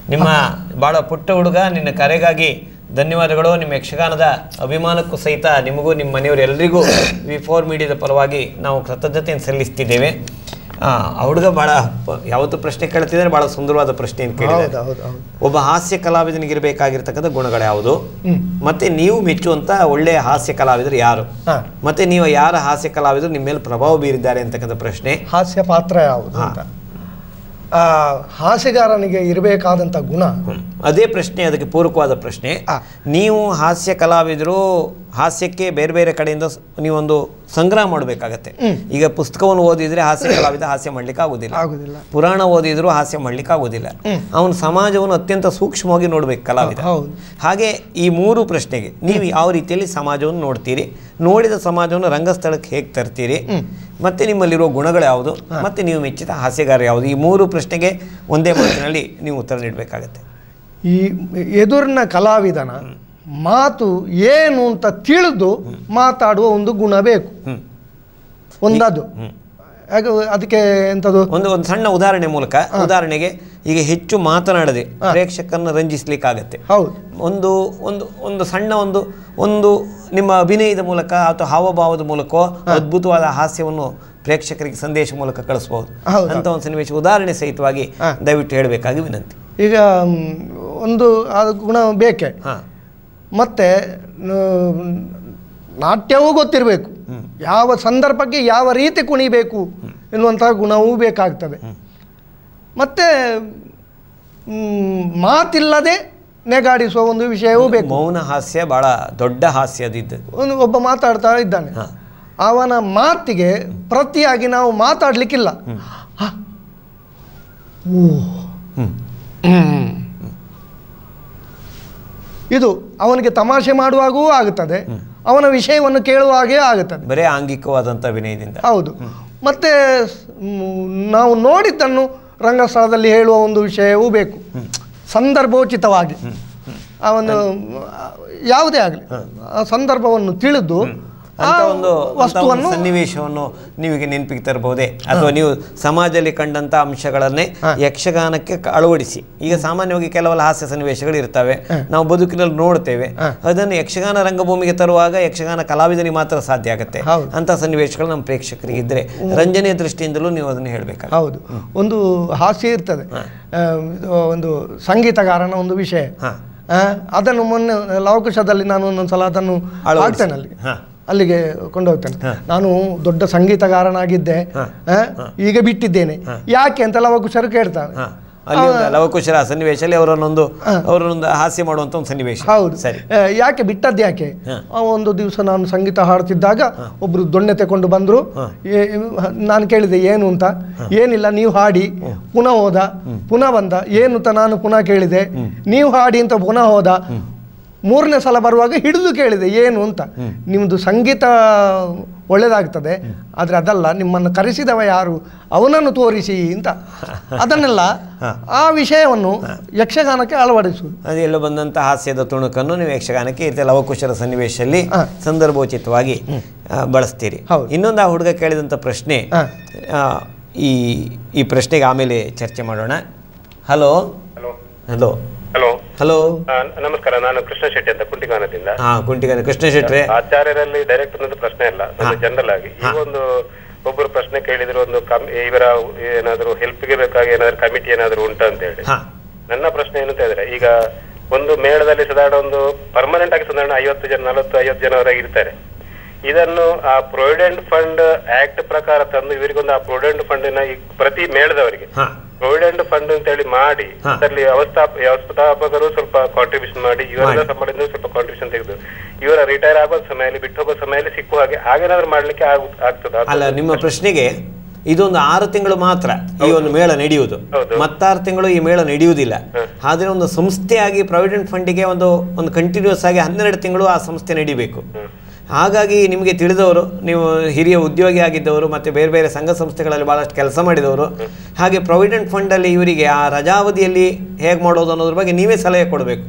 S2: ನಿಮ್ಮ ಭಾಳ ಪುಟ್ಟ ಹುಡುಗ ನಿನ್ನ ಕರೆಗಾಗಿ ಧನ್ಯವಾದಗಳು ನಿಮ್ಮ ಯಕ್ಷಗಾನದ ಅಭಿಮಾನಕ್ಕೂ ಸಹಿತ ನಿಮಗೂ ನಿಮ್ಮ ಮನೆಯವರು ಎಲ್ರಿಗೂ ವಿ ಫೋರ್ ಮೀಡಿಯಾದ ಪರವಾಗಿ ನಾವು ಕೃತಜ್ಞತೆಯನ್ನು ಸಲ್ಲಿಸ್ತಿದ್ದೇವೆ ಆ ಆ ಹುಡುಗ ಭಾಳ ಪ- ಯಾವತ್ತು ಪ್ರಶ್ನೆ ಕೇಳ್ತಿದ್ದಾರೆ ಭಾಳ ಸುಂದರವಾದ ಪ್ರಶ್ನೆಯನ್ನು ಕೇಳಿದ್ದಾರೆ
S3: ಹೌದು ಹೌದು ಹೌದು
S2: ಒಬ್ಬ ಹಾಸ್ಯ ಕಲಾವಿದನಿಗಿರಬೇಕಾಗಿರ್ತಕ್ಕಂಥ ಗುಣಗಳು ಯಾವುದು ಮತ್ತೆ ನೀವು ಮೆಚ್ಚುವಂಥ ಒಳ್ಳೆಯ ಹಾಸ್ಯ ಕಲಾವಿದರು ಯಾರು
S3: ಹಾ.
S2: ಮತ್ತೆ ನೀವು ಯಾರ ಹಾಸ್ಯ ಕಲಾವಿದರು ನಿಮ್ಮ ಮೇಲೆ ಪ್ರಭಾವ ಬೀರಿದ್ದಾರೆ ಅಂತಕ್ಕಂಥ ಪ್ರಶ್ನೆ
S3: ಹಾಸ್ಯ ಪಾತ್ರ ಯಾವುದು ಅಂತ ಆ, ಹಾಸ್ಯಗಾರನಿಗೆ ಇರಬೇಕಾದಂಥ ಗುಣ
S2: ಅದೇ ಪ್ರಶ್ನೆ ಅದಕ್ಕೆ ಪೂರಕವಾದ ಪ್ರಶ್ನೆ
S3: ಆ.
S2: ನೀವು ಹಾಸ್ಯ ಕಲಾವಿದರು ಹಾಸ್ಯಕ್ಕೆ ಬೇರೆ ಬೇರೆ ಕಡೆಯಿಂದ ಸ್- ನೀವೊಂದು ಸಂಗ್ರಹ ಮಾಡಬೇಕಾಗತ್ತೆ ಈಗ ಪುಸ್ತಕವನ್ನು ಓದಿದ್ರೆ ಹಾಸ್ಯ ಕಲಾವಿದ ಹಾಸ್ಯ ಮಾಡ್ಲಿಕ್ಕೆ ಆಗುದಿಲ್ಲ
S3: ಆಗುದಿಲ್ಲ
S2: ಪುರಾಣ ಓದಿದ್ರು ಹಾಸ್ಯ ಮಾಡ್ಲಿಕ್ಕೆ ಆಗುದಿಲ್ಲ ಅವನು ಸಮಾಜವನ್ನು ಅತ್ಯಂತ ಸೂಕ್ಷ್ಮವಾಗಿ ನೋಡ್ಬೇಕು ಕಲಾವಿದ
S3: ಹೌದು.
S2: ಹಾಗೆ ಈ ಮೂರು ಪ್ರಶ್ನೆಗೆ ನೀವು ಯಾವ ರೀತಿಯಲ್ಲಿ ಸಮಾಜವನ್ನು ನೋಡ್ತೀರಿ ನೋಡಿದ ಸಮಾಜವನ್ನು ರಂಗಸ್ಥಳಕ್ಕೆ ಹೇಗೆ ತರ್ತೀರಿ ಮತ್ತೆ ನಿಮ್ಮಲ್ಲಿರುವ ಗುಣಗಳು ಯಾವುದು ಮತ್ತೆ ನೀವು ಮೆಚ್ಚಿದ ಹಾಸ್ಯಗಾರ ಯಾವುದು ಈ ಮೂರು ಪ್ರಶ್ನೆಗೆ ಒಂದೇ ಮಾತಿನಲ್ಲಿ ನೀವು ಉತ್ತರ ನೀಡಬೇಕಾಗತ್ತೆ
S3: ಈ ಎದುರಿನ ಕಲಾವಿದನ ಮಾತು ಏನು ಅಂತ ತಿಳಿದು ಮಾತಾಡುವ ಒಂದು ಗುಣ ಬೇಕು
S2: ಹ್ಮ್.
S3: ಒಂದದು ಹಾಗೆ ಅದಕ್ಕೆ ಎಂಥದ್ದು
S2: ಒಂದು ಒಂದು ಸಣ್ಣ ಉದಾಹರಣೆ ಮೂಲಕ ಉದಾಹರಣೆಗೆ ಈಗ ಹೆಚ್ಚು ಮಾತನಾಡದೆ ಪ್ರೇಕ್ಷಕರನ್ನು ರಂಜಿಸ್ಲಿಕ್ಕಾಗತ್ತೆ
S3: ಹೌದು
S2: ಒಂದು ಒಂದು ಒಂದು ಸಣ್ಣ ಒಂದು ಒಂದು ನಿಮ್ಮ ಅಭಿನಯದ ಮೂಲಕ ಅಥವಾ ಹಾವಭಾವದ ಮೂಲಕವೋ ಅದ್ಭುತವಾದ ಹಾಸ್ಯವನ್ನು ಪ್ರೇಕ್ಷಕರಿಗೆ ಸಂದೇಶ ಮೂಲಕ ಕಳಿಸ್ಬೋದು
S3: ಹೌದು.
S2: ಅಂತ ಒಂದು ಸನ್ನಿವೇಶ ಉದಾಹರಣೆ ಸಹಿತವಾಗಿ
S3: ಹಾ.
S2: ದಯವಿಟ್ಟು ಹೇಳಬೇಕಾಗಿ ವಿನಂತಿ
S3: ಈಗ ಮ್, ಒಂದು ಅದು ಗುಣ ಬೇಕೆ
S2: ಹಾಂ
S3: ಮತ್ತು ನಾಟ್ಯವೂ ಗೊತ್ತಿರಬೇಕು ಯಾವ ಸಂದರ್ಭಕ್ಕೆ ಯಾವ ರೀತಿ ಕುಣಿಬೇಕು ಎನ್ನುವಂತಹ ಗುಣವೂ ಬೇಕಾಗ್ತದೆ ಮತ್ತು ಮಾತಿಲ್ಲದೆ ನೆಗಾಡಿಸುವ ಒಂದು ವಿಷಯವೂ ಬೇಕು
S2: ಮೌನ ಹಾಸ್ಯ ಬಹಳ ದೊಡ್ಡ ಹಾಸ್ಯ ಅದಿದ್ದು
S3: ಒಂದು ಒಬ್ಬ ಮಾತಾಡ್ತಾ ಇದ್ದಾನೆ
S2: ಹಾ.
S3: ಅವನ ಮಾತಿಗೆ ಪ್ರತಿಯಾಗಿ ನಾವು ಮಾತಾಡ್ಲಿಕ್ಕಿಲ್ಲ ಹ. ಓ. ಹ್ಮ್. ಇದು ಅವನಿಗೆ ತಮಾಷೆ ಮಾಡುವಾಗೂ ಆಗುತ್ತದೆ ಅವನ ವಿಷಯವನ್ನು ಕೇಳುವಾಗೇ ಆಗುತ್ತದೆ
S2: ಬರೇ ಆಂಗಿಕವಾದಂಥ ಅಭಿನಯದಿಂದ
S3: ಹೌದು ಮತ್ತೆ ಮ್, ನಾವು ನೋಡಿದ್ದನ್ನು ರಂಗಸ್ಥಳದಲ್ಲಿ ಹೇಳುವ ಒಂದು ವಿಷಯವೂ ಬೇಕು ಸಂದರ್ಭೋಚಿತವಾಗಿ ಆ ಒಂದು ಯಾವುದೇ ಆಗಲಿ ಆ ಸಂದರ್ಭವನ್ನು ತಿಳಿದು ಆ
S2: ಅಂತ ಒಂದು ಅಂತ ಒಂದು
S3: ವಸ್ತುವನ್ನು
S2: ಸನ್ನಿವೇಶವನ್ನು ನೀವೀಗ ನೆನಪಿಗೆ ತರಬಹುದೇ ಅಥವಾ ನೀವು ಸಮಾಜದಲ್ಲಿ ಕಂಡಂತ ಅಂಶಗಳನ್ನೇ ಯಕ್ಷಗಾನಕ್ಕೆ ಕ- ಅಳವಡಿಸಿ ಈಗ ಸಾಮಾನ್ಯವಾಗಿ ಕೆಲವೆಲ್ಲ ಹಾಸ್ಯ ಸನ್ನಿವೇಶಗಳು ಇರ್ತವೆ ನಾವು ಬದುಕಿನಲ್ಲಿ ನೋಡ್ತೇವೆ ಅದನ್ನು ಯಕ್ಷಗಾನ ರಂಗಭೂಮಿಗೆ ತರುವಾಗ ಯಕ್ಷಗಾನ ಕಲಾವಿದನಿಗೆ ಮಾತ್ರ ಸಾಧ್ಯ ಆಗುತ್ತೆ
S3: ಹೌದು.
S2: ಅಂತ ಸನ್ನಿವೇಶಗಳು ನಮ್ಮ ಪ್ರೇಕ್ಷಕರಿಗೆ ಇದ್ರೆ ರಂಜನೆಯ ದೃಷ್ಟಿಯಿಂದಲೂ ನೀವು ಅದನ್ನು ಹೇಳಬೇಕಾಗ
S3: ಹೌದು ಒಂದು ಹಾಸ್ಯ ಇರ್ತದೆ ಆ, ಇದು ಒಂದು ಸಂಗೀತಗಾರನ ಒಂದು ವಿಷಯ
S2: ಹಾ.
S3: ಆ, ಅದನ್ನು ಮೊನ್ನೆ ಲವಕುಶದಲ್ಲಿ ನಾನು ಒಂದೊಂದ್ಸಲ ಅದನ್ನು
S2: ಅಳವಡಿಸಿ.
S3: ಹಾಕ್ತೇನೆ ಅಲ್ಲಿಗೆ
S2: ಹಾ.
S3: ಅಲ್ಲಿಗೆ ಕೊಂಡೋಗ್ತೇನೆ ನಾನು ದೊಡ್ಡ ಸಂಗೀತಗಾರನಾಗಿದ್ದೆ ಆ, ಈಗ ಬಿಟ್ಟಿದ್ದೇನೆ ಯಾಕೆ ಅಂತ ಲವಕುಶರು ಕೇಳ್ತಾರೆ
S2: ಹಾ. ಅಲ್ಲಿ ಒಂದು ಲವಕುಶರ ಸನ್ನಿವೇಶದಲ್ಲಿ ಅವರನ್ನೊಂದು ಅವರನ್ನೊಂದು ಹಾಸ್ಯ ಮಾಡುವಂತ ಒಂದು ಸನ್ನಿವೇಶ
S3: ಹೌದು
S2: ಸರಿ
S3: ಆ, ಯಾಕೆ ಬಿಟ್ಟದ್ದು ಯಾಕೆ ಆ, ಒಂದು ದಿವಸ ನಾನು ಸಂಗೀತ ಹಾಡ್ತಿದ್ದಾಗ ಒಬ್ರು ದೊಣ್ಣೆ ತಗೊಂಡು ಬಂದ್ರು ಏ- ನಾನು ಕೇಳಿದೆ ಏನು ಅಂತ ಏನಿಲ್ಲ ನೀವು ಹಾಡಿ ಪುನಃ ಹೋದ ಪುನಃ ಬಂದ ಏನು ಅಂತ ನಾನು ಪುನಃ ಕೇಳಿದೆ ನೀವು ಹಾಡಿ ಅಂತ ಪುನಃ ಹೋದ ಮೂರನೇ ಸಲ ಬರುವಾಗ ಹಿಡಿದು ಕೇಳಿದೆ ಏನು ಅಂತ ನಿಮ್ಮದು ಸಂಗೀತ ಒಳ್ಳೆಯದಾಗ್ತದೆ ಆದರೆ ಅದಲ್ಲ ನಿಮ್ಮನ್ನು ಕರೆಸಿದವ ಯಾರು ಅವನನ್ನು ತೋರಿಸಿ ಅಂತ ಅದನ್ನೆಲ್ಲ ಆ ವಿಷಯವನ್ನು ಯಕ್ಷಗಾನಕ್ಕೆ ಅಳವಡಿಸುವುದು
S2: ಅದೆಲ್ಲ ಬಂದಂಥ ಹಾಸ್ಯದ ತುಣುಕನ್ನು ನೀವು ಯಕ್ಷಗಾನಕ್ಕೆ ಈ ರೀತಿ ಲವಕುಶರ ಸನ್ನಿವೇಶದಲ್ಲಿ
S3: ಹಾ.
S2: ಸಂದರ್ಭೋಚಿತವಾಗಿ ಆ, ಬಳಸ್ತೀರಿ
S3: ಹೌದು.
S2: ಇನ್ನೊಂದು ಆ ಹುಡುಗ ಕೇಳಿದಂಥ ಪ್ರಶ್ನೆ
S3: ಹಾ.
S2: ಆ, ಈ ಈ ಪ್ರಶ್ನೆಗೆ ಆಮೇಲೆ ಚರ್ಚೆ ಮಾಡೋಣ hello
S7: hello
S2: hello
S7: hello
S2: hello
S7: ನಮಸ್ಕಾರ ನಾನು ಕೃಷ್ಣ ಶೆಟ್ಟಿ ಅಂತ ಕುಂಟಿಗಾನದಿಂದ
S2: ಹಾ ಕುಂಟಿಗನ ಕೃಷ್ಣ ಶೆಟ್ರೆ
S7: ಆಚಾರ್ಯರಲ್ಲಿ ಡೈರೆಕ್ಟ್ ಒಂದು ಪ್ರಶ್ನೆ ಇಲ್ಲ ಜನರಲ್ ಆಗಿ ಈಗ ಒಂದು ಒಬ್ಬರು ಪ್ರಶ್ನೆ ಕೇಳಿದ್ರು ಒಂದು ಕಮ್- ಇವರ ಏನಾದ್ರು ಹೆಲ್ಪ್ಗೆ ಬೇಕಾಗಿ ಏನಾದ್ರು ಕಮಿಟಿ ಏನಾದ್ರು ಉಂಟಾ ಅಂತ ಹೇಳಿ
S2: ಹಾ
S7: ನನ್ನ ಪ್ರಶ್ನೆ ಏನು ಅಂತ ಹೇಳಿದ್ರೆ ಈಗ ಒಂದು ಮೇಳದಲ್ಲಿ ಸಾಧಾರಣ ಒಂದು ಪರ್ಮನೆಂಟ್ ಆಗಿ ಸಾಧಾರಣ ಐವತ್ತು ಜನ ನಲವತ್ತು ಐವತ್ತು ಜನವರೆಗೆ ಇರ್ತಾರೆ ಇದನ್ನು ಆ ಪ್ರೊವಿಡೆಂಟ್ ಫಂಡ್ ಆಕ್ಟ್ ಪ್ರಕಾರ ತಂದು ಇವರಿಗೊಂದು ಆ ಪ್ರೊವಿಡೆಂಟ್ ಫಂಡಿನ ಈ ಪ್ರತಿ ಮೇಳದವರಿಗೆ
S2: ಹಾ
S7: ಪ್ರೊವಿಡೆಂಟ್ ಫಂಡ್ ಅಂತ ಹೇಳಿ ಮಾಡಿ
S2: ಹಾ.
S7: ಅದರಲ್ಲಿ ಅವಸ್ಥಾಪ ವ್ಯವಸ್ಥಾಪಕರು ಸ್ವಲ್ಪ ಕಾಂಟ್ರಿಬ್ಯೂಷನ್ ಮಾಡಿ ಇವರೆಲ್ಲ ಸಂಬಳದಿಂದ ಸ್ವಲ್ಪ ಕಾಂಟ್ರಿಬ್ಯೂಷನ್ ತೆಗೆದು ಇವರ ರಿಟೈರ್ ಆಗೋ ಸಮಯದಲ್ಲಿ ಬಿಟ್ಟು ಹೋಗೋ ಸಮಯದಲ್ಲಿ ಸಿಕ್ಕುವ ಹಾಗೆ ಹಾಗೇನಾದ್ರು ಮಾಡ್ಲಿಕ್ಕೆ ಆಗು- ಆಗ್ತದಾ
S2: ಅಲ್ಲ ನಿಮ್ಮ ಪ್ರಶ್ನೆಗೆ ಇದೊಂದು ಆರು ತಿಂಗಳು ಮಾತ್ರ ಈ ಒಂದು ಮೇಳ ನಡೆಯುವುದು
S7: ಹೌದು.
S2: ಮತ್ತಾರು ತಿಂಗಳು ಈ ಮೇಳ ನಡೆಯುವುದಿಲ್ಲ ಆದರೆ ಒಂದು ಸಂಸ್ಥೆಯಾಗಿ ಪ್ರಾವಿಡೆಂಟ್ ಫಂಡಿಗೆ ಒಂದು ಒಂದು ಕಂಟಿನ್ಯೂಸ್ ಆಗಿ ಹನ್ನೆರಡು ತಿಂಗಳು ಆ ಸಂಸ್ಥೆ ನಡಿಬೇಕು ಹಾಗಾಗಿ ನಿಮಗೆ ತಿಳಿದವರು ನೀವು ಹಿರಿಯ ಉದ್ಯೋಗಿ ಆಗಿದ್ದವರು ಮತ್ತು ಬೇರೆ ಬೇರೆ ಸಂಘ ಸಂಸ್ಥೆಗಳಲ್ಲಿ ಭಾಳಷ್ಟು ಕೆಲಸ ಮಾಡಿದವರು ಹಾಗೆ ಪ್ರಾವಿಡೆಂಟ್ ಫಂಡಲ್ಲಿ ಇವರಿಗೆ ಆ ರಜಾವಧಿಯಲ್ಲಿ ಹೇಗೆ ಮಾಡೋದು ಅನ್ನೋದ್ರ ಬಗ್ಗೆ ನೀವೇ ಸಲಹೆ ಕೊಡಬೇಕು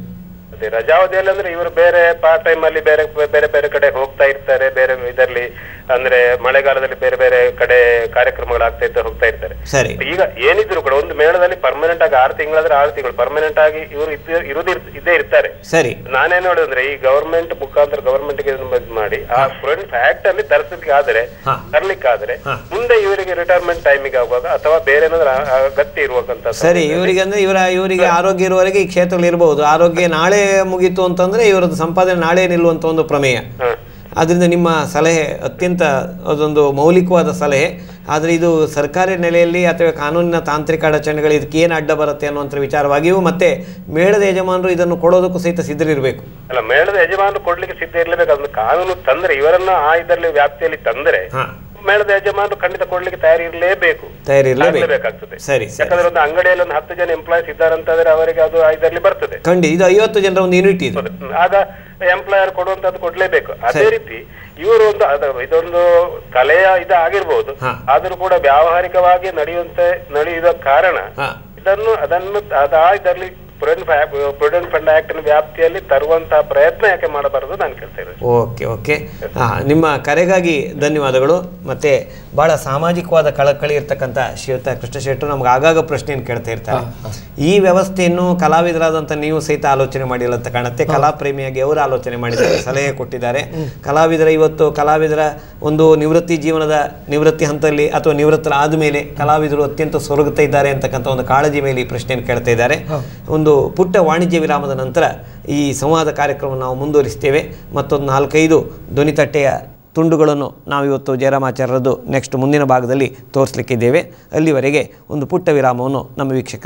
S7: ಅದೇ ರಜಾವಧಿಯಲ್ಲಿ ಅಂದ್ರೆ ಇವರು ಬೇರೆ ಪಾರ್ಟ್ ಟೈಮ್ ಅಲ್ಲಿ ಬೇರೆ ಬೇರೆ ಬೇರೆ ಕಡೆ ಹೋಗ್ತಾ ಇರ್ತಾರೆ ಬೇರೆ ಇದರಲ್ಲಿ ಅಂದ್ರೆ ಮಳೆಗಾಲದಲ್ಲಿ ಬೇರೆ ಬೇರೆ ಕಡೆ ಕಾರ್ಯಕ್ರಮಗಳಾಗ್ತಾ ಇರ್ತಾರೆ ಹೋಗ್ತಾ ಇರ್ತಾರೆ
S2: ಸರಿ
S7: ಈಗ ಏನಿದ್ರು ಕೂಡ ಒಂದು ಮೇಳದಲ್ಲಿ ಪರ್ಮನೆಂಟ್ ಆಗಿ ಆರು ತಿಂಗಳಾದ್ರೆ ಆರು ತಿಂಗಳು ಪರ್ಮನೆಂಟ್ ಆಗಿ ಇವರು ಇರುದು ಇದ್ದೇ ಇರ್ತಾರೆ
S2: ಸರಿ
S7: ನಾನೇನ್ ನೋಡಿದ್ರೆ ಈ ಗವರ್ಮೆಂಟ್ ಮುಖಾಂತರ ಗವರ್ಮೆಂಟ್ ಗೆ ಇದನ್ನ ಇದ್ ಮಾಡಿ ಆ ಸ್ಟೂಡೆಂಟ್ ಆಕ್ಟ್ ಅಲ್ಲಿ ತರಿಸಲಿಕ್ಕೆ ಆದ್ರೆ
S2: ಹಾ.
S7: ತರ್ಲಿಕ್ಕೆ ಆದ್ರೆ
S2: ಹಾ.
S7: ಮುಂದೆ ಇವರಿಗೆ ರಿಟೈರ್ಮೆಂಟ್ ಟೈಮಿಗೆ ಆಗುವಾಗ ಅಥವಾ ಬೇರೆ ಏನಾದ್ರು ಆ- ಅಗತ್ಯ ಇರುವಾಗಂತ
S2: ಸರಿ
S7: ಸಮಯದಲ್ಲಿ
S2: ಇವರಿಗೆ ಅಂದ್ರೆ ಇವರ ಇವರಿಗೆ ಆರೋಗ್ಯ ಇರುವವರೆಗೆ ಈ ಕ್ಷೇತ್ರದಲ್ಲಿ ಇರಬಹುದು ಆರೋಗ್ಯ ನಾಳೆ ಮುಗೀತು ಅಂತಂದ್ರೆ ಇವರದ್ದು ಸಂಪಾದನೆ ನಾಳೆ ನಿಲ್ಲುವಂತ ಒಂದು ಪ್ರಮೇಯ
S7: ಹಾ.
S2: ಆದ್ದರಿಂದ ನಿಮ್ಮ ಸಲಹೆ ಅತ್ಯಂತ ಅದೊಂದು ಮೌಲಿಕವಾದ ಸಲಹೆ ಆದರೆ ಇದು ಸರ್ಕಾರಿ ನೆಲೆಯಲ್ಲಿ ಅಥವಾ ಕಾನೂನಿನ ತಾಂತ್ರಿಕ ಅಡಚಣೆಗಳು ಇದಕ್ಕೆ ಏನು ಅಡ್ಡ ಬರುತ್ತೆ ಅನ್ನುವಂಥ ವಿಚಾರವಾಗಿಯೂ ಮತ್ತೆ ಮೇಳದ ಯಜಮಾನರು ಇದನ್ನು ಕೊಡೋದಕ್ಕೂ ಸಹಿತ ಸಿದ್ಧರಿರಬೇಕು
S7: ಅಲ್ಲ ಮೇಳದ ಯಜಮಾನರು ಕೊಡ್ಲಿಕ್ಕೆ ಸಿದ್ಧ ಇರ್ಲೇಬೇಕು ಅದನ್ನ ಕಾನೂನು ತಂದ್ರೆ ಇವರನ್ನ ಆ ಇದರಲ್ಲಿ ವ್ಯಾಪ್ತಿಯಲ್ಲಿ ತಂದ್ರೆ
S2: ಹಾ
S7: ಮೇಳದ ಯಜಮಾನರು ಖಂಡಿತ ಕೊಡ್ಲಿಕ್ಕೆ ತಯಾರಿ ಇರಲೇಬೇಕು
S2: ತಯಾರಿರಲೇಬೇಕು
S7: ಬೇಕಾಗ್ತದೆ
S2: ಸರಿ ಸರಿ
S7: ಯಾಕಂದ್ರೆ ಒಂದು ಅಂಗಡಿಯಲ್ಲಿ ಒಂದು ಹತ್ತು ಜನ ಎಂಪ್ಲಾಯ್ಸ್ ಇದ್ದಾರಂತಾದ್ರೆ ಅವರಿಗೆ ಅದು ಇದರಲ್ಲಿ ಬರ್ತದೆ
S2: ಖಂಡಿತ ಇದು ಐವತ್ತು ಜನರ ಒಂದು ಯೂನಿಟ್ ಇದೆ
S7: ಹ್ಮ್. ಆಗ ಎಂಪ್ಲಾಯರ್ ಕೊಡುವಂತದ್ದು ಕೊಡ್ಲೇಬೇಕು ಅದೇ ರೀತಿ ಇವರು ಒಂದು ಅದ- ಇದೊಂದು ಕಲೆಯ ಇದು ಆಗಿರ್ಬೋದು
S2: ಹಾ.
S7: ಆದ್ರೂ ಕೂಡ ವ್ಯಾವಹಾರಿಕವಾಗಿ ನಡೆಯುವಂತೆ ನಡೆಯುವ ಕಾರಣ
S2: ಹಾ
S7: ಇದನ್ನು ಅದನ್ನು ಅದಾ ಇದರಲ್ಲಿ ಪ್ರೊವಿಡೆಂಟ್ ಫಂಡ್ ಆಕ್ಟ್ ವ್ಯಾಪ್ತಿಯಲ್ಲಿ ತರುವಂತಹ ಪ್ರಯತ್ನ ಯಾಕೆ ಮಾಡಬಾರದು ನಾನು ಕೇಳ್ತಾ ಇರೋದು
S2: ಓಕೆ ಓಕೆ ಹಾಂ ನಿಮ್ಮ ಕರೆಗಾಗಿ ಧನ್ಯವಾದಗಳು ಮತ್ತು ಭಾಳ ಸಾಮಾಜಿಕವಾದ ಕಳಕಳಿ ಇರ್ತಕ್ಕಂಥ ಶ್ರೀಯುತ ಕೃಷ್ಣ ಶೆಟ್ಟರು ನಮ್ಗೆ ಆಗಾಗ ಪ್ರಶ್ನೆಯನ್ನು ಕೇಳ್ತಾ ಇರ್ತಾರೆ ಈ ವ್ಯವಸ್ಥೆಯನ್ನು ಕಲಾವಿದರಾದಂಥ ನೀವು ಸಹಿತ ಆಲೋಚನೆ ಮಾಡಿಲ್ಲ ಅಂತ ಕಾಣುತ್ತೆ ಕಲಾ ಪ್ರೇಮಿಯಾಗಿ ಅವರು ಆಲೋಚನೆ ಮಾಡಿದ್ದಾರೆ ಸಲಹೆ ಕೊಟ್ಟಿದ್ದಾರೆ ಕಲಾವಿದರ ಇವತ್ತು ಕಲಾವಿದರ ಒಂದು ನಿವೃತ್ತಿ ಜೀವನದ ನಿವೃತ್ತಿ ಹಂತದಲ್ಲಿ ಅಥವಾ ನಿವೃತ್ತರ ಆದಮೇಲೆ ಕಲಾವಿದರು ಅತ್ಯಂತ ಸೊರಗುತ್ತಾ ಇದ್ದಾರೆ ಅಂತಕ್ಕಂಥ ಒಂದು ಕಾಳಜಿ ಮೇಲೆ ಈ ಪ್ರಶ್ನೆಯನ್ನು ಕೇಳ್ತಾ ಇದ್ದಾರೆ ಒಂದು ಪುಟ್ಟ ವಾಣಿಜ್ಯ ವಿರಾಮದ ನಂತರ ಈ ಸಂವಾದ ಕಾರ್ಯಕ್ರಮ ನಾವು ಮುಂದುವರಿಸ್ತೇವೆ ಮತ್ತೊಂದು ನಾಲ್ಕೈದು ಧ್ವನಿತಟ್ಟೆಯ ತುಂಡುಗಳನ್ನು ನಾವು ಇವತ್ತು ಜಯರಾಮಾಚಾರ್ಯರದ್ದು ನೆಕ್ಸ್ಟ್ ಮುಂದಿನ ಭಾಗದಲ್ಲಿ ತೋರಿಸಲಿಕ್ಕಿದ್ದೇವೆ ಅಲ್ಲಿವರೆಗೆ ಒಂದು ಪುಟ್ಟ ವಿರಾಮವನ್ನು ನಮ್ಮ ವೀಕ್ಷಕ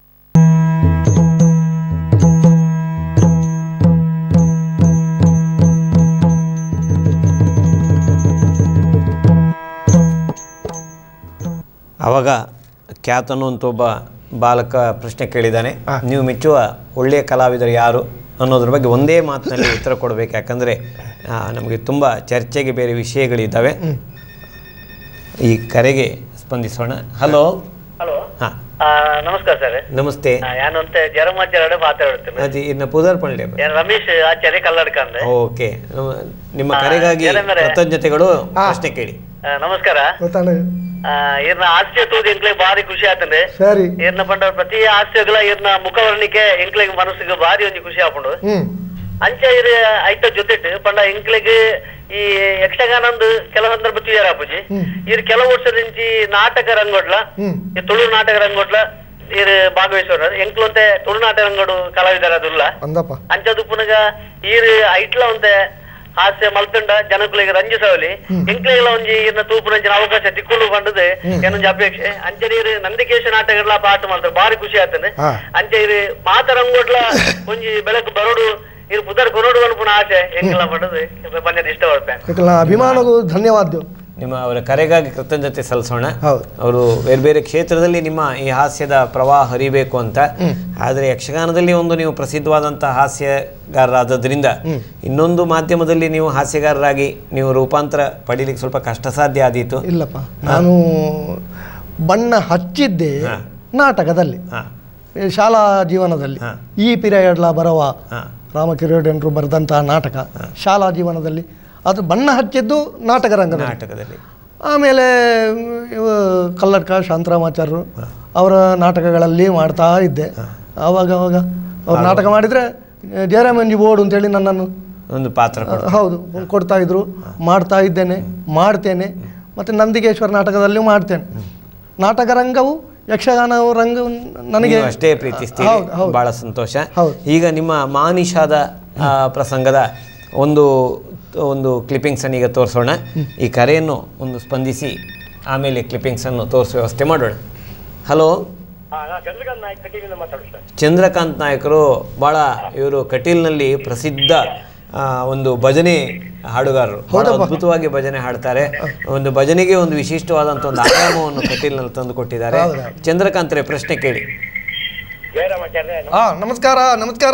S2: ಆವಾಗ ಖ್ಯಾತನು ಅಂತ ಒಬ್ಬ ಬಾಲಕ ಪ್ರಶ್ನೆ ಕೇಳಿದ್ದಾನೆ ನೀವು ಮೆಚ್ಚುವ ಒಳ್ಳೆಯ ಕಲಾವಿದರು ಯಾರು ಅನ್ನೋದ್ರ ಬಗ್ಗೆ ಒಂದೇ ಮಾತಿನಲ್ಲಿ ಉತ್ತರ ಕೊಡಬೇಕು ಯಾಕಂದರೆ ನಮಗೆ ತುಂಬ ಚರ್ಚೆಗೆ ಬೇರೆ ವಿಷಯಗಳಿದ್ದಾವೆ ಈ ಕರೆಗೆ ಸ್ಪಂದಿಸೋಣ ಹಲೋ
S8: ಹಲೋ
S2: ಹಾಂ
S8: ನಮಸ್ಕಾರ ಸರ್
S2: ನಮಸ್ತೆ
S8: ನಾನು ಅಂತ ಜರಮಾಚಾರ್ಯ ಮಾತಾಡ್ತೇನೆ
S2: ಅದು ಇನ್ನು ಪುದರ್ ಪಂಡೆ
S8: ನಾನು ರಮೇಶ್ ಆಚಾರ್ಯ ಕಲ್ಲಡ್ಕ ಅಂದ್ರೆ
S2: ಓಕೆ ನಮ್ಮ- ನಿಮ್ಮ ಕರೆಗಾಗಿ
S8: ಏನಂದ್ರೆ-
S2: ಕೃತಜ್ಞತೆಗಳು ಪ್ರಶ್ನೆ ಕೇಳಿ
S8: ಆ, ನಮಸ್ಕಾರ
S3: ಗೊತ್ತಾನೆ
S8: ಆ, ಇರ್ನ ಹಾಸ್ಯ ತೂದ್ ಎಂಕ್ಲೆ ಬಾರಿ ಖುಷಿ ಆತಂದೆ
S3: ಸರಿ
S8: ಇರ್ನ ಪಂಡ ಪ್ರತಿ ಹಾಸ್ಯಗಳ ಇರ್ನ ಮುಖವರ್ಣಿಕೆ ಎಂಕ್ಲೆಗ್ ಮನಸ್ಸಿಗೆ ಬಾರಿ ಒಂಜಿ ಖುಷಿ ಆಪುಂಡು
S3: ಹ್ಮ್
S8: ಅಂಚ ಇರ್ ಐತ ಜೊತೆಟ್ ಪಂಡ ಎಂಕ್ಲೆಗ್ ಈ ಯಕ್ಷಗಾನಂದು ಕೆಲ ಸಂದರ್ಭ ತುಯ್ಯಾರ ಆಪುಜಿ ಇರ್ ಕೆಲವು ವರ್ಷದಿಂಚಿ ನಾಟಕ ರಂಗೋಡ್ಲ
S3: ಹ್ಮ್
S8: ಈ ತುಳು ನಾಟಕ ರಂಗೋಡ್ಲ ಇರ್ ಭಾಗವಹಿಸೋರ ಎಂಕ್ಲಂತೆ ತುಳು ನಾಟಕ ರಂಗೋಡು ಕಲಾವಿದರ ಅದುಲ್ಲ
S3: ಅಂದಪ್ಪ
S8: ಅಂಚದು ಪುನಗ ಈರ್ ಐಟ್ಲ ಒಂತೆ ಹಾಸ್ಯ ಮಲ್ತಂಡ ಜನಕುಲಿಗೆ ರಂಜಿಸವಲಿ ಎಂಕ್ಲೆಗಳ ಒಂಜಿ ಇರ್ನ ತೂಪುನಂಚಿನ ಅವಕಾಶ ತಿಕ್ಕೊಂಡು ಬಂಡದು ಏನೊಂಜಿ ಅಪೇಕ್ಷೆ ಅಂಚೆ ನೀರು ನಂದಿಕೇಶ ನಾಟಕಗಳ ಪಾಠ ಮಾಡ್ತಾರೆ ಬಾರಿ ಖುಷಿ ಆಗ್ತದೆ
S3: ಹಾ.
S8: ಅಂಚೆ ಇರು ಮಾತರಂಗೋಡ್ಲ ಒಂಜಿ ಬೆಳಕು ಬರೋಡು ಇರು ಪುದರ್ ಕೊರೋಡು ಅನ್ಪುನ ಆಸೆ ಎಂಕ್ಲ ಪಡದು ಪಂದ್ಯದ ಇಷ್ಟ ಹೊಡ್ಪೆ
S3: ಇದಕ್ಕೆಲ್ಲ ಅಭಿಮಾನಗೂ ಧನ್ಯವಾದ
S2: ನಿಮ್ಮ ಅವರ ಕರೆಗಾಗಿ ಕೃತಜ್ಞತೆ ಸಲ್ಲಿಸೋಣ
S3: ಹೌದು.
S2: ಅವರು ಬೇರೆ ಬೇರೆ ಕ್ಷೇತ್ರದಲ್ಲಿ ನಿಮ್ಮ ಈ ಹಾಸ್ಯದ ಪ್ರವಾಹ ಹರಿಬೇಕು ಅಂತ ಆದರೆ ಯಕ್ಷಗಾನದಲ್ಲಿ ಒಂದು ನೀವು ಪ್ರಸಿದ್ಧವಾದಂಥ ಹಾಸ್ಯಗಾರರಾದದ್ರಿಂದ ಇನ್ನೊಂದು ಮಾಧ್ಯಮದಲ್ಲಿ ನೀವು ಹಾಸ್ಯಗಾರರಾಗಿ ನೀವು ರೂಪಾಂತರ ಪಡೀಲಿಕ್ಕೆ ಸ್ವಲ್ಪ ಕಷ್ಟ ಸಾಧ್ಯ ಆದೀತು
S3: ಇಲ್ಲಪ್ಪ ನಾನು ಬಣ್ಣ ಹಚ್ಚಿದ್ದೆ
S2: ಹಾ.
S3: ನಾಟಕದಲ್ಲಿ
S2: ಹಾಂ
S3: ಈ ಶಾಲಾ ಜೀವನದಲ್ಲಿ
S2: ಹಾ.
S3: ಈ ಪಿರಿಯಡ್ಲ ಬರುವ
S2: ಹಾಂ
S3: ರಾಮಕಿರೀಡನರು ಬರೆದಂತಹ ನಾಟಕ ಶಾಲಾ ಜೀವನದಲ್ಲಿ ಅದು ಬಣ್ಣ ಹಚ್ಚಿದ್ದು ನಾಟಕ ರಂಗದಲ್ಲಿ
S2: ನಾಟಕದಲ್ಲಿ
S3: ಆಮೇಲೆ ಇವ ಕಲ್ಲಡ್ಕ ಶಾಂತರಾಮಾಚಾರ್ಯರು ಅವರ ನಾಟಕಗಳಲ್ಲಿ ಮಾಡ್ತಾ ಇದ್ದೆ ಆವಾಗ ಅವಾಗ ಅವ್ರು ನಾಟಕ ಮಾಡಿದರೆ ಜಯರಾಮಂಜಿ ಬೋರ್ಡ್ ಅಂತೇಳಿ ನನ್ನನ್ನು
S2: ಒಂದು ಪಾತ್ರ ಕೊಡು.
S3: ಹೌದು ಕೊಡ್ತಾ ಇದ್ರು ಮಾಡ್ತಾ ಇದ್ದೇನೆ ಮಾಡ್ತೇನೆ ಮತ್ತು ನಂದಿಗೇಶ್ವರ ನಾಟಕದಲ್ಲಿಯೂ ಮಾಡ್ತೇನೆ ನಾಟಕ ರಂಗವು ಯಕ್ಷಗಾನ ರಂಗ ನನಗೆ
S2: ನೀವು ಅಷ್ಟೇ ಪ್ರೀತಿಸ್ತೀರಿ
S3: ಹೌದು ಹೌದು
S2: ಬಹಳ ಸಂತೋಷ
S3: ಹೌದು.
S2: ಈಗ ನಿಮ್ಮ ಮಾನಿಷಾದ ಆ, ಪ್ರಸಂಗದ ಒಂದು ಒಂದು ಕ್ಲಿಪ್ಪಿಂಗ್ಸನ್ನು ಈಗ ತೋರಿಸೋಣ ಈ ಕರೆಯನ್ನು ಒಂದು ಸ್ಪಂದಿಸಿ ಆಮೇಲೆ ಕ್ಲಿಪ್ಪಿಂಗ್ಸನ್ನು ತೋರಿಸುವ ವ್ಯವಸ್ಥೆ ಮಾಡೋಣ ಹಲೋ
S8: ಚಂದ್ರಕಾಂತ್ ನಾಯ್ಕ ಕಟೀಲಿಂದ ಮಾತಾಡ್ತಾರೆ
S2: ಚಂದ್ರಕಾಂತ್ ನಾಯಕರು ಭಾಳ ಇವರು ಕಟೀಲ್ನಲ್ಲಿ ಪ್ರಸಿದ್ಧ ಆ, ಒಂದು ಭಜನೆ ಹಾಡುಗಾರರು ಬಹಳ ಅದ್ಭುತವಾಗಿ ಭಜನೆ ಹಾಡ್ತಾರೆ ಒಂದು ಭಜನೆಗೆ ಒಂದು ವಿಶಿಷ್ಟವಾದಂಥ ಒಂದು ಆಯಾಮವನ್ನು ಕಟೀಲ್ನಲ್ಲಿ ತಂದು ಕೊಟ್ಟಿದ್ದಾರೆ ಚಂದ್ರಕಾಂತ್ರೆ ಪ್ರಶ್ನೆ ಕೇಳಿ
S8: ಜಯರಾಮಾಚಾರ್ಯ
S3: ಹಾ ನಮಸ್ಕಾರ ನಮಸ್ಕಾರ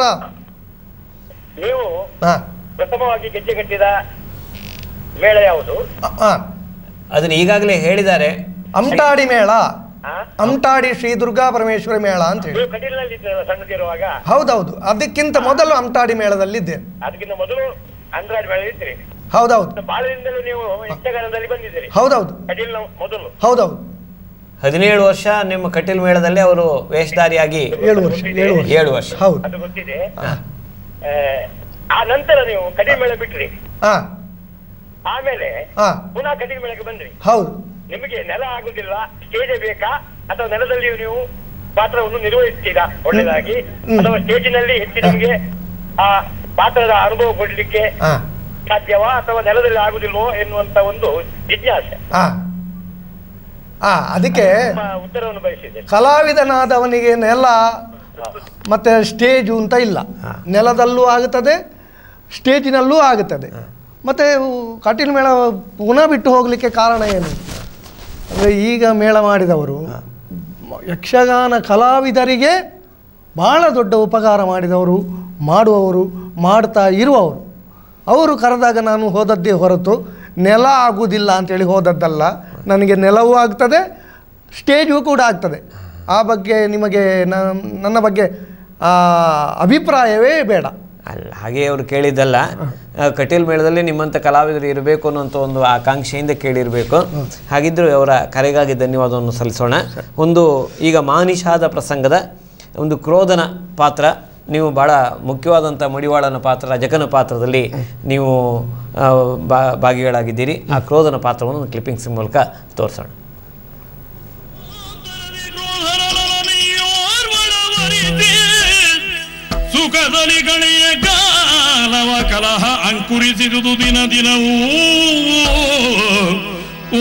S8: ನೀವು
S3: ಹಾ
S8: ಪ್ರಥಮವಾಗಿ ಗೆಜ್ಜೆ ಕಟ್ಟಿದ ಮೇಳ ಯಾವುದು
S3: ಹಾ
S2: ಅದನ್ನು ಈಗಾಗಲೇ ಹೇಳಿದ್ದಾರೆ
S3: ಅಮ್ಟಾಡಿ ಮೇಳ ಅಮ್ಟಾಡಿ ಶ್ರೀ ದುರ್ಗಾ ಪರಮೇಶ್ವರಿ ಮೇಳ ಅಂತ ಹೇಳಿ
S4: ನೀವು ಕಟೀಲ್ನಲ್ಲಿ ಇದ್ದೀರಲ್ಲ ಸಣ್ಣದಿರುವಾಗ
S3: ಹೌದೌದು ಅದಕ್ಕಿಂತ ಮೊದಲು ಅಮ್ಟಾಡಿ ಮೇಳದಲ್ಲಿದ್ದೆ
S4: ಅದಕ್ಕಿಂತ ಮೊದಲು ಅಂದ್ರಾಡ್ ಬೆಳೆ ಇದ್ರಿ
S3: ಹೌದೌದು
S4: ಬಾಲ್ಯದಿಂದಲೂ ನೀವು ಯಕ್ಷಗಾನದಲ್ಲಿ ಬಂದಿದ್ದೀರಿ
S3: ಹೌದೌದು
S4: ಕಟೀಲ್ನ ಮೊದಲು
S3: ಹೌದೌದು
S2: ಹದಿನೇಳು ವರ್ಷ ನಿಮ್ಮ ಕಟೀಲ್ ಮೇಳದಲ್ಲಿ ಅವರು ವೇಷಧಾರಿಯಾಗಿ
S3: ಏಳು ವರ್ಷ ಏಳು ವರ್ಷ
S2: ಏಳು ವರ್ಷ
S3: ಹೌದು
S4: ಅದು ಗೊತ್ತಿದೆ ಆ, ಆ ನಂತರ ನೀವು ಕಟೀಲ್ ಮೇಳ ಬಿಟ್ರಿ
S3: ಹಾ
S4: ಆಮೇಲೆ
S3: ಹಾ
S4: ಪುನಃ ಕಟೀಲ್ ಮೇಳಕ್ಕೆ ಬಂದ್ರಿ
S3: ಹೌದು
S4: ನಿಮಗೆ ನೆಲ ಆಗುದಿಲ್ಲ ಸ್ಟೇಜ್ ಬೇಕಾ ಅಥವಾ ನೆಲದಲ್ಲಿ ನೀವು ಪಾತ್ರವನ್ನು ನಿರ್ವಹಿಸ್ತೀರಾ ಒಳ್ಳೆದಾಗಿ
S3: ಹ್ಮ್.
S4: ಅಥವಾ ಸ್ಟೇಜಿನಲ್ಲಿ ಹೆಚ್ಚು ನಿಮಗೆ ಆ ಪಾತ್ರದ ಅನುಭವ ಕೊಡ್ಲಿಕ್ಕೆ
S3: ಹಾ
S4: ಸಾಧ್ಯವಾ ಅಥವಾ ನೆಲದಲ್ಲಿ ಆಗುದಿಲ್ವೋ ಎನ್ನುವಂತ ಒಂದು ಜಿಜ್ಞಾಸೆ
S3: ಹಾ ಹಾ ಅದಕ್ಕೆ
S4: ನಿಮ್ಮ ಉತ್ತರವನ್ನು ಬಯಸಿದ್ದೇನೆ
S3: ಕಲಾವಿದನಾದವನಿಗೆ ನೆಲ ಮತ್ತೆ ಸ್ಟೇಜು ಅಂತ ಇಲ್ಲ ನೆಲದಲ್ಲೂ ಆಗುತ್ತದೆ ಸ್ಟೇಜಿನಲ್ಲೂ ಆಗುತ್ತದೆ ಮತ್ತು ಕಟೀಲು ಮೇಳ ಪುನಃ ಬಿಟ್ಟು ಹೋಗಲಿಕ್ಕೆ ಕಾರಣ ಏನು ಅಂದರೆ ಈಗ ಮೇಳ ಮಾಡಿದವರು ಯಕ್ಷಗಾನ ಕಲಾವಿದರಿಗೆ ಭಾಳ ದೊಡ್ಡ ಉಪಕಾರ ಮಾಡಿದವರು ಮಾಡುವವರು ಮಾಡ್ತಾ ಇರುವವರು ಅವರು ಕರೆದಾಗ ನಾನು ಹೋದದ್ದೇ ಹೊರತು ನೆಲ ಆಗುವುದಿಲ್ಲ ಅಂತೇಳಿ ಹೋದದ್ದಲ್ಲ ನನಗೆ ನೆಲವೂ ಆಗ್ತದೆ ಸ್ಟೇಜು ಕೂಡ ಆಗ್ತದೆ ಆ ಬಗ್ಗೆ ನಿಮಗೆ ನ- ನನ್ನ ಬಗ್ಗೆ ಆ, ಅಭಿಪ್ರಾಯವೇ ಬೇಡ
S2: ಅಲ್ಲ ಹಾಗೆ ಅವರು ಕೇಳಿದ್ದಲ್ಲ ಆ, ಕಟೀಲ್ ಮೇಳದಲ್ಲಿ ನಿಮ್ಮಂಥ ಕಲಾವಿದರು ಇರಬೇಕು ಅನ್ನೋಂಥ ಒಂದು ಆಕಾಂಕ್ಷೆಯಿಂದ ಕೇಳಿರಬೇಕು ಹಾಗಿದ್ದರೂ ಅವರ ಕರೆಗಾಗಿ ಧನ್ಯವಾದವನ್ನು ಸಲ್ಲಿಸೋಣ ಒಂದು ಈಗ ಮಾನಿಷಾದ ಪ್ರಸಂಗದ ಒಂದು ಕ್ರೋಧನ ಪಾತ್ರ ನೀವು ಭಾಳ ಮುಖ್ಯವಾದಂಥ ಮಡಿವಾಳನ ಪಾತ್ರ ರಜಕನ ಪಾತ್ರದಲ್ಲಿ ನೀವು ಆ, ಬಾ- ಭಾಗಿಗಳಾಗಿದ್ದೀರಿ ಆ ಕ್ರೋಧನ ಪಾತ್ರವನ್ನು ಕ್ಲಿಪ್ಪಿಂಗ್ಸ್ ಮೂಲಕ ತೋರಿಸೋಣ
S6: ಸುಖದಲ್ಲಿ ಗಣಿಯ ಕಾಲವ ಕಲಹ ಅಂಕುರಿಸಿದುದು ದಿನ ದಿನವೂ ಓ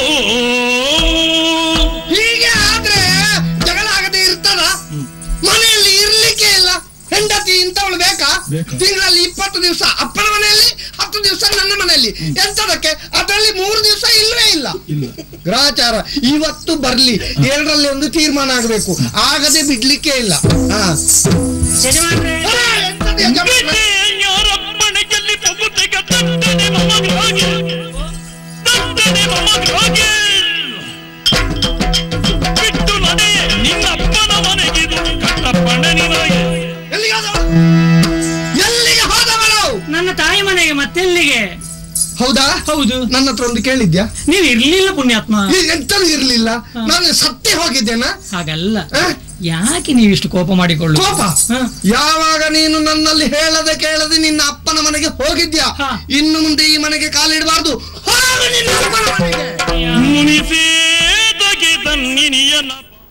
S5: ಹೀಗೆ ಆದ್ರೆ ಜಗಳ ಆಗದೆ ಇರ್ತದ ಮನೆಯಲ್ಲಿ ಇರ್ಲಿಕ್ಕೆ ಇಲ್ಲ ಹೆಂಡತಿ ಇಂಥವಳು ಬೇಕಾ ತಿಂಗಳಲ್ಲಿ ಇಪ್ಪತ್ತು ದಿವಸ ಅಪ್ಪನ ಮನೆಯಲ್ಲಿ ಹತ್ತು ದಿವಸ ನನ್ನ ಮನೆಯಲ್ಲಿ ಎಂತದಕ್ಕೆ ಅದರಲ್ಲಿ ಮೂರು ದಿವಸ ಇಲ್ವೇ ಇಲ್ಲ ಗ್ರಹಚಾರ ಇವತ್ತು ಬರ್ಲಿ ಎರಡರಲ್ಲಿ ಒಂದು ತೀರ್ಮಾನ ಆಗಬೇಕು ಆಗದೆ ಬಿಡ್ಲಿಕ್ಕೆ ಇಲ್ಲ ಹಾ. ಹಾ, ಎಂತದು ಯಜಮಾನ್ರೆ?
S6: ಯಾರಪ್ಪಣೆಯಲ್ಲಿ ಪಗುತೆಗ ತಂದನೆ ಮಮಗ್ರಾಗೆ ತಂದನೆ ಮಮಗ್ರಾಗೆ ಬಿಟ್ಟು ನಡೆ ನಿನ್ನಪ್ಪನ ಮನೆಗಿದು ಕಟ್ಟಪ್ಪಣೆ ನಿನಗೆ
S5: ಎಲ್ಲಿಗೆ ಹೋದವ? ಎಲ್ಲಿಗೆ ಹೋದವಳು
S10: ನನ್ನ ತಾಯಿ ಮನೆಗೆ ಮತ್ತೆಲ್ಲಿಗೆ
S5: ಹೌದಾ
S10: ಹೌದು
S5: ನನ್ನ ಹತ್ರ ಒಂದು ಕೇಳಿದ್ಯಾ
S10: ನೀವು ಇರ್ಲಿಲ್ಲ ಪುಣ್ಯಾತ್ಮ
S5: ಈ ಎಂತಲೂ ಇರ್ಲಿಲ್ಲ ನಾನು ಸತ್ಯ ಹೋಗಿದ್ದೇನಾ
S10: ಹಾಗಲ್ಲ
S5: ಆ?
S10: ಯಾಕೆ ನೀವು ಇಷ್ಟು ಕೋಪ ಮಾಡಿಕೊಳ್ಳು
S5: ಕೋಪ
S10: ಹ.
S5: ಯಾವಾಗ ನೀನು ನನ್ನಲ್ಲಿ ಹೇಳದೆ ಕೇಳದೆ ನಿನ್ನ ಅಪ್ಪನ ಮನೆಗೆ ಹೋಗಿದ್ಯಾ
S10: ಹ.
S5: ಇನ್ನು ಮುಂದೆ ಈ ಮನೆಗೆ ಕಾಲಿಡಬಾರ್ದು ಹೋಗು ನಿನ್ನ ಅಪ್ಪನ ಮನೆಗೆ
S6: ಮುನಿಸೇದಗೆ ತನ್ನಿನಿಯನ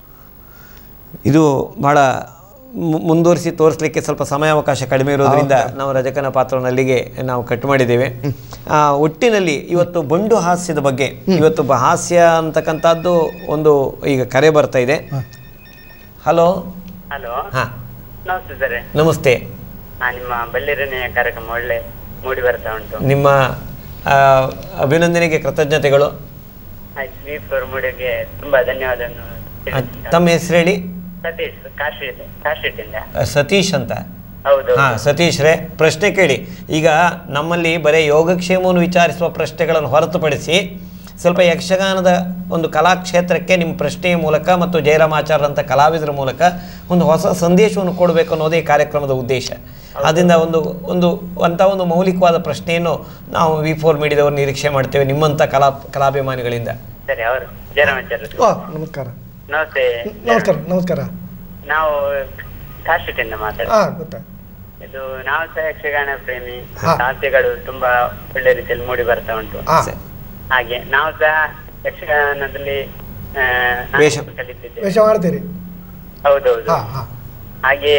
S2: ಇದು ಭಾಳ ಮು- ಮುಂದುವರಿಸಿ ತೋರಿಸಲಿಕ್ಕೆ ಸ್ವಲ್ಪ ಸಮಯಾವಕಾಶ ಕಡಿಮೆ ಇರೋದ್ರಿಂದ ನಾವು ರಜಕನ ಪಾತ್ರವನ್ನು ಅಲ್ಲಿಗೆ ನಾವು ಕಟ್ ಮಾಡಿದ್ದೇವೆ ಆ, ಒಟ್ಟಿನಲ್ಲಿ ಇವತ್ತು ಬಂಡು ಹಾಸ್ಯದ ಬಗ್ಗೆ ಇವತ್ತು ಬ- ಹಾಸ್ಯ ಅಂತಕ್ಕಂಥದ್ದು ಒಂದು ಈಗ ಕರೆ ಬರ್ತಾ ಇದೆ ಹಲೋ
S4: ಹಲೋ
S2: ಹಾಂ
S4: ನಮಸ್ತೆ ಸರ್
S2: ನಮಸ್ತೆ
S4: ಹಾ ನಿಮ್ಮ ಬಳ್ಳಿರನೆಯ ಕಾರ್ಯಕ್ರಮ ಒಳ್ಳೆ ಮೂಡಿ ಬರ್ತಾ ಉಂಟು
S2: ನಿಮ್ಮ ಆ, ಅಭಿನಂದನೆಗೆ ಕೃತಜ್ಞತೆಗಳು
S4: ಆಯ್ತು ಸ್ವೀಪ್ ಅವ್ರ ಮೂಡಿಗೆ ತುಂಬಾ ಧನ್ಯವಾದವನ್ನು
S2: ಆ,
S4: ತಿಳಿಸ್ತೀನಿ.
S2: ತಮ್ಮ ಹೆಸರು ಹೇಳಿ
S4: ಸತೀಶ್ ಕಾಶಿ ಕಾಶಿಟ್ಟಿಂದ
S2: ಆ, ಸತೀಶ್ ಅಂತ
S4: ಹೌದು
S2: ಹಾ ಸತೀಶ್ ರೇ ಪ್ರಶ್ನೆ ಕೇಳಿ ಈಗ ನಮ್ಮಲ್ಲಿ ಬರೀ ಯೋಗಕ್ಷೇಮವನ್ನು ವಿಚಾರಿಸುವ ಪ್ರಶ್ನೆಗಳನ್ನು ಹೊರತುಪಡಿಸಿ ಸ್ವಲ್ಪ ಯಕ್ಷಗಾನದ ಒಂದು ಕಲಾಕ್ಷೇತ್ರಕ್ಕೆ ನಿಮ್ಮ ಪ್ರಶ್ನೆಯ ಮೂಲಕ ಮತ್ತು ಜಯರಾಮಾಚಾರ್ಯರಂಥ ಕಲಾವಿದರ ಮೂಲಕ ಒಂದು ಹೊಸ ಸಂದೇಶವನ್ನು ಕೊಡಬೇಕು ಅನ್ನೋದೇ ಈ ಕಾರ್ಯಕ್ರಮದ ಉದ್ದೇಶ ಆದ್ದರಿಂದ ಒಂದು ಒಂದು ಅಂಥ ಒಂದು ಮೌಲಿಕವಾದ ಪ್ರಶ್ನೆಯನ್ನು ನಾವು ವಿ ಫೋರ್ ಮೀಡಿಯಾದವರು ನಿರೀಕ್ಷೆ ಮಾಡ್ತೇವೆ ನಿಮ್ಮಂಥ ಕಲಾ ಕಲಾಭಿಮಾನಿಗಳಿಂದ
S4: ಸರಿ ಅವರು ಜಯರಾಮಾಚಾರ್ಯ
S3: ಓ ನಮಸ್ಕಾರ
S4: ನಮಸ್ತೆ
S3: ನಮಸ್ಕಾರ ನಮಸ್ಕಾರ
S4: ನಾವು ಕಾಶಿಟ್ಟಿಂದ ಮಾತಾಡ
S3: ಹಾಂ ಗೊತ್ತಾ
S4: ಇದು ನಾವು ಸಹ ಯಕ್ಷಗಾನ ಪ್ರೇಮಿ
S3: ಹಾ.
S4: ಸಾಹಿತ್ಯಗಳು ತುಂಬಾ ಒಳ್ಳೆ ರೀತಿಯಲ್ಲಿ ಮೂಡಿ ಬರ್ತಾ ಉಂಟು
S3: ಹಾಂ
S4: ಹಾಗೆ ನಾವು ಸಹ ಯಕ್ಷಗಾನದಲ್ಲಿ ಆ, ನಾಟಕ
S2: ವೇಷ-
S4: ಕಲಿತಿದ್ದೇವೆ
S3: ವೇಷ ಮಾಡ್ತೀರಿ
S4: ಹೌದೌದು
S3: ಹಾಂ ಹಾಂ
S4: ಹಾಗೆ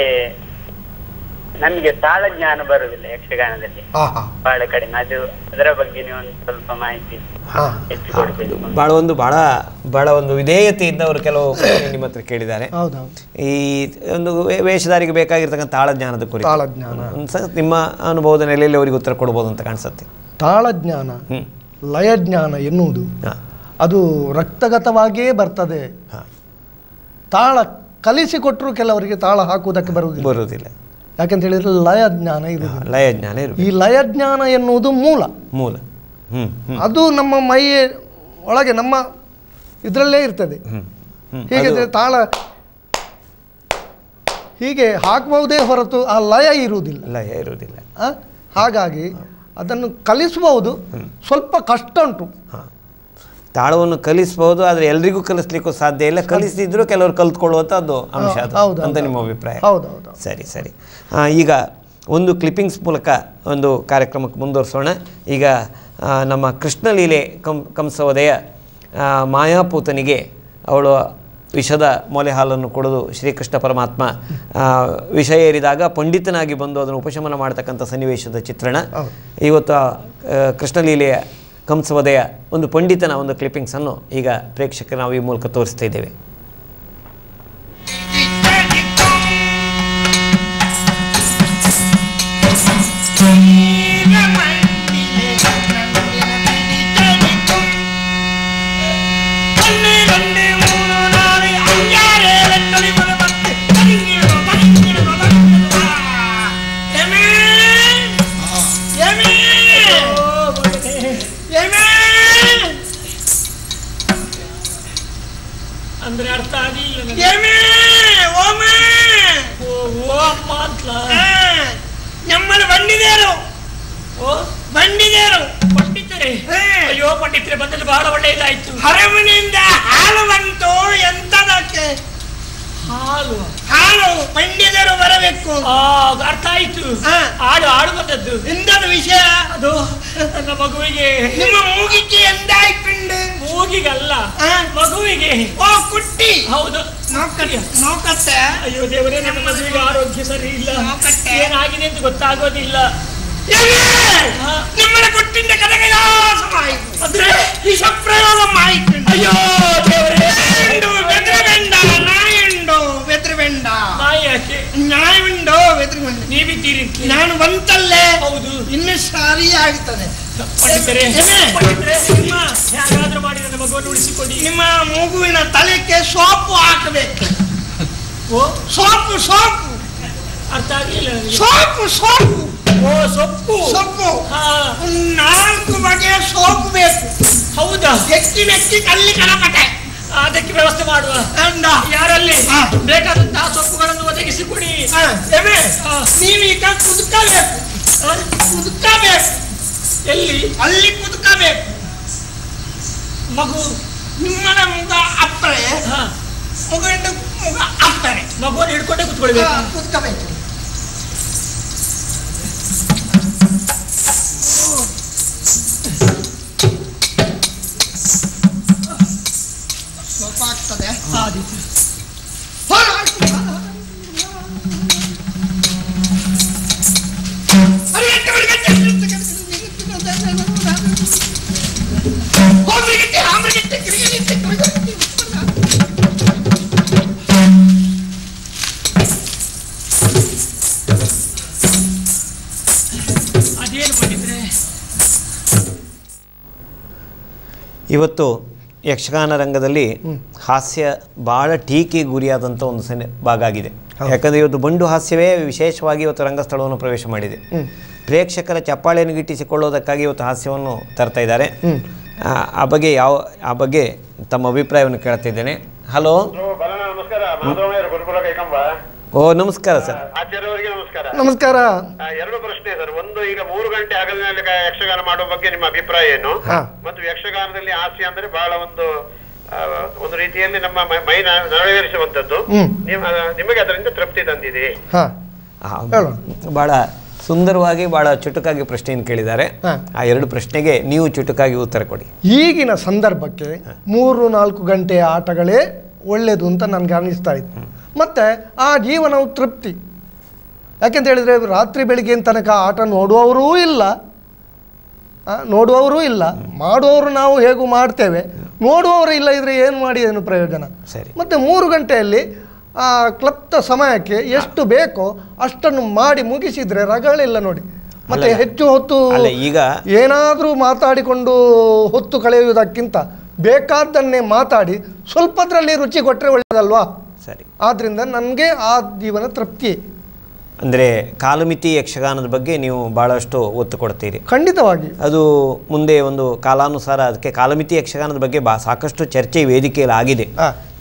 S4: ನಮಗೆ ತಾಳಜ್ಞಾನ ಬರುವುದಿಲ್ಲ ಯಕ್ಷಗಾನದಲ್ಲಿ
S3: ಹಾಂ ಹಾಂ
S4: ಬಹಳ ಕಡಿಮೆ ಅದು ಅದರ ಬಗ್ಗೆ ನೀವು ಒಂದು ಸ್ವಲ್ಪ ಮಾಹಿತಿ
S3: ಹಾಂ
S4: ಹೆಚ್ಚು ಕೊಡ್ಬೇಕು
S2: ಭಾಳ ಒಂದು ಭಾಳ ಭಾಳ ಒಂದು ವಿಧೇಯತೆಯಿಂದ ಅವರು ಕೆಲವು ಪ್ರಶ್ನೆ ನಿಮ್ಮ ಹತ್ರ ಕೇಳಿದ್ದಾರೆ
S3: ಹೌದೌದು
S2: ಈ ಒಂದು ವೇ- ವೇಷಧಾರಿಗೆ ಬೇಕಾಗಿರ್ತಕ್ಕಂಥ ತಾಳಜ್ಞಾನದ ಕುರಿತು
S3: ತಾಳಜ್ಞಾನ
S2: ಒಂದು ಸ- ನಿಮ್ಮ ಅನುಭವದ ನೆಲೆಯಲ್ಲಿ ಅವರಿಗೆ ಉತ್ತರ ಕೊಡ್ಬೋದು ಅಂತ ಕಾಣಿಸುತ್ತೆ
S3: ತಾಳಜ್ಞಾನ
S2: ಹ್ಞೂ
S3: ಲಯಜ್ಞಾನ ಎನ್ನುವುದು
S2: ಹಾಂ
S3: ಅದು ರಕ್ತಗತವಾಗಿಯೇ ಬರ್ತದೆ
S2: ಹಾಂ
S3: ತಾಳ ಕಲಿಸಿಕೊಟ್ಟರು ಕೆಲವರಿಗೆ ತಾಳ ಹಾಕುವುದಕ್ಕೆ ಬರುವುದಿಲ್ಲ
S2: ಬರುವುದಿಲ್ಲ
S3: ಯಾಕಂತ ಹೇಳಿದ್ರೆ ಲಯ ಜ್ಞಾನ ಇರುವುದಿಲ್ಲ
S2: ಲಯ ಜ್ಞಾನ ಇರಬೇಕು
S3: ಈ ಲಯ ಜ್ಞಾನ ಎನ್ನುವುದು ಮೂಲ
S2: ಮೂಲ ಹ್ಞೂ ಹ್ಞೂ
S3: ಅದು ನಮ್ಮ ಮೈಯ ಒಳಗೆ ನಮ್ಮ ಇದರಲ್ಲೇ ಇರ್ತದೆ
S2: ಹ್ಞೂ
S3: ಹೀಗಿದ್ರೆ ತಾಳ ಹೀಗೆ ಹಾಕಬಹುದೇ ಹೊರತು ಆ ಲಯ ಇರುವುದಿಲ್ಲ
S2: ಲಯ ಇರುವುದಿಲ್ಲ
S3: ಆ? ಹಾಗಾಗಿ ಅದನ್ನು ಕಲಿಸಬಹುದು ಸ್ವಲ್ಪ ಕಷ್ಟ ಉಂಟು
S2: ತಾಳವನ್ನು ಕಲಿಸ್ಬೋದು ಆದರೆ ಎಲ್ರಿಗೂ ಕಲಿಸ್ಲಿಕ್ಕೂ ಸಾಧ್ಯ ಇಲ್ಲ ಕಲಿಸಿದ್ರು ಕೆಲವರು ಕಲ್ತ್ಕೊಳ್ಳುವಂಥದ್ದು ಅಂಶ ಅದು
S3: ಹೌದು,
S2: ಅಂತ
S3: ಹೌದು.
S2: ನಿಮ್ಮ ಅಭಿಪ್ರಾಯ
S3: ಹೌದು, ಹೌದು.
S2: ಸರಿ ಸರಿ ಆ, ಈಗ ಒಂದು ಕ್ಲಿಪ್ಪಿಂಗ್ಸ್ ಮೂಲಕ ಒಂದು ಕಾರ್ಯಕ್ರಮಕ್ಕೆ ಮುಂದುವರಿಸೋಣ ಈಗ ಆ, ನಮ್ಮ ಕೃಷ್ಣಲೀಲೆ ಕಂ ಕಂಸವದಯ ಆ, ಮಾಯಾಪೂತನಿಗೆ ಅವಳು ವಿಷದ ಮೊಲೆ ಹಾಲನ್ನು ಕುಡಿದು ಶ್ರೀಕೃಷ್ಣ ಪರಮಾತ್ಮ ಆ, ವಿಷ ಏರಿದಾಗ ಪಂಡಿತನಾಗಿ ಬಂದು ಅದನ್ನು ಉಪಶಮನ ಮಾಡ್ತಕ್ಕಂಥ ಸನ್ನಿವೇಶದ ಚಿತ್ರಣ ಇವತ್ತು ಆ, ಕೃಷ್ಣಲೀಲೆಯ ಕಂಸವದಯ ಒಂದು ಪಂಡಿತನ ಒಂದು ಕ್ಲಿಪ್ಪಿಂಗ್ಸನ್ನು ಈಗ ಪ್ರೇಕ್ಷಕರು ನಾವು ಈ ಮೂಲಕ ತೋರಿಸ್ತಾ ಇದ್ದೇವೆ
S10: ಅಂದ್ರೆ ಅರ್ಥ ಆಗಿಲ್ಲ ನನಗೆ.
S5: ಎಮೆ ಓಮೆ
S10: ಓ ಓ ಅಮ್ಮ ಅಂತಲ
S5: ನಮ್ಮಲ್ಲಿ ಬಂಡಿದೇರು
S10: ಓ
S5: ಬಂಡಿದೇರು
S10: ಪಂಡಿತರೆ
S5: ಹೇ.
S10: ಅಯ್ಯೋ ಪಂಡಿತರೆ ಬಂದಲ್ಲಿ ಬಹಳ ಒಳ್ಳೆಯದಾಯ್ತು
S5: ಹರಮನೆಯಿಂದ ಹಾಲು ಬಂತು ಎಂತದಕ್ಕೆ
S10: ಹಾಲು
S5: ಹಾಲು ಪಂಡಿತರು ಬರಬೇಕು
S10: ಆ ಅದು ಅರ್ಥ ಆಯ್ತು
S5: ಹಾ.
S10: ಆಡು ಆಡು ಬಂದದ್ದು
S5: ಎಂತದ ವಿಷಯ
S10: ಅದು ನನ್ನ ಮಗುವಿಗೆ
S5: ನಿಮ್ಮ ಮೂಗಿಗೆ ಎಂದಾಯ್ತುಂಡು
S10: ಮೂಗಿಗಲ್ಲ
S5: ಹಾ.
S10: ಮಗುವಿಗೆ
S5: ಓ ಕುಟ್ಟಿ
S10: ಹೌದು
S5: ನೋಕತ್ತೆ ನೋಕತ್ತೆ
S10: ಅಯ್ಯೋ ದೇವರೇ ನನ್ನ ಮಗುವಿಗೆ ಆರೋಗ್ಯ ಸರಿ ಇಲ್ಲ
S5: ನೋಕತ್ತೆ.
S10: ಏನಾಗಿದೆ ಅಂತ ಗೊತ್ತಾಗೋದಿಲ್ಲ
S5: ಎಮೆ!
S10: ಹಾ.
S5: ನಿಮ್ಮನ್ನ ಕೊಟ್ಟಿದ್ದ ಕದಗಯಾಸಮಾಯಿತು
S10: ಅಂದ್ರೆ
S5: ವಿಷ ಪ್ರಯೋಗ ಮಾಯಿತು
S10: ಅಯ್ಯೋ ದೇವರೇ
S5: ಎಂಡು ಬೆದ್ರಬೆಂಡ ನಾಯಂಡು ಬೆದ್ರಬೆಂಡ
S10: ನಾಯಿ ಯಾಕೆ
S5: ನ್ಯಾಯವುಂಡು ಬೆದ್ರಬೆಂಡ
S10: ನೀವಿದ್ದೀರಿ
S5: ನಾನು ಬಂತಲ್ಲೇ
S10: ಹೌದು
S5: ಇನ್ನು ಸರಿ ಆಗ್ತದೆ
S10: ಪಂಡಿತರೆ
S5: ಎಮೆ!
S10: ಪಂಡಿತರೆ ನಿಮ್ಮ ಹೇಗಾದ್ರೂ ಮಾಡಿ ನನ್ನ ಮಗುವನ್ನು ಉಳಿಸಿಕೊಡಿ
S5: ನಿಮ್ಮ ಮಗುವಿನ ತಲೆಗೆ ಸೋಪು ಹಾಕಬೇಕು
S10: ಓ
S5: ಸೋಪು ಸೋಪು
S10: ಅರ್ಥ ಆಗಲಿಲ್ಲ ನನಗೆ.
S5: ಸೋಪು ಸೋಪು
S10: ಓ ಸೊಪ್ಪು
S5: ಸೊಪ್ಪು
S10: ಹಾ
S5: ಒಂದು ನಾಲ್ಕು ಬಗೆಯ ಸೋಪು ಬೇಕು
S10: ಹೌದಾ
S5: ಎಕ್ಕಿ ನೆಕ್ಕಿ ಕಲ್ಲಿ ಕಳಪಟೆ
S10: ಅದಕ್ಕೆ ವ್ಯವಸ್ಥೆ ಮಾಡುವ
S5: ಅಂದ
S10: ಯಾರಲ್ಲಿ
S5: ಹಾ.
S10: ಬೇಕಾದಂತಹ ಸೊಪ್ಪುಗಳನ್ನು ಒದಗಿಸಿಕೊಡಿ
S5: ಹಾ, ಎಮೆ,
S10: ಹಾ.
S5: ನೀವೀಗ ಕುದುಕಬೇಕು
S10: ಹಾ?
S5: ಕುದುಕಬೇಕು
S10: ಎಲ್ಲಿ
S5: ಅಲ್ಲಿ ಕುದುಕಬೇಕು
S10: ಮಗು
S5: ನಿಮ್ಮನ ಮುಗ ಅಪ್ಪರೆ
S10: ಹಾ
S5: ಮುಗಂಡು ಮುಗ ಅಪ್ಪರೆ
S10: ಮಗುವನ್ನು ಹಿಡ್ಕೊಂಡೇ ಕುತ್ಕೊಳ್ಬೇಕು
S5: ಕುದುಕಬೇಕು ಸ್ವಲ್ಪ ಆಗ್ತದೆ
S10: ಆದೀತು
S5: ಹೊರ ಹಾಕು. ಅರೆ, ಎತ್ತು ಬಿಡಿ, ಎತ್ತು, ಎತ್ತು, ಎತ್ತು, ಎತ್ತು, ಎತ್ತು, ಎತ್ತು. ಹೋಗ್ಬಿಡಿಗತ್ತೆ, ಹಾಂಬ್ರಿಗತ್ತೆ, ಕಿರಿಗಿರಿತ್ತೆ, ಕಿರಿಗಿರಿತ್ತೆ.
S10: ಅದೇನು ಪಂಡಿತರೆ
S2: ಇವತ್ತು ಯಕ್ಷಗಾನ ರಂಗದಲ್ಲಿ ಹಾಸ್ಯ ಭಾಳ ಟೀಕೆ ಗುರಿಯಾದಂಥ ಒಂದು ಸನ್ನೆ ಭಾಗ ಆಗಿದೆ ಯಾಕಂದರೆ ಇವತ್ತು ಬಂಡು ಹಾಸ್ಯವೇ ವಿಶೇಷವಾಗಿ ಇವತ್ತು ರಂಗಸ್ಥಳವನ್ನು ಪ್ರವೇಶ ಮಾಡಿದೆ ಪ್ರೇಕ್ಷಕರ ಚಪ್ಪಾಳೆಯನ್ನು ಗಿಟ್ಟಿಸಿಕೊಳ್ಳೋದಕ್ಕಾಗಿ ಇವತ್ತು ಹಾಸ್ಯವನ್ನು ತರ್ತಾ ಇದ್ದಾರೆ ಆ, ಆ ಬಗ್ಗೆ ಯಾವ ಆ ಬಗ್ಗೆ ತಮ್ಮ ಅಭಿಪ್ರಾಯವನ್ನು ಕೇಳ್ತಾ ಇದ್ದೇನೆ ಹಲೋ
S7: ಬಲನ ನಮಸ್ಕಾರ ಮಾಧವಯ್ಯರು ಗುರುಕುಲ ಕೈಕಂಬ
S2: ಓ ನಮಸ್ಕಾರ ಸರ್
S7: ಆಚಾರ್ಯವರಿಗೆ ನಮಸ್ಕಾರ
S3: ನಮಸ್ಕಾರ
S7: ಆ, ಎರಡು ಪ್ರಶ್ನೆ ಸರ್ ಒಂದು ಈಗ ಮೂರು ಗಂಟೆ ಆಗಲಿನಲ್ಲಿ ಯಕ್ಷಗಾನ ಮಾಡುವ ಬಗ್ಗೆ ನಿಮ್ಮ ಅಭಿಪ್ರಾಯ ಏನು
S3: ಹಾ.
S7: ಮತ್ತು ಯಕ್ಷಗಾನದಲ್ಲಿ ಹಾಸ್ಯ ಅಂದ್ರೆ ಬಹಳ ಒಂದು ಆ, ಒಂದು ರೀತಿಯಲ್ಲಿ ನಮ್ಮ ಮೈ- ಮೈ ನ- ನರವೇರಿಸುವಂತದ್ದು
S3: ಹ್ಮ್.
S7: ನಿಮ್ಮ ನಿಮಗೆ ಅದರಿಂದ ತೃಪ್ತಿ ತಂದಿದೆ
S3: ಹಾಂ
S2: ಆ,
S3: ಹೇಳು.
S2: ಭಾಳ ಸುಂದರವಾಗಿ ಭಾಳ ಚುಟುಕಾಗಿ ಪ್ರಶ್ನೆಯನ್ನು ಕೇಳಿದ್ದಾರೆ
S3: ಹಾ.
S2: ಆ ಎರಡು ಪ್ರಶ್ನೆಗೆ ನೀವು ಚುಟುಕಾಗಿ ಉತ್ತರ ಕೊಡಿ
S3: ಈಗಿನ ಸಂದರ್ಭಕ್ಕೆ ಮೂರು ನಾಲ್ಕು ಗಂಟೆಯ ಆಟಗಳೇ ಒಳ್ಳೆಯದು ಅಂತ ನನಗೆ ಅನ್ನಿಸ್ತಾ ಇತ್ತು ಮತ್ತು ಆ ಜೀವನವು ತೃಪ್ತಿ ಯಾಕೆಂತ ಹೇಳಿದರೆ ರಾತ್ರಿ ಬೆಳಿಗ್ಗಿನ ತನಕ ಆಟ ನೋಡುವವರೂ ಇಲ್ಲ ಆ, ನೋಡುವವರೂ ಇಲ್ಲ ಮಾಡುವವರು ನಾವು ಹೇಗೂ ಮಾಡ್ತೇವೆ ನೋಡುವವರು ಇಲ್ಲ ಇದ್ರೆ ಏನು ಮಾಡಿ ಏನು ಪ್ರಯೋಜನ
S2: ಸರಿ.
S3: ಮತ್ತು ಮೂರು ಗಂಟೆಯಲ್ಲಿ ಆ ಕ್ಲಪ್ತ ಸಮಯಕ್ಕೆ ಎಷ್ಟು ಬೇಕೋ ಅಷ್ಟನ್ನು ಮಾಡಿ ಮುಗಿಸಿದರೆ ರಗಳಿಲ್ಲ ನೋಡಿ ಮತ್ತೆ
S2: ಅಲ್ಲ.
S3: ಹೆಚ್ಚು ಹೊತ್ತು
S2: ಅಲ್ಲ, ಈಗ
S3: ಏನಾದರೂ ಮಾತಾಡಿಕೊಂಡು ಹೊತ್ತು ಕಳೆಯುವುದಕ್ಕಿಂತ ಬೇಕಾದ್ದನ್ನೇ ಮಾತಾಡಿ ಸ್ವಲ್ಪದ್ರಲ್ಲಿ ರುಚಿ ಕೊಟ್ಟರೆ ಒಳ್ಳೆಯದಲ್ವಾ
S2: ಸರಿ
S3: ಆದ್ದರಿಂದ ನನಗೆ ಆ ಜೀವನ ತೃಪ್ತಿ
S2: ಅಂದರೆ ಕಾಲಮಿತಿ ಯಕ್ಷಗಾನದ ಬಗ್ಗೆ ನೀವು ಭಾಳಷ್ಟು ಒತ್ತು ಕೊಡ್ತೀರಿ
S3: ಖಂಡಿತವಾಗಿ
S2: ಅದು ಮುಂದೆ ಒಂದು ಕಾಲಾನುಸಾರ ಅದಕ್ಕೆ ಕಾಲಮಿತಿ ಯಕ್ಷಗಾನದ ಬಗ್ಗೆ ಬಾ ಸಾಕಷ್ಟು ಚರ್ಚೆ ವೇದಿಕೆಯಲ್ಲಿ ಆಗಿದೆ
S3: ಆ.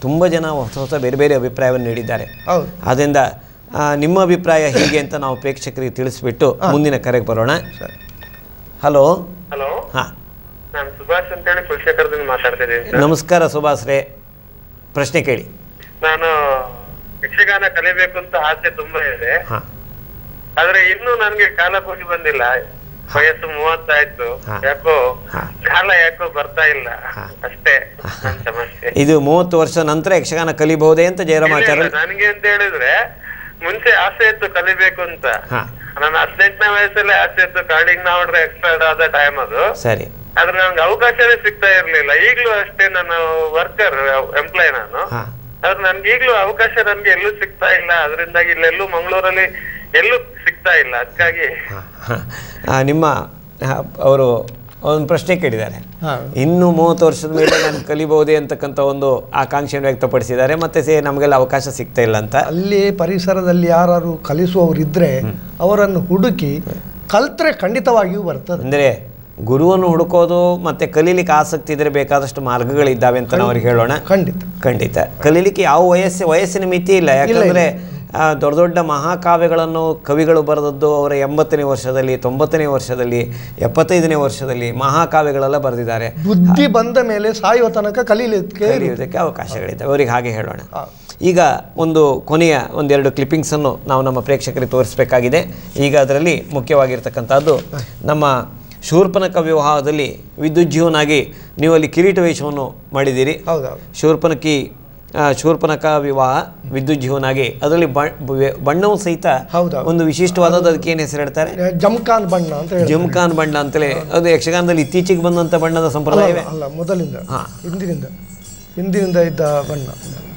S2: ತುಂಬ ಜನ ಹೊಸ ಹೊಸ ಬೇರೆ ಬೇರೆ ಅಭಿಪ್ರಾಯವನ್ನು ನೀಡಿದ್ದಾರೆ
S3: ಹೌದು
S2: ಆದ್ದರಿಂದ ಆ, ನಿಮ್ಮ ಅಭಿಪ್ರಾಯ ಹೀಗೆ ಅಂತ ನಾವು ಪ್ರೇಕ್ಷಕರಿಗೆ ತಿಳಿಸ್ಬಿಟ್ಟು ಮುಂದಿನ ಕರೆಗೆ ಬರೋಣ ಹಲೋ
S7: ಹಲೋ
S2: ಹಾಂ
S7: ನಾನು ಸುಭಾಷ್ ಅಂತ ಹೇಳಿ ಕುಲಶೇಖರದಿಂದ ಮಾತಾಡ್ತಾ ಇದ್ದೀನಿ ಸರ್
S2: ನಮಸ್ಕಾರ ಸುಭಾಸ್ರೇ ಪ್ರಶ್ನೆ ಕೇಳಿ
S7: ನಾನು ಯಕ್ಷಗಾನ ಕಲಿಬೇಕು ಅಂತ ಆಸೆ ತುಂಬಾ ಇದೆ
S2: ಹಾಂ
S7: ಆದ್ರೆ ಇನ್ನೂ ನನ್ಗೆ ಕಾಲ ಹೋಗಿ ಬಂದಿಲ್ಲ ವಯಸ್ಸು ಮೂವತ್ತಾಯ್ತು
S2: ಹಾ.
S7: ಯಾಕೋ
S2: ಹಾ.
S7: ಕಾಲ ಯಾಕೋ ಬರ್ತಾ ಇಲ್ಲ
S2: ಹಾ.
S7: ಅಷ್ಟೇ ನನ್ ಸಮಸ್ಯೆ
S2: ಇದು ಮೂವತ್ತು ವರ್ಷ ನಂತರ ಯಕ್ಷಗಾನ ಕಲಿಬಹುದೇ ಅಂತ ಜಯರಾಮಾಚಾರ್ಯ
S7: ಇಲ್ಲ, ಇಲ್ಲ, ನನ್ಗೆ ಅಂತ ಹೇಳಿದ್ರೆ ಮುಂಚೆ ಆಸೆ ಇತ್ತು ಕಲಿಬೇಕು ಅಂತ
S2: ಹಾ.
S7: ನನ್ನ ಹದಿನೆಂಟನೇ ವಯಸ್ಸಲ್ಲೇ ಆಸೆ ಇತ್ತು ಕಾರ್ಡಿಂಗ್ ನಾವಡ್ರೆ ಎಕ್ಸ್ಪೈರ್ಡ್ ಆದ ಟೈಮ್ ಅದು
S2: ಸರಿ
S7: ಆದ್ರೆ ನನ್ಗೆ ಅವಕಾಶನೇ ಸಿಗ್ತಾ ಇರ್ಲಿಲ್ಲ ಈಗ್ಲೂ ಅಷ್ಟೇ ನಾನು ವರ್ಕರ್ ಎಂಪ್ಲಾಯ್ ನಾನು
S2: ಹಾಂ
S7: ಆದ್ರೆ ನನ್ಗೆ ಈಗ್ಲೂ ಅವಕಾಶ ನನ್ಗೆ ಎಲ್ಲೂ ಸಿಗ್ತಾ ಇಲ್ಲ ಅದರಿಂದಾಗಿ ಇಲ್ಲೆಲ್ಲೂ ಮಂಗಳೂರಲ್ಲಿ ಎಲ್ಲೂ ಸಿಗ್ತಾ ಇಲ್ಲ ಅದಕ್ಕಾಗಿ
S2: ಆ, ನಿಮ್ಮ ಅವರು ಒಂದು ಪ್ರಶ್ನೆ ಕೇಳಿದ್ದಾರೆ
S3: ಹಾಂ
S2: ಇನ್ನು ಮೂವತ್ತು ವರ್ಷದ ಮೇಲೆ ನಾನು ಕಲಿಬಹುದೇ ಅಂತಕ್ಕಂಥ ಒಂದು ಆಕಾಂಕ್ಷೆಯನ್ನು ವ್ಯಕ್ತಪಡಿಸಿದ್ದಾರೆ ಮತ್ತೆ ಸೇ ನಮಗೆಲ್ಲ ಅವಕಾಶ ಸಿಗ್ತಾ ಇಲ್ಲ ಅಂತ
S3: ಅಲ್ಲಿ ಪರಿಸರದಲ್ಲಿ ಯಾರು ಕಲಿಸುವವರಿದ್ದರೆ ಅವರನ್ನು ಹುಡುಕಿ ಕಲ್ತ್ರೆ ಖಂಡಿತವಾಗಿಯೂ ಬರ್ತದೆ
S2: ಅಂದರೆ ಗುರುವನ್ನು ಹುಡುಕೋದು ಮತ್ತೆ ಕಲೀಲಿಕ್ಕೆ ಆಸಕ್ತಿ ಇದ್ರೆ ಬೇಕಾದಷ್ಟು ಮಾರ್ಗಗಳಿದ್ದಾವೆ ಅಂತ ನಾವು ಅವ್ರಿಗೆ ಹೇಳೋಣ
S3: ಖಂಡಿತ
S2: ಖಂಡಿತ ಕಲೀಲಿಕ್ಕೆ ಯಾವ ವಯಸ್ಸು ವಯಸ್ಸಿನ ಮಿತಿ ಇಲ್ಲ ಯಾಕಂದರೆ ದೊಡ್ಡ ದೊಡ್ಡ ಮಹಾಕಾವ್ಯಗಳನ್ನು ಕವಿಗಳು ಬರೆದದ್ದು ಅವರ ಎಂಬತ್ತನೇ ವರ್ಷದಲ್ಲಿ ತೊಂಬತ್ತನೇ ವರ್ಷದಲ್ಲಿ ಎಪ್ಪತ್ತೈದನೇ ವರ್ಷದಲ್ಲಿ ಮಹಾಕಾವ್ಯಗಳೆಲ್ಲ ಬರೆದಿದ್ದಾರೆ
S3: ಬುದ್ಧಿ ಬಂದ ಮೇಲೆ ಸಾಯುವ ತನಕ ಕಲೀಲಿಕ್ಕೆ
S2: ಕಲಿಯುವುದಕ್ಕೆ ಅವಕಾಶಗಳಿದ್ದಾವೆ ಅವರಿಗೆ ಹಾಗೆ ಹೇಳೋಣ
S3: ಹಾ.
S2: ಈಗ ಒಂದು ಕೊನೆಯ ಒಂದೆರಡು ಕ್ಲಿಪ್ಪಿಂಗ್ಸನ್ನು ನಾವು ನಮ್ಮ ಪ್ರೇಕ್ಷಕರಿಗೆ ತೋರಿಸಬೇಕಾಗಿದೆ ಈಗ ಅದರಲ್ಲಿ ಮುಖ್ಯವಾಗಿರ್ತಕ್ಕಂಥದ್ದು ನಮ್ಮ ಶೂರ್ಪನಕ ವಿವಾಹದಲ್ಲಿ ವಿದ್ಯುಜ್ಜೀವನಾಗಿ ನೀವು ಅಲ್ಲಿ ಕಿರೀಟ ವೇಷವನ್ನು ಮಾಡಿದ್ದೀರಿ
S3: ಹೌದೌದು
S2: ಶೂರ್ಪನಕಿ ಆ, ಶೂರ್ಪನಕ ವಿವಾಹ ವಿದ್ಯುಜ್ಜೀವನಾಗಿ ಅದರಲ್ಲಿ ಬ- ಬ- ಬಣ್ಣವು ಸಹಿತ
S3: ಹೌದೌದು.
S2: ಒಂದು ವಿಶಿಷ್ಟವಾದದ್ದು ಅದಕ್ಕೆ ಏನು ಹೆಸರು ಹೇಳ್ತಾರೆ
S3: ಜಮ್ಖಾನ್ ಬಣ್ಣ ಅಂತ ಹೇಳಿ
S2: ಜಮ್ಖಾನ್ ಬಣ್ಣ ಅಂತಲೇ ಅದು ಯಕ್ಷಗಾನದಲ್ಲಿ ಇತ್ತೀಚೆಗೆ ಬಂದಂಥ ಬಣ್ಣದ ಸಂಪ್ರದಾಯವೇ
S3: ಅಲ್ಲ ಮೊದಲಿಂದ
S2: ಹಾ.
S3: ಹಿಂದಿನಿಂದ ಹಿಂದಿನಿಂದ ಇದ್ದ ಬಣ್ಣ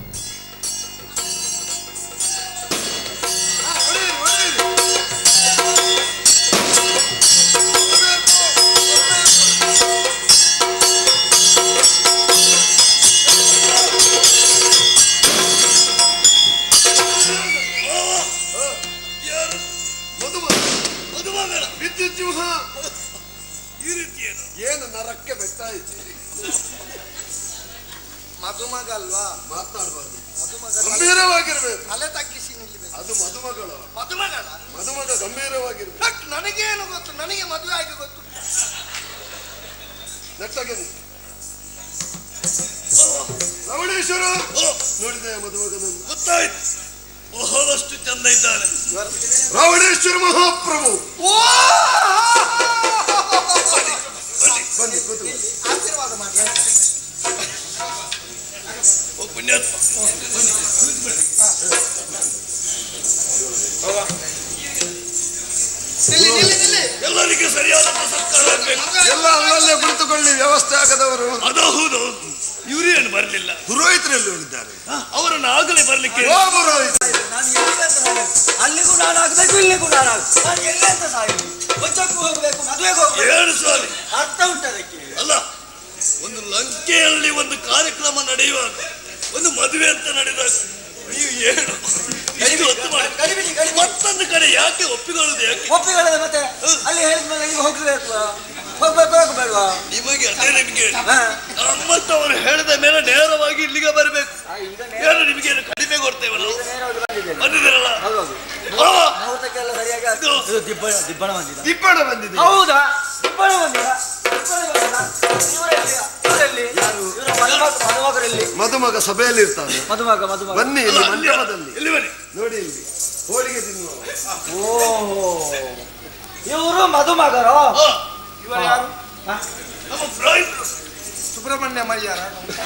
S5: ವಿದ್ಯುಜ್ಜುಹ ಈ ರೀತಿಯೇನು ಏನು ನರಕ್ಕೆ ಬೆಟ್ಟ ಇದ್ದೀರಿ ಮಧುಮಗ ಅಲ್ವಾ ಮಾತನಾಡಬಾರ್ದು ಗಂಭೀರವಾಗಿರ್ಬೇಕು ತಲೆ ತಗ್ಗಿಸಿ ನಿಲ್ಲಬೇಕು ಅದು ಮಧುಮಗಳ ಮಧುಮಗಳ ಮಧುಮಗ ಗಂಭೀರವಾಗಿರ್ಬೇಕು ನನಗೇನು ಗೊತ್ತು ನನಗೆ ಮದುವೆ ಆಗಿ ಗೊತ್ತು ನೆಟ್ಟಗೆ ರಮಣೇಶ್ವರ ನೋಡಿದೆ ಮಧುಮಗನನ್ನು
S6: ಗೊತ್ತಾಯ್ತು ಬಹಳಷ್ಟು ಚಂದ ಇದ್ದಾನೆ
S5: ರಾವಣೇಶ್ವರ ಮಹಾಪ್ರಭು ಬನ್ನಿ ಕೂತ್ಕೊಳ್ಳಿ. ಆಶೀರ್ವಾದ ಮಾಡಿ
S6: ಓ ಪುಣ್ಯಾತ್ಮ
S5: ನಿಲ್ಲಿ, ನಿಲ್ಲಿ, ನಿಲ್ಲಿ.
S6: ಎಲ್ಲರಿಗೆ ಸರಿಯಾದ ಸತ್ಕಾರ ಆಗ್ಬೇಕು
S5: ಎಲ್ಲ ಅಲ್ಲಲ್ಲೇ ಕುಳಿತುಕೊಳ್ಳಿ ವ್ಯವಸ್ಥೆ ಆಗದವರು
S6: ಅದು ಹೌದು ಇವರೇನು ಬರಲಿಲ್ಲ
S5: ಪುರೋಹಿತರಲ್ಲಿ ಉಳಿದ್ದಾರೆ
S6: ಅವರನ್ನು ಆಗಲೇ ಬರ್ಲಿಕ್ಕೆ
S5: ಓ ಪುರೋಹಿತ
S11: ನಾನು ಎಲ್ಲಿ ಅಂತ ಸಾಯಬೇಕು ಅಲ್ಲಿಗೂ ನಾನು ಆಗ್ಬೇಕು ಇಲ್ಲಿಗೂ ನಾನು ಆಗ್ಬೇಕು ನಾನು ಎಲ್ಲಿ ಅಂತ ಸಾಯಬೇಕು ಕೊಚ್ಚಕ್ಕೂ ಹೋಗ್ಬೇಕು ಮದುವೆಗೆ ಹೋಗ್ಬೇಕು
S6: ಏನು ಸ್ವಾಮಿ
S11: ಅರ್ಥ ಉಂಟು ಅದಕ್ಕೆ
S6: ಅಲ್ಲ ಒಂದು ಲಂಕೆಯಲ್ಲಿ ಒಂದು ಕಾರ್ಯಕ್ರಮ ನಡೆಯುವಾಗ ಒಂದು ಮದುವೆ ಅಂತ ನಡೆದಾಗ ನೀವು ಏನು ಎಷ್ಟು ಹೊತ್ತು ಮಾಡಿ
S11: ಗಡಿಬಿಡಿ ಗಡಿಬಿಡಿ
S6: ಮತ್ತೊಂದು ಕಡೆ ಯಾಕೆ ಒಪ್ಪಿಕೊಳ್ಳುದು ಯಾಕೆ
S11: ಒಪ್ಪಿಕೊಳ್ಳದೆ ಮತ್ತೆ ಅಲ್ಲಿ ಹೇಳಿದ್ಮೇಲೆ ಈಗ ಹೋಗ್ಬೇಕು ಹೋಗ್ಬೇಕು ಹೋಗ್ಬೇಡ್ವಾ
S6: ನಿಮಗೆ ಅದೇ ನಿಮಗೆ
S11: ಹಾ
S6: ನಮ್ಮಂತವರು ಹೇಳಿದ ಮೇಲೆ ನೇರವಾಗಿ ಇಲ್ಲಿಗೆ ಬರಬೇಕು
S11: ಆ, ಈಗ
S6: ಏನು ನಿಮಗೆ ಏನು ಕಡಿಮೆ ಕೊಡ್ತೇವೆ ನಾವು
S11: ನೇರವಾಗಿ ಬಂದಿದ್ದೇನೆ
S6: ಬಂದಿದ್ದೀರಲ್ಲ
S11: ಹೌದೌದು
S6: ಆ,
S11: ಮುಹೂರ್ತಕ್ಕೆಲ್ಲ ಸರಿಯಾಗಿ ಆಯ್ತು.
S6: ಇದು-
S11: ಇದು ದಿಬ್ಬಣ ದಿಬ್ಬಣ ಬಂದಿದ
S5: ದಿಬ್ಬಣ ಬಂದಿದೆ
S11: ಹೌದಾ ದಿಬ್ಬಣ ಬಂದಿದ ದಿಬ್ಬಣ ಬಂದಿದ ಇವರಲ್ಲಿ ಇವರಲ್ಲಿ ಇವರ ಮದುಮಗ ಮದುಮಗರಲ್ಲಿ
S5: ಮಧುಮಗ ಸಭೆಯಲ್ಲಿ ಇರ್ತಾನೆ
S11: ಮದುಮಗ ಮದುಮಗ
S5: ಬನ್ನಿ ಇಲ್ಲಿ
S6: ಅಲ್ಲಿ-
S5: ಮಂಟಪದಲ್ಲಿ
S6: ಇಲ್ಲಿ ಬನ್ನಿ
S5: ನೋಡಿ ಇಲ್ಲಿ ಹೋಳಿಗೆ ತಿನ್ನುವ
S11: ಓಹೋ ಇವರು ಮದುಮಗರು
S6: ಆ,
S11: ಇವರು ಯಾರು ಹ?
S6: ನಮ್ಮ ಪುರೋಹಿತರು
S5: ಸುಬ್ರಹ್ಮಣ್ಯ ಮಯ್ಯಾರ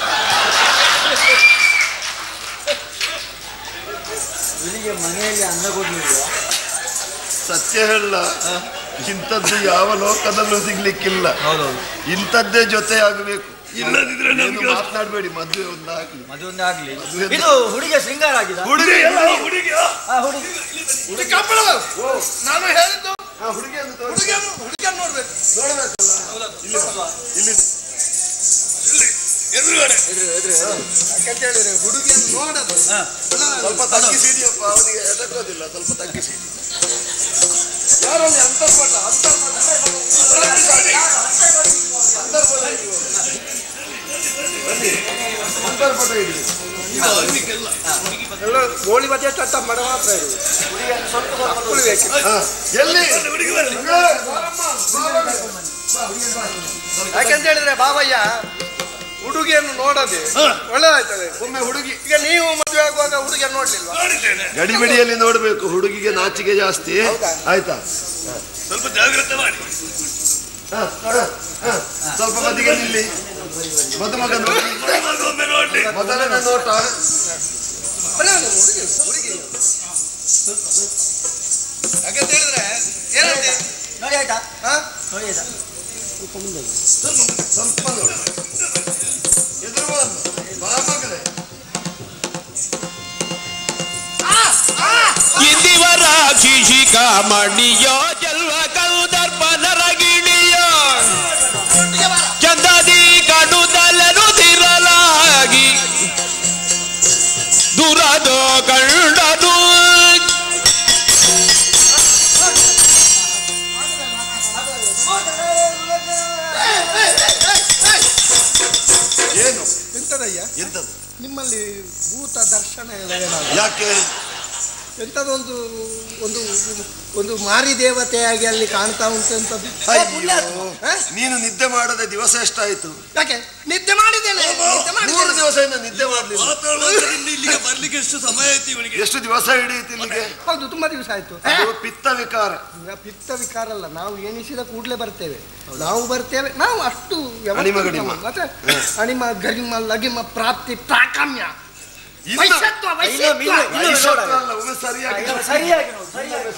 S11: ಇವನಿಗೆ ಮನೆಯಲ್ಲಿ ಅನ್ನ ಕೊಡ್ಲಿಲ್ವಾ
S5: ಸತ್ಯ ಹೇಳ ಇಂಥದ್ದು ಯಾವ ಲೋಕದಲ್ಲೂ ಸಿಗ್ಲಿಕ್ಕಿಲ್ಲ
S11: ಹೌದೌದು
S5: ಇಂಥದ್ದೇ ಜೊತೆ ಆಗಬೇಕು
S6: ಇಲ್ಲದಿದ್ರೆ
S5: ಏನು
S6: ನಮ್ಗೆ
S5: ಮಾತನಾಡಬೇಡಿ ಮದುವೆ ಒಂದಾಗ್ಲಿ
S11: ಮದುವೆ ಆಗ್ಲಿ
S5: ಮದುವೆ
S11: ಇದು ಹುಡುಗ ಶೃಂಗಾರ ಆಗಿದ
S6: ಹುಡುಗಿ ಎಲ್ಲ ಹುಡುಗಿ ಆ,
S11: ಆ ಹುಡುಗಿ
S5: ನಾನು ಹೇಳಿದ್ದು ಹುಡುಗಿಯನ್ನು ಹುಡುಗಿಯನ್ನು ಹುಡುಗಿಯನ್ನು ನೋಡ್ಬೇಕು ನೋಡ್ಬೇಕಲ್ಲ ಇಲ್ಲಿ ಬಾ. ಇಲ್ಲಿ
S6: ಇಲ್ಲಿ ಎದುರುಗಡೆ
S5: ಯಾಕಂತ ಹೇಳಿದ್ರೆ ಹುಡುಗಿಯನ್ನು ನೋಡೋದು ಸ್ವಲ್ಪ ತಗ್ಗಿಸಿದೆಯಪ್ಪ ಅವನಿಗೆ ಎದಕ್ಕೋದಿಲ್ಲ ಸ್ವಲ್ಪ ತಗ್ಗಿಸಿ ಯಾರಲ್ಲಿ ಅಂತರ್ಪಟ ಅಂತರ್ಪಟ ಅಂತರ್ಪಟ ಹಿಡಿ. ಬನ್ನಿ ಅಂತರ್ಪಟ ಹಿಡಿ
S6: ನೀವು ಆಗ್ಲಿಕ್ಕೆಲ್ಲ
S3: ಎಲ್ಲ ಗೋಳಿ ಬಜೆ ಚಟ್ಟ ಮಡ ಮಾತ್ರ ಇರುದು ಅಪ್ಪುಳಿ ಬೇಕಿಲ್ಲ.
S6: ಹಾ, ಎಲ್ಲಿ ಹುಡುಗಿ ಬರ್ಲಿ.
S3: ಯಾಕೆಂತ ಹೇಳಿದ್ರೆ ಬಾಬಯ್ಯ ಹುಡುಗಿಯನ್ನು ನೋಡದೆ ಒಳ್ಳೆದಾಯ್ತದೆ
S6: ಒಮ್ಮೆ ಹುಡುಗಿ
S3: ಈಗ ನೀವು ಮದುವೆ ಆಗುವಾಗ ಹುಡುಗಿಯನ್ನು ನೋಡ್ಲಿಲ್ವಾ
S6: ನೋಡಿದ್ದೇನೆ ಗಡಿಬಿಡಿಯಲ್ಲಿ ನೋಡ್ಬೇಕು ಹುಡುಗಿಗೆ ನಾಚಿಕೆ ಜಾಸ್ತಿ ಆಯ್ತಾ ಸ್ವಲ್ಪ ಜಾಗ್ರತೆ ಮಾಡಿ ಹ, ಹ, ಹ. ಸ್ವಲ್ಪ ಬದಿಗೆ ನಿಲ್ಲಿ ಮದುಮಗ ನೋಡಿ ಒಮ್ಮೆ ನೋಡಿ ಮೊದಲನೇ ನೋಟ
S3: ಬರೀ ಒಂದು ಹುಡುಗಿ ಹುಡುಗಿ ಯಾಕೆಂತ ಹೇಳಿದ್ರೆ ಏನಂತೆ
S11: ನೋಡಿ ಆಯ್ತಾ
S3: ಹಾ?
S11: ನೋಡಿ ಆಯ್ತಾ
S6: ಸ್ವಲ್ಪ ನೋಡಿ ಎದುರು ಬಂದು ಬಾ ಮಗಳೇ
S1: ಇಂದಿವರ ಶಿಶಿಕ ಮಣಿಯೋ ಜಲ್ವ ಕೌದರ್ಪ ನರಗಿಣಿಯೋ ಚಂದದಿ ಕಡುದಲನು ತಿರಲಾಗಿ ದುರದೋ ಕಂಡದು
S6: ಏನು
S3: ಎಂತದಯ್ಯ
S6: ಎಂತದ್ದು
S3: ನಿಮ್ಮಲ್ಲಿ ಭೂತ ದರ್ಶನ ಎಲ್ಲ ಏನಾದ್ರು
S6: ಯಾಕೆ
S3: ಎಂಥದೊಂದು ಒಂದು ಒಂದು ಮಾರಿ ದೇವತೆಯಾಗಿ ಅಲ್ಲಿ ಕಾಣ್ತಾ ಉಂಟು ಅಂತದ್ದು
S6: ಅಯ್ಯೋ ನೀನು ನಿದ್ದೆ ಮಾಡದೆ ದಿವಸ ಎಷ್ಟಾಯ್ತು
S3: ಯಾಕೆ ನಿದ್ದೆ ಮಾಡಿದ್ದೇನೆ ನಿದ್ದೆ
S6: ಮೂರು
S3: ಮಾಡಿದ್ದೇನೆ
S6: ದಿವಸದಿಂದ ನಿದ್ದೆ ಮಾಡಲಿಲ್ಲ ಇಲ್ಲಿಗೆ ಬರ್ಲಿಕ್ಕೆ ಎಷ್ಟು ಸಮಯ ಆಯ್ತು ಇವನಿಗೆ ಎಷ್ಟು ದಿವಸ ಹಿಡಿಯಿತು ಇಲ್ಲಿಗೆ
S3: ಹೌದು ತುಂಬಾ ದಿವಸ ಆಯ್ತು
S6: ಅದು ಪಿತ್ತ ವಿಕಾರ
S3: ಈಗ ಪಿತ್ತ ವಿಕಾರ ಅಲ್ಲ ನಾವು ಎಣಿಸಿದ ಕೂಡಲೇ ಬರ್ತೇವೆ ನಾವು ಬರ್ತೇವೆ ನಾವು ಅಷ್ಟು ವ್ಯವಸ್ಥೆ
S6: ಅಣಿಮ ಗಡಿಮ.
S3: ಮತ್ತೆ ಅಣಿಮ ಗರಿಮ ಲಗಿಮ ಪ್ರಾಪ್ತಿ ಪ್ರಾಕಾಮ್ಯ
S6: ಇನ್ನು-
S3: ವೈಶತ್ವ ವೈಶತ್ವ
S6: ವೈಶತ್ವ ಅಲ್ಲ, ಒಮ್ಮೆ ಸರಿಯಾಗಿ ನೋಡಿ.
S11: ಸರಿಯಾಗಿ ನೋಡಿ ಸರಿಯಾಗಿ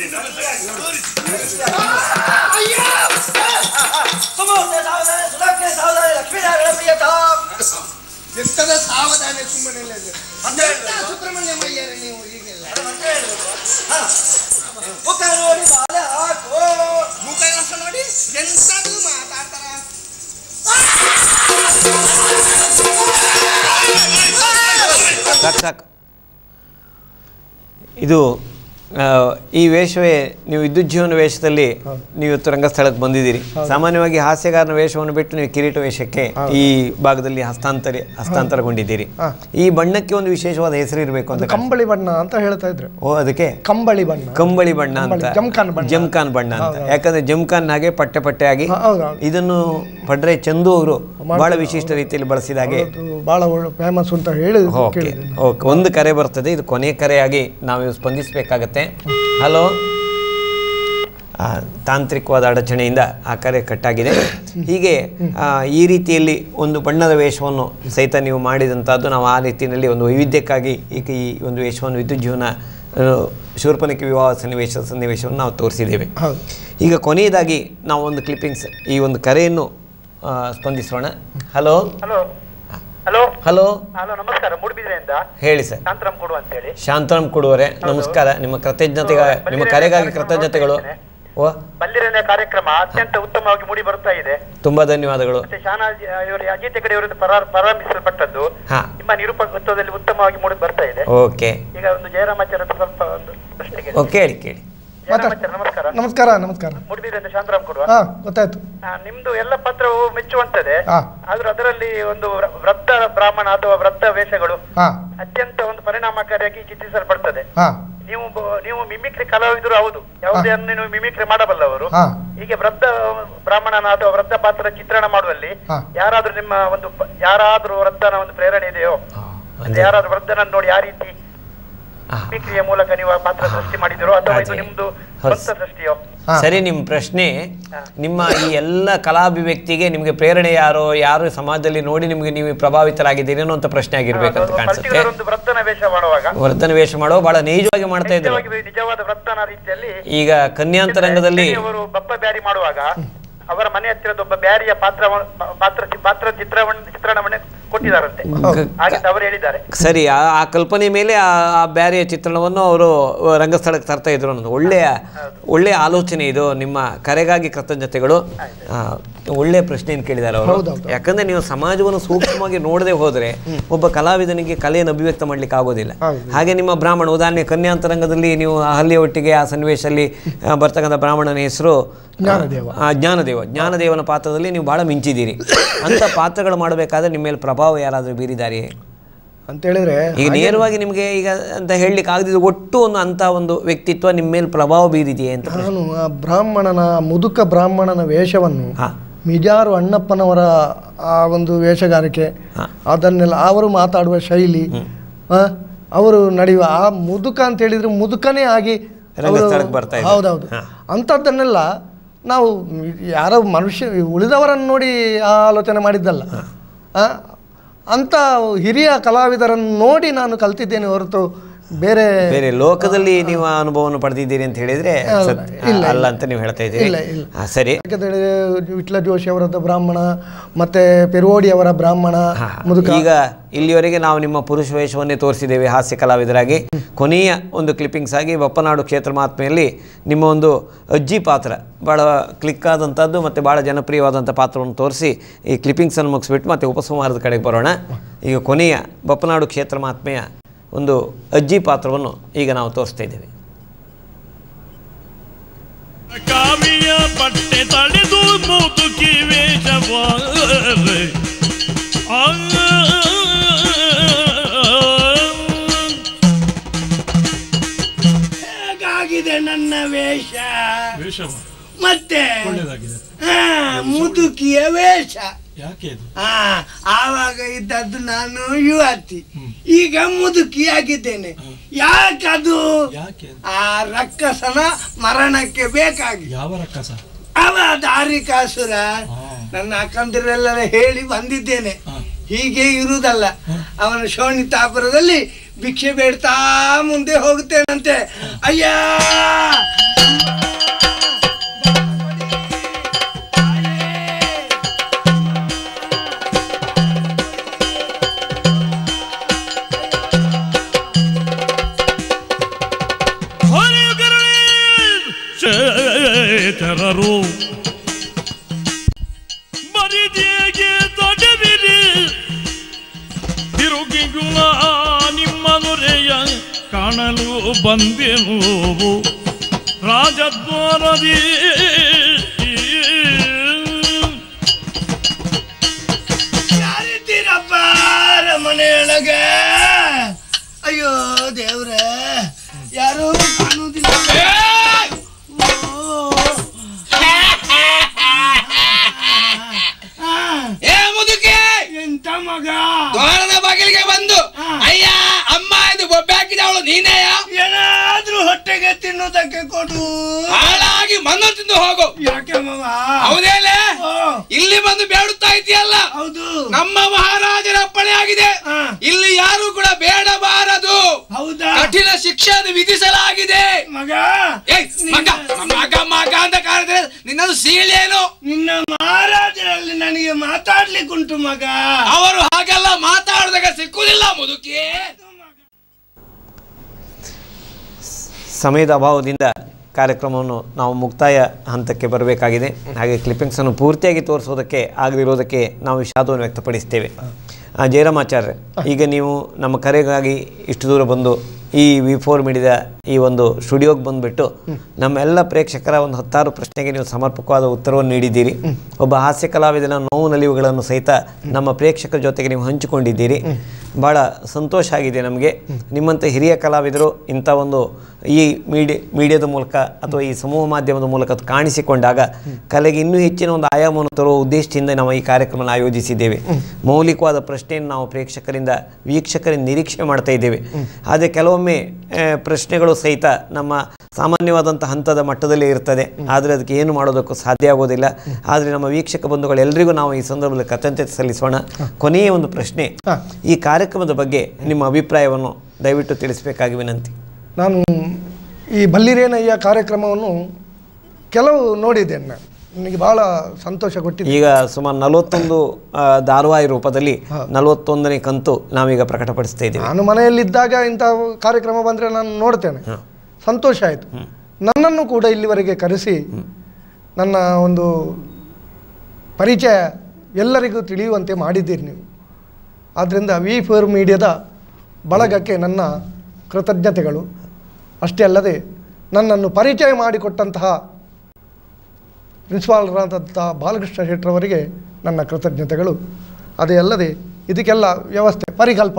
S11: ಸುಮೋತೆ ಸಾವಧಾನ ಸುಲಕ್ಷಣೆ ಸಾವಧಾನ ಲಕ್ಷ್ಮೀನಾರಾಯಣ ಪ್ರಿಯತ
S3: ಎಂತದ ಸಾವಧಾನ ಸುಮ್ಮನೆ ಇಲ್ಲ ಇದು. ಎಂತ ಸುಬ್ರಹ್ಮಣ್ಯ ಮಯ್ಯರೇ ನೀವು ಹೀಗೆಲ್ಲ
S11: ಮುಖ ನೋಡಿ ಬಾಲ ಹಾಕೋ
S3: ಮುಖ ರಸ ನೋಡಿ ಎಂತದು ಮಾತಾಡ್ತಾರ
S2: ಸಾಕು ಸಾಕು ಇದು ಆ, ಈ ವೇಷವೇ ನೀವು ವಿದ್ಯುತ್ ಜೀವನ ವೇಷದಲ್ಲಿ ನೀವು ಇವತ್ತು ರಂಗಸ್ಥಳಕ್ಕೆ ಬಂದಿದ್ದೀರಿ ಸಾಮಾನ್ಯವಾಗಿ ಹಾಸ್ಯಗಾರನ ವೇಷವನ್ನು ಬಿಟ್ಟು ನೀವು ಕಿರೀಟ ವೇಷಕ್ಕೆ ಈ ಭಾಗದಲ್ಲಿ ಹಸ್ತಾಂತರ ಹಸ್ತಾಂತರಗೊಂಡಿದ್ದೀರಿ ಈ ಬಣ್ಣಕ್ಕೆ ಒಂದು ವಿಶೇಷವಾದ ಹೆಸರು ಇರಬೇಕು ಅಂತ ಕಾಣ್ತದೆ.
S3: ಕಂಬಳಿ ಬಣ್ಣ ಅಂತ ಹೇಳ್ತಾ ಇದ್ರು
S2: ಓ ಅದಕ್ಕೆ
S3: ಕಂಬಳಿ ಬಣ್ಣ
S2: ಕಂಬಳಿ ಬಣ್ಣ ಅಂತ
S3: ಕಂಬಳಿ, ಜಮ್ಖಾನ್ ಬಣ್ಣ.
S2: ಜಮ್ಖಾನ್ ಬಣ್ಣ ಅಂತ
S3: ಹೌದು, ಹೌದು.
S2: ಯಾಕಂದ್ರೆ ಜಮ್ಖಾನ್ ಹಾಗೆ ಪಟ್ಟೆ ಪಟ್ಟೆಯಾಗಿ
S3: ಹ, ಹೌದು, ಹೌದು.
S2: ಇದನ್ನು ಪಡ್ರೆ ಚಂದು ಅವರು ಬಹಳ ವಿಶಿಷ್ಟ ರೀತಿಯಲ್ಲಿ ಬಳಸಿದ ಹಾಗೆ
S3: ಅದು ಬಹಳ ಫೇಮಸ್ ಅಂತ ಹೇಳಿ
S2: ಓಕೆ
S3: ಕೇಳಿದೆ
S2: ಓಕೆ ಒಂದು ಕರೆ ಬರ್ತದೆ ಇದು ಕೊನೆಯ ಕರೆಯಾಗಿ ನಾವು ಸ್ಪಂದಿಸಬೇಕಾಗತ್ತೆ ಹಲೋ ಆ, ತಾಂತ್ರಿಕವಾದ ಅಡಚಣೆಯಿಂದ ಆ ಕರೆ ಕಟ್ಟಾಗಿದೆ ಹೀಗೆ ಆ, ಈ ರೀತಿಯಲ್ಲಿ ಒಂದು ಬಣ್ಣದ ವೇಷವನ್ನು ಸಹಿತ ನೀವು ಮಾಡಿದಂಥದ್ದು ನಾವು ಆ ರೀತಿಯಲ್ಲಿ ಒಂದು ವೈವಿಧ್ಯಕ್ಕಾಗಿ ಈಗ ಈ ಒಂದು ವೇಷವನ್ನು ವಿದ್ಯುತ್ ಜೀವನ ಆ, ಶೂರ್ಪನಖಿ ವಿವಾಹ ಸನ್ನಿವೇಶ ಸನ್ನಿವೇಶವನ್ನು ನಾವು ತೋರಿಸಿದ್ದೇವೆ
S3: ಹೌದು
S2: ಈಗ ಕೊನೆಯದಾಗಿ ನಾವು ಒಂದು ಕ್ಲಿಪ್ಪಿಂಗ್ಸ್ ಈ ಒಂದು ಕರೆಯನ್ನು ಆ, ಸ್ಪಂದಿಸೋಣ hello
S4: hello hello
S2: hello
S4: hello ನಮಸ್ಕಾರ ಮೂಡುಬಿದ್ರೆಯಿಂದ
S2: ಹೇಳಿ ಸರ್
S4: ಶಾಂತರಾಮ್ ಕೊಡು ಅಂತೇಳಿ
S2: ಶಾಂತರಾಮ್ ಕೊಡುವರೆ ನಮಸ್ಕಾರ ನಿಮ್ಮ ಕೃತಜ್ಞತೆಗ ನಿಮ್ಮ ಕರೆಗಾಗಿ ಕೃತಜ್ಞತೆಗಳು ಓ
S4: ಬಲ್ಲಿರನೆ ಕಾರ್ಯಕ್ರಮ ಅತ್ಯಂತ ಉತ್ತಮವಾಗಿ ಮೂಡಿ ಬರ್ತಾ ಇದೆ
S2: ತುಂಬಾ ಧನ್ಯವಾದಗಳು
S4: ಮತ್ತೆ ಶಾನಾಜ್ ಇವರು ಅಜಿತ್ ಹೆಗಡೆ ಅವರಿಂದ ಪರ- ಪ್ರಾರಂಭಿಸಲ್ಪಟ್ಟದ್ದು
S2: ಹಾ
S4: ನಿಮ್ಮ ನಿರೂಪಕತ್ವದಲ್ಲಿ ಉತ್ತಮವಾಗಿ ಮೂಡಿ ಬರ್ತಾ ಇದೆ
S2: ಓಕೆ
S4: ಈಗ ಒಂದು ಜಯರಾಮಾಚಾರ್ಯ ಹತ್ರ ಸ್ವಲ್ಪ ಒಂದು ಪ್ರಶ್ನೆಗೆ
S2: ಓಕೆ ಹೇಳಿ ಕೇಳಿ
S4: ಜಯರಾಮಾಚಾರ್ಯ ನಮಸ್ಕಾರ
S3: ನಮಸ್ಕಾರ ನಮಸ್ಕಾರ
S4: ಮೂಡುಬಿದ್ರೆಯಿಂದ ಶಾಂತರಾಮ್ ಕೊಡುವ
S3: ಹಾ ಗೊತ್ತಾಯ್ತು
S4: ಆ, ನಿಮ್ದು ಎಲ್ಲ ಪತ್ರವು ಮೆಚ್ಚುವಂತದೆ
S3: ಹಾ
S4: ಆದ್ರೂ ಅದರಲ್ಲಿ ಒಂದು ವ್ರ- ವೃತ್ತ ಬ್ರಾಹ್ಮಣ ಅಥವಾ ವೃತ್ತ ವೇಷಗಳು
S3: ಹಾ
S4: ಅತ್ಯಂತ ಒಂದು ಪರಿಣಾಮಕಾರಿಯಾಗಿ ಚಿತ್ರಿಸಲ್ಪಡ್ತದೆ
S3: ಹಾ
S4: ನೀವು ಬ- ನೀವು ಮಿಮಿಕ್ರಿ ಕಲಾವಿದರು ಹೌದು ಯಾವುದನ್ನು ನೀವು ಮಿಮಿಕ್ರಿ ಮಾಡಬಲ್ಲವರು
S3: ಹಾ
S4: ಹೀಗೆ ವೃದ್ಧ ಬ್ರಾಹ್ಮಣನ ಅಥವಾ ವೃದ್ಧ ಪಾತ್ರ ಚಿತ್ರಣ ಮಾಡುವಲ್ಲಿ
S3: ಹಾ.
S4: ಯಾರಾದ್ರೂ ನಿಮ್ಮ ಒಂದು ಪ- ಯಾರಾದ್ರೂ ವೃದ್ಧನ ಒಂದು ಪ್ರೇರಣೆ ಇದೆಯೋ
S2: ಅಂದ್ರೆ
S4: ಯಾರಾದ್ರೂ ವೃದ್ಧನನ್ನು ನೋಡಿ ಆ ರೀತಿ
S2: ಆ,
S4: ಮಿಮಿಕ್ರಿಯ ಮೂಲಕ ನೀವು ಆ ಪಾತ್ರ ಸೃಷ್ಟಿ ಮಾಡಿದಿರೋ ಅಥವಾ ಇದು
S2: ಅದೇ.
S4: ನಿಮ್ದು
S2: ಹೌದು.
S4: ಸ್ವಂತ ಸೃಷ್ಟಿಯೋ
S3: ಹಾ.
S2: ಸರಿ ನಿಮ್ಮ ಪ್ರಶ್ನೆ ನಿಮ್ಮ ಈ ಎಲ್ಲ ಕಲಾಭಿವ್ಯಕ್ತಿಗೆ ನಿಮಗೆ ಪ್ರೇರಣೆ ಯಾರೋ ಯಾರು ಸಮಾಜದಲ್ಲಿ ನೋಡಿ ನಿಮಗೆ ನೀವು ಪ್ರಭಾವಿತರಾಗಿದ್ದೀರಿ ಅನ್ನೋ ಅಂತ ಪ್ರಶ್ನೆ ಆಗಿರ್ಬೇಕಂತ ಕಾಣಿಸುತ್ತೆ
S4: ಪರ್ಟಿಕ್ಯುಲರ್ ಒಂದು ವೃದ್ಧನ ವೇಷ ಮಾಡುವಾಗ
S2: ವರ್ಧನ ವೇಷ ಮಾಡೋ ಬಹಳ ನೈಜವಾಗಿ ಮಾಡ್ತಾ ಇದ್ರು
S4: ನಿಜವಾಗಿ ನಿಜವಾದ ವೃತ್ತನ ರೀತಿಯಲ್ಲಿ
S2: ಈಗ ಕನ್ಯಾಂತರಂಗದಲ್ಲಿ
S4: ಅವರು ಬಪ್ಪ ಬ್ಯಾರಿ ಮಾಡುವಾಗ ಅವರ ಮನೆ ಹತ್ತಿರದ ಒಬ್ಬ ಬ್ಯಾರಿಯ ಪಾತ್ರ ಪಾತ್ರ ಪಾತ್ರ ಚಿತ್ರವನ್ನ ಚಿತ್ರಣವನ್ನೇ ಕೊಟ್ಟಿದ್ದಾರಂತೆ ಹಾಗೆ ಅವರು ಹೇಳಿದ್ದಾರೆ
S2: ಸರಿ ಆ ಆ ಕಲ್ಪನೆ ಮೇಲೆ ಆ ಆ ಬ್ಯಾರಿಯ ಚಿತ್ರಣವನ್ನು ಅವರು ರಂಗಸ್ಥಳಕ್ಕೆ ತರ್ತಾ ಇದ್ರು ಅನ್ನೋದು ಒಳ್ಳೆಯ ಒಳ್ಳೆಯ ಆಲೋಚನೆ ಇದು ನಿಮ್ಮ ಕರೆಗಾಗಿ ಕೃತಜ್ಞತೆಗಳು ಆ, ಒಳ್ಳೆಯ ಪ್ರಶ್ನೆಯನ್ನು ಕೇಳಿದ್ದಾರೆ ಅವರು
S3: ಹೌದೌದು.
S2: ಯಾಕಂದ್ರೆ ನೀವು ಸಮಾಜವನ್ನು ಸೂಕ್ಷ್ಮವಾಗಿ ನೋಡದೆ ಹೋದರೆ ಒಬ್ಬ ಕಲಾವಿದನಿಗೆ ಕಲೆಯನ್ನು ಅಭಿವ್ಯಕ್ತ ಮಾಡ್ಲಿಕ್ಕೆ ಆಗೋದಿಲ್ಲ
S3: ಹೌದು.
S2: ಹಾಗೆ ನಿಮ್ಮ ಬ್ರಾಹ್ಮಣ ಉದಾಹರಣೆ ಕನ್ಯಾಂತರಂಗದಲ್ಲಿ ನೀವು ಹಲ್ಲಿಯ ಒಟ್ಟಿಗೆ ಆ ಸನ್ನಿವೇಶದಲ್ಲಿ ಆ, ಬರ್ತಕ್ಕಂಥ ಬ್ರಾಹ್ಮಣನ ಹೆಸರು
S3: ಜ್ಞಾನದೇವ.
S2: ಆ, ಜ್ಞಾನದೇವ ಜ್ಞಾನದೇವನ ಪಾತ್ರದಲ್ಲಿ ನೀವು ಬಹಳ ಮಿಂಚಿದ್ದೀರಿ ಅಂತ ಪಾತ್ರಗಳು ಮಾಡಬೇಕಾದ್ರೆ ನಿಮ್ಮ ಮೇಲೆ ಪ್ರಭಾವ ಯಾರಾದರೂ ಬೀರಿದಾರೆಯೇ
S3: ಅಂತೇಳಿದ್ರೆ
S2: ಈಗ
S3: ಹಾಗೆ-
S2: ನೇರವಾಗಿ ನಿಮಗೆ ಈಗ ಅಂತ ಹೇಳಲಿಕ್ಕೆ ಆಗದಿದ್ದು ಒಟ್ಟು ಒಂದು ಅಂಥ ಒಂದು ವ್ಯಕ್ತಿತ್ವ ನಿಮ್ಮ ಮೇಲೆ ಪ್ರಭಾವ ಬೀರಿದೆಯೇ ಅಂತ
S3: ನಾನು ಆ ಬ್ರಾಹ್ಮಣನ ಮುದುಕ ಬ್ರಾಹ್ಮಣನ ವೇಷವನ್ನು ಮಿಜಾರು ಅಣ್ಣಪ್ಪನವರ ಆ ಒಂದು ವೇಷಗಾರಿಕೆ ಅದನ್ನೆಲ್ಲ ಅವರು ಮಾತಾಡುವ ಶೈಲಿ ಆ, ಅವರು ನಡೆಯುವ ಆ ಮುದುಕ ಅಂತ ಹೇಳಿದ್ರೆ ಮುದುಕನೇ ಆಗಿ ಅವರು-
S2: ರಂಗಸ್ಥಳಕ್ಕೆ ಬರ್ತಾ ಇದ್ರು.
S3: ಹೌದೌದು ಅಂಥದ್ದನ್ನೆಲ್ಲ ನಾವು ಯಾರೋ ಮನುಷ್ಯ ಉಳಿದವರನ್ನು ನೋಡಿ ಆ ಆಲೋಚನೆ ಮಾಡಿದ್ದಲ್ಲ ಆ, ಅಂಥ ಹಿರಿಯ ಕಲಾವಿದರನ್ನು ನೋಡಿ ನಾನು ಕಲ್ತಿದ್ದೇನೆ ಹೊರತು ಬೇರೆ
S2: ಬೇರೆ ಲೋಕದಲ್ಲಿ ನೀವು ಆ ಅನುಭವವನ್ನು ಪಡೆದಿದ್ದೀರಿ ಅಂತ ಹೇಳಿದ್ರೆ
S3: ಅಲ್ಲ,
S2: ಸತ್-
S3: ಇಲ್ಲ,
S2: ಅಲ್ಲ
S3: ಇಲ್ಲ.
S2: ಅಂತ ನೀವು ಹೇಳ್ತಾ ಇದ್ದೀರಿ
S3: ಇಲ್ಲ, ಇಲ್ಲ.
S2: ಆ, ಸರಿ
S3: ಯಾಕಂತೇಳಿ ವಿಟ್ಲ ಜೋಶಿ ಅವರದ್ದು ಬ್ರಾಹ್ಮಣ ಮತ್ತೆ ಪೆರೋಡಿ ಅವರ ಬ್ರಾಹ್ಮಣ ಮುದುಕ
S2: ಈಗ ಇಲ್ಲಿವರೆಗೆ ನಾವು ನಿಮ್ಮ ಪುರುಷ ವೇಷವನ್ನೇ ತೋರಿಸಿದ್ದೇವೆ ಹಾಸ್ಯ ಕಲಾವಿದರಾಗಿ ಕೊನೆಯ ಒಂದು ಕ್ಲಿಪ್ಪಿಂಗ್ಸ್ ಆಗಿ ಬಪ್ಪನಾಡು ಕ್ಷೇತ್ರ ಮಹಾತ್ಮೆಯಲ್ಲಿ ನಿಮ್ಮ ಒಂದು ಅಜ್ಜಿ ಪಾತ್ರ ಭಾಳ ಕ್ಲಿಕ್ ಆದಂಥದ್ದು ಮತ್ತು ಭಾಳ ಜನಪ್ರಿಯವಾದಂಥ ಪಾತ್ರವನ್ನು ತೋರಿಸಿ ಈ ಕ್ಲಿಪ್ಪಿಂಗ್ಸನ್ನು ಮುಗಿಸ್ಬಿಟ್ಟು ಮತ್ತೆ ಉಪಸಂಹಾರದ ಕಡೆಗೆ ಬರೋಣ ಈಗ ಕೊನೆಯ ಬಪ್ಪನಾಡು ಕ್ಷೇತ್ರ ಮಹಾತ್ಮೆಯ ಒಂದು ಅಜ್ಜಿ ಪಾತ್ರವನ್ನು ಈಗ ನಾವು ತೋರಿಸ್ತಾ ಇದ್ದೇವೆ
S12: ಕಾವಿಯ ಬಟ್ಟೆ ತಡೆದು ಮುದುಕಿ ವೇಷವ
S5: ಹೇಗಾಗಿದೆ ನನ್ನ ವೇಷ
S12: ವೇಷವ
S5: ಮತ್ತೆ
S12: ಒಳ್ಳೇದಾಗಿದೆ
S5: ಹಾ, ಮುದುಕಿಯ ವೇಷ
S12: ಯಾಕೆ ಇದು
S5: ಹಾ ಆವಾಗ ಇದ್ದದ್ದು ನಾನು ಯುವತಿ ಈಗ ಮುದುಕಿ ಆಗಿದ್ದೇನೆ ಯಾಕದು
S12: ಯಾಕೆ
S5: ಆ ರಕ್ಕಸನ ಮರಣಕ್ಕೆ ಬೇಕಾಗಿ
S12: ಯಾವ ರಕ್ಕಸ
S5: ಅವ ದಾರಿಕಾಸುರ ನನ್ನ ಅಕ್ಕಂದಿರೆಲ್ಲ ಹೇಳಿ ಬಂದಿದ್ದೇನೆ ಹೀಗೆ ಇರುವುದಲ್ಲ ಅವನ ಶೋಣಿತಾಪುರದಲ್ಲಿ ಭಿಕ್ಷೆ ಬೇಡ್ತಾ ಮುಂದೆ ಹೋಗುತ್ತೇನಂತೆ ಅಯ್ಯ
S12: ಚೇತರರು ಬರಿದೆಗೆ ತಡೆದಿರಿ ತಿರುಗಿಗುಳ ನಿಮ್ಮ ನೊರೆಯ ಕಾಣಲು ಬಂದೆನು ರಾಜದ್ವಾರದಿ
S5: ಯಾರಿದ್ದೀರಪ್ಪ ಮನೆಯೊಳಗೆ ಅಯ್ಯೋ ದೇವ್ರೆ ಯಾರು ಕಾಣುವುದಿಲ್ಲ
S1: ಏ ಮುದುಕಿ
S5: ಎಂತ ಮಗ
S1: ದ್ವಾರದ ಬಾಗಿಲಿಗೆ ಬಂದು ಅಯ್ಯ ಅಮ್ಮ ಇದು ಬೊಬ್ಬೆ ಹಾಕಿದವಳು ನೀನೇಯ
S5: ಏನಾದ್ರೂ ಹೊಟ್ಟೆಗೆ ತಿನ್ನುವುದಕ್ಕೆ ಕೊಡು
S1: ಹಾಳಾಗಿ ಮಣ್ಣು ತಿಂದು ಹೋಗು
S5: ಯಾಕೆ ಮಾವ
S1: ಹೌದೇಲೆ ಇಲ್ಲಿ ಬಂದು ಬೇಡುತ್ತಾ ಇದೆಯಲ್ಲ
S5: ಹೌದು
S1: ನಮ್ಮ ಮಹಾರಾಜರ ಅಪ್ಪಣೆ ಆಗಿದೆ ಇಲ್ಲಿ ಯಾರು ಕೂಡ ಬೇಡಬಾರದು
S5: ಹೌದಾ
S1: ಕಠಿಣ ಶಿಕ್ಷೆಯನ್ನು ವಿಧಿಸಲಾಗಿದೆ
S5: ಮಗ
S1: ಏಯ್, ಮಗ ಮಗ ಮಗ ಅಂತ ಕಾರಿದ್ರೆ ನಿನ್ನದು ಸೀಳೇನು
S5: ನಿನ್ನ ಮಹಾರಾಜರಲ್ಲಿ ನನಗೆ ಮಾತಾಡ್ಲಿಕ್ಕುಂಟು ಮಗ
S1: ಅವರು ಹಾಗೆಲ್ಲ ಮಾತಾಡಿದಾಗ ಸಿಕ್ಕುದಿಲ್ಲ ಮುದುಕಿ
S2: ಸಮಯದ ಅಭಾವದಿಂದ ಕಾರ್ಯಕ್ರಮವನ್ನು ನಾವು ಮುಕ್ತಾಯ ಹಂತಕ್ಕೆ ಬರಬೇಕಾಗಿದೆ ಹಾಗೆ ಕ್ಲಿಪ್ಪಿಂಗ್ಸನ್ನು ಪೂರ್ತಿಯಾಗಿ ತೋರಿಸೋದಕ್ಕೆ ಆಗದಿರೋದಕ್ಕೆ ನಾವು ವಿಷಾದವನ್ನು ವ್ಯಕ್ತಪಡಿಸ್ತೇವೆ ಆ, ಜಯರಾಮಾಚಾರ್ಯ ಈಗ ನೀವು ನಮ್ಮ ಕರೆಗಾಗಿ ಇಷ್ಟು ದೂರ ಬಂದು ಈ ವಿ ಫೋರ್ ಮೀಡಿಯಾದ ಈ ಒಂದು ಸ್ಟುಡಿಯೋಗೆ ಬಂದುಬಿಟ್ಟು ನಮ್ಮೆಲ್ಲ ಪ್ರೇಕ್ಷಕರ ಒಂದು ಹತ್ತಾರು ಪ್ರಶ್ನೆಗೆ ನೀವು ಸಮರ್ಪಕವಾದ ಉತ್ತರವನ್ನು ನೀಡಿದ್ದೀರಿ ಒಬ್ಬ ಹಾಸ್ಯ ಕಲಾವಿದನ ನೋವು ನಲಿವುಗಳನ್ನು ಸಹಿತ ನಮ್ಮ ಪ್ರೇಕ್ಷಕರ ಜೊತೆಗೆ ನೀವು ಹಂಚಿಕೊಂಡಿದ್ದೀರಿ ಭಾಳ ಸಂತೋಷ ಆಗಿದೆ ನಮಗೆ ನಿಮ್ಮಂಥ ಹಿರಿಯ ಕಲಾವಿದರು ಇಂಥ ಒಂದು ಈ ಮೀಡಿ ಮೀಡಿಯಾದ ಮೂಲಕ ಅಥವಾ ಈ ಸಮೂಹ ಮಾಧ್ಯಮದ ಮೂಲಕ ಅದು ಕಾಣಿಸಿಕೊಂಡಾಗ ಕಲೆಗೆ ಇನ್ನೂ ಹೆಚ್ಚಿನ ಒಂದು ಆಯಾಮವನ್ನು ತರುವ ಉದ್ದೇಶದಿಂದ ನಾವು ಈ ಕಾರ್ಯಕ್ರಮ ಆಯೋಜಿಸಿದ್ದೇವೆ ಮೌಲಿಕವಾದ ಪ್ರಶ್ನೆಯನ್ನು ನಾವು ಪ್ರೇಕ್ಷಕರಿಂದ ವೀಕ್ಷಕರಿಂದ ನಿರೀಕ್ಷೆ ಮಾಡ್ತಾ ಇದ್ದೇವೆ ಆದರೆ ಕೆಲವೊಮ್ಮೆ ಆ, ಪ್ರಶ್ನೆಗಳು ಸಹಿತ ನಮ್ಮ ಸಾಮಾನ್ಯವಾದಂಥ ಹಂತದ ಮಟ್ಟದಲ್ಲೇ ಇರ್ತದೆ ಆದರೆ ಅದಕ್ಕೆ ಏನು ಮಾಡೋದಕ್ಕೂ ಸಾಧ್ಯ ಆಗೋದಿಲ್ಲ ಆದರೆ ನಮ್ಮ ವೀಕ್ಷಕ ಬಂಧುಗಳು ಎಲ್ರಿಗೂ ನಾವು ಈ ಸಂದರ್ಭದಲ್ಲಿ ಕೃತಜ್ಞತೆ ಸಲ್ಲಿಸೋಣ ಕೊನೆಯ ಒಂದು ಪ್ರಶ್ನೆ ಈ ಕಾರ್ಯಕ್ರಮದ ಬಗ್ಗೆ ನಿಮ್ಮ ಅಭಿಪ್ರಾಯವನ್ನು ದಯವಿಟ್ಟು ತಿಳಿಸಬೇಕಾಗಿ ವಿನಂತಿ
S3: ನಾನು ಈ ಬಲ್ಲಿರೇನಯ್ಯ ಕಾರ್ಯಕ್ರಮವನ್ನು ಕೆಲವು ನೋಡಿದ್ದೇನೆ ನಾನು ನನಗೆ ಭಾಳ ಸಂತೋಷ ಕೊಟ್ಟಿದೆ
S2: ಈಗ ಸುಮಾರು ನಲವತ್ತೊಂದು ಆ, ಧಾರಾವಾಹಿ ರೂಪದಲ್ಲಿ ನಲವತ್ತೊಂದನೇ ಕಂತು ನಾವೀಗ ಪ್ರಕಟಪಡಿಸ್ತಾ ಇದ್ದೀವಿ
S3: ನಾನು ಮನೆಯಲ್ಲಿದ್ದಾಗ ಇಂಥ ಕಾರ್ಯಕ್ರಮ ಬಂದರೆ ನಾನು ನೋಡ್ತೇನೆ ಸಂತೋಷ ಆಯಿತು ನನ್ನನ್ನು ಕೂಡ ಇಲ್ಲಿವರೆಗೆ ಕರೆಸಿ ನನ್ನ ಒಂದು ಪರಿಚಯ ಎಲ್ಲರಿಗೂ ತಿಳಿಯುವಂತೆ ಮಾಡಿದ್ದೀರಿ ನೀವು ಆದ್ದರಿಂದ ವಿ ಫೋರ್ ಮೀಡಿಯಾದ ಬಳಗಕ್ಕೆ ನನ್ನ ಕೃತಜ್ಞತೆಗಳು ಅಷ್ಟೇ ಅಲ್ಲದೆ ನನ್ನನ್ನು ಪರಿಚಯ ಮಾಡಿಕೊಟ್ಟಂತಹ ಪ್ರಿನ್ಸಿಪಾಲ್ರಾದಂಥ ಬಾಲಕೃಷ್ಣ ಶೆಟ್ಟರವರಿಗೆ ನನ್ನ ಕೃತಜ್ಞತೆಗಳು ಅದೇ ಅಲ್ಲದೆ ಇದಕ್ಕೆಲ್ಲ ವ್ಯವಸ್ಥೆ ಪರಿಕಲ್ಪನೆ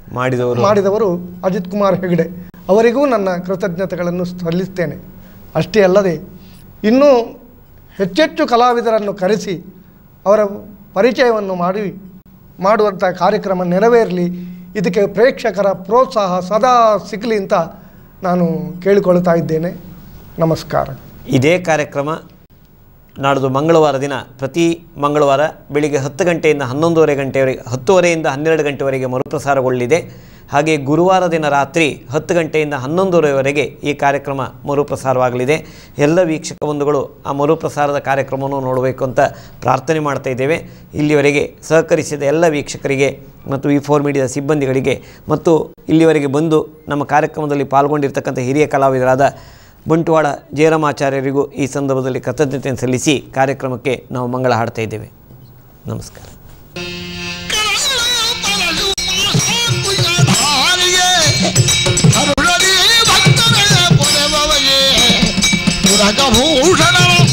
S2: ಮಾಡಿದವರು
S3: ಮಾಡಿದವರು ಅಜಿತ್ ಕುಮಾರ್ ಹೆಗಡೆ ಅವರಿಗೂ ನನ್ನ ಕೃತಜ್ಞತೆಗಳನ್ನು ಸಲ್ಲಿಸ್ತೇನೆ ಅಷ್ಟೇ ಅಲ್ಲದೆ ಇನ್ನೂ ಹೆಚ್ಚೆಚ್ಚು ಕಲಾವಿದರನ್ನು ಕರೆಸಿ ಅವರ ಪರಿಚಯವನ್ನು ಮಾಡಿ ಮಾಡುವಂಥ ಕಾರ್ಯಕ್ರಮ ನೆರವೇರಲಿ ಇದಕ್ಕೆ ಪ್ರೇಕ್ಷಕರ ಪ್ರೋತ್ಸಾಹ ಸದಾ ಸಿಗಲಿ ಅಂತ ನಾನು ಕೇಳಿಕೊಳ್ತಾ ಇದ್ದೇನೆ ನಮಸ್ಕಾರ
S2: ಇದೇ ಕಾರ್ಯಕ್ರಮ ನಾಡ್ದು ಮಂಗಳವಾರ ದಿನ ಪ್ರತಿ ಮಂಗಳವಾರ ಬೆಳಿಗ್ಗೆ ಹತ್ತು ಗಂಟೆಯಿಂದ ಹನ್ನೊಂದುವರೆ ಗಂಟೆವರೆಗೆ ಹತ್ತುವರೆಯಿಂದ ಹನ್ನೆರಡು ಗಂಟೆವರೆಗೆ ಮರುಪ್ರಸಾರಗೊಳ್ಳಲಿದೆ ಹಾಗೆ ಗುರುವಾರ ದಿನ ರಾತ್ರಿ ಹತ್ತು ಗಂಟೆಯಿಂದ ಹನ್ನೊಂದುವರೆವರೆಗೆ ಈ ಕಾರ್ಯಕ್ರಮ ಮರುಪ್ರಸಾರವಾಗಲಿದೆ ಎಲ್ಲ ವೀಕ್ಷಕ ಬಂಧುಗಳು ಆ ಮರುಪ್ರಸಾರದ ಕಾರ್ಯಕ್ರಮವನ್ನು ನೋಡಬೇಕು ಅಂತ ಪ್ರಾರ್ಥನೆ ಮಾಡ್ತಾ ಇದ್ದೇವೆ ಇಲ್ಲಿವರೆಗೆ ಸಹಕರಿಸಿದ ಎಲ್ಲ ವೀಕ್ಷಕರಿಗೆ ಮತ್ತು ವಿ ಫೋರ್ ಮೀಡಿಯಾದ ಸಿಬ್ಬಂದಿಗಳಿಗೆ ಮತ್ತು ಇಲ್ಲಿವರೆಗೆ ಬಂದು ನಮ್ಮ ಕಾರ್ಯಕ್ರಮದಲ್ಲಿ ಪಾಲ್ಗೊಂಡಿರ್ತಕ್ಕಂಥ ಹಿರಿಯ ಕಲಾವಿದರಾದ ಬಂಟ್ವಾಳ ಜಯರಾಮಾಚಾರ್ಯರಿಗೂ ಈ ಸಂದರ್ಭದಲ್ಲಿ ಕೃತಜ್ಞತೆಯನ್ನು ಸಲ್ಲಿಸಿ ಕಾರ್ಯಕ್ರಮಕ್ಕೆ ನಾವು ಮಂಗಳ ಹಾಡ್ತಾ ಇದ್ದೇವೆ ನಮಸ್ಕಾರ
S5: ಕರುಣದಿ ಭಕ್ತಗಳ ಪೊರೆಬವಯೇ ಪುರಕಭೂಷಣ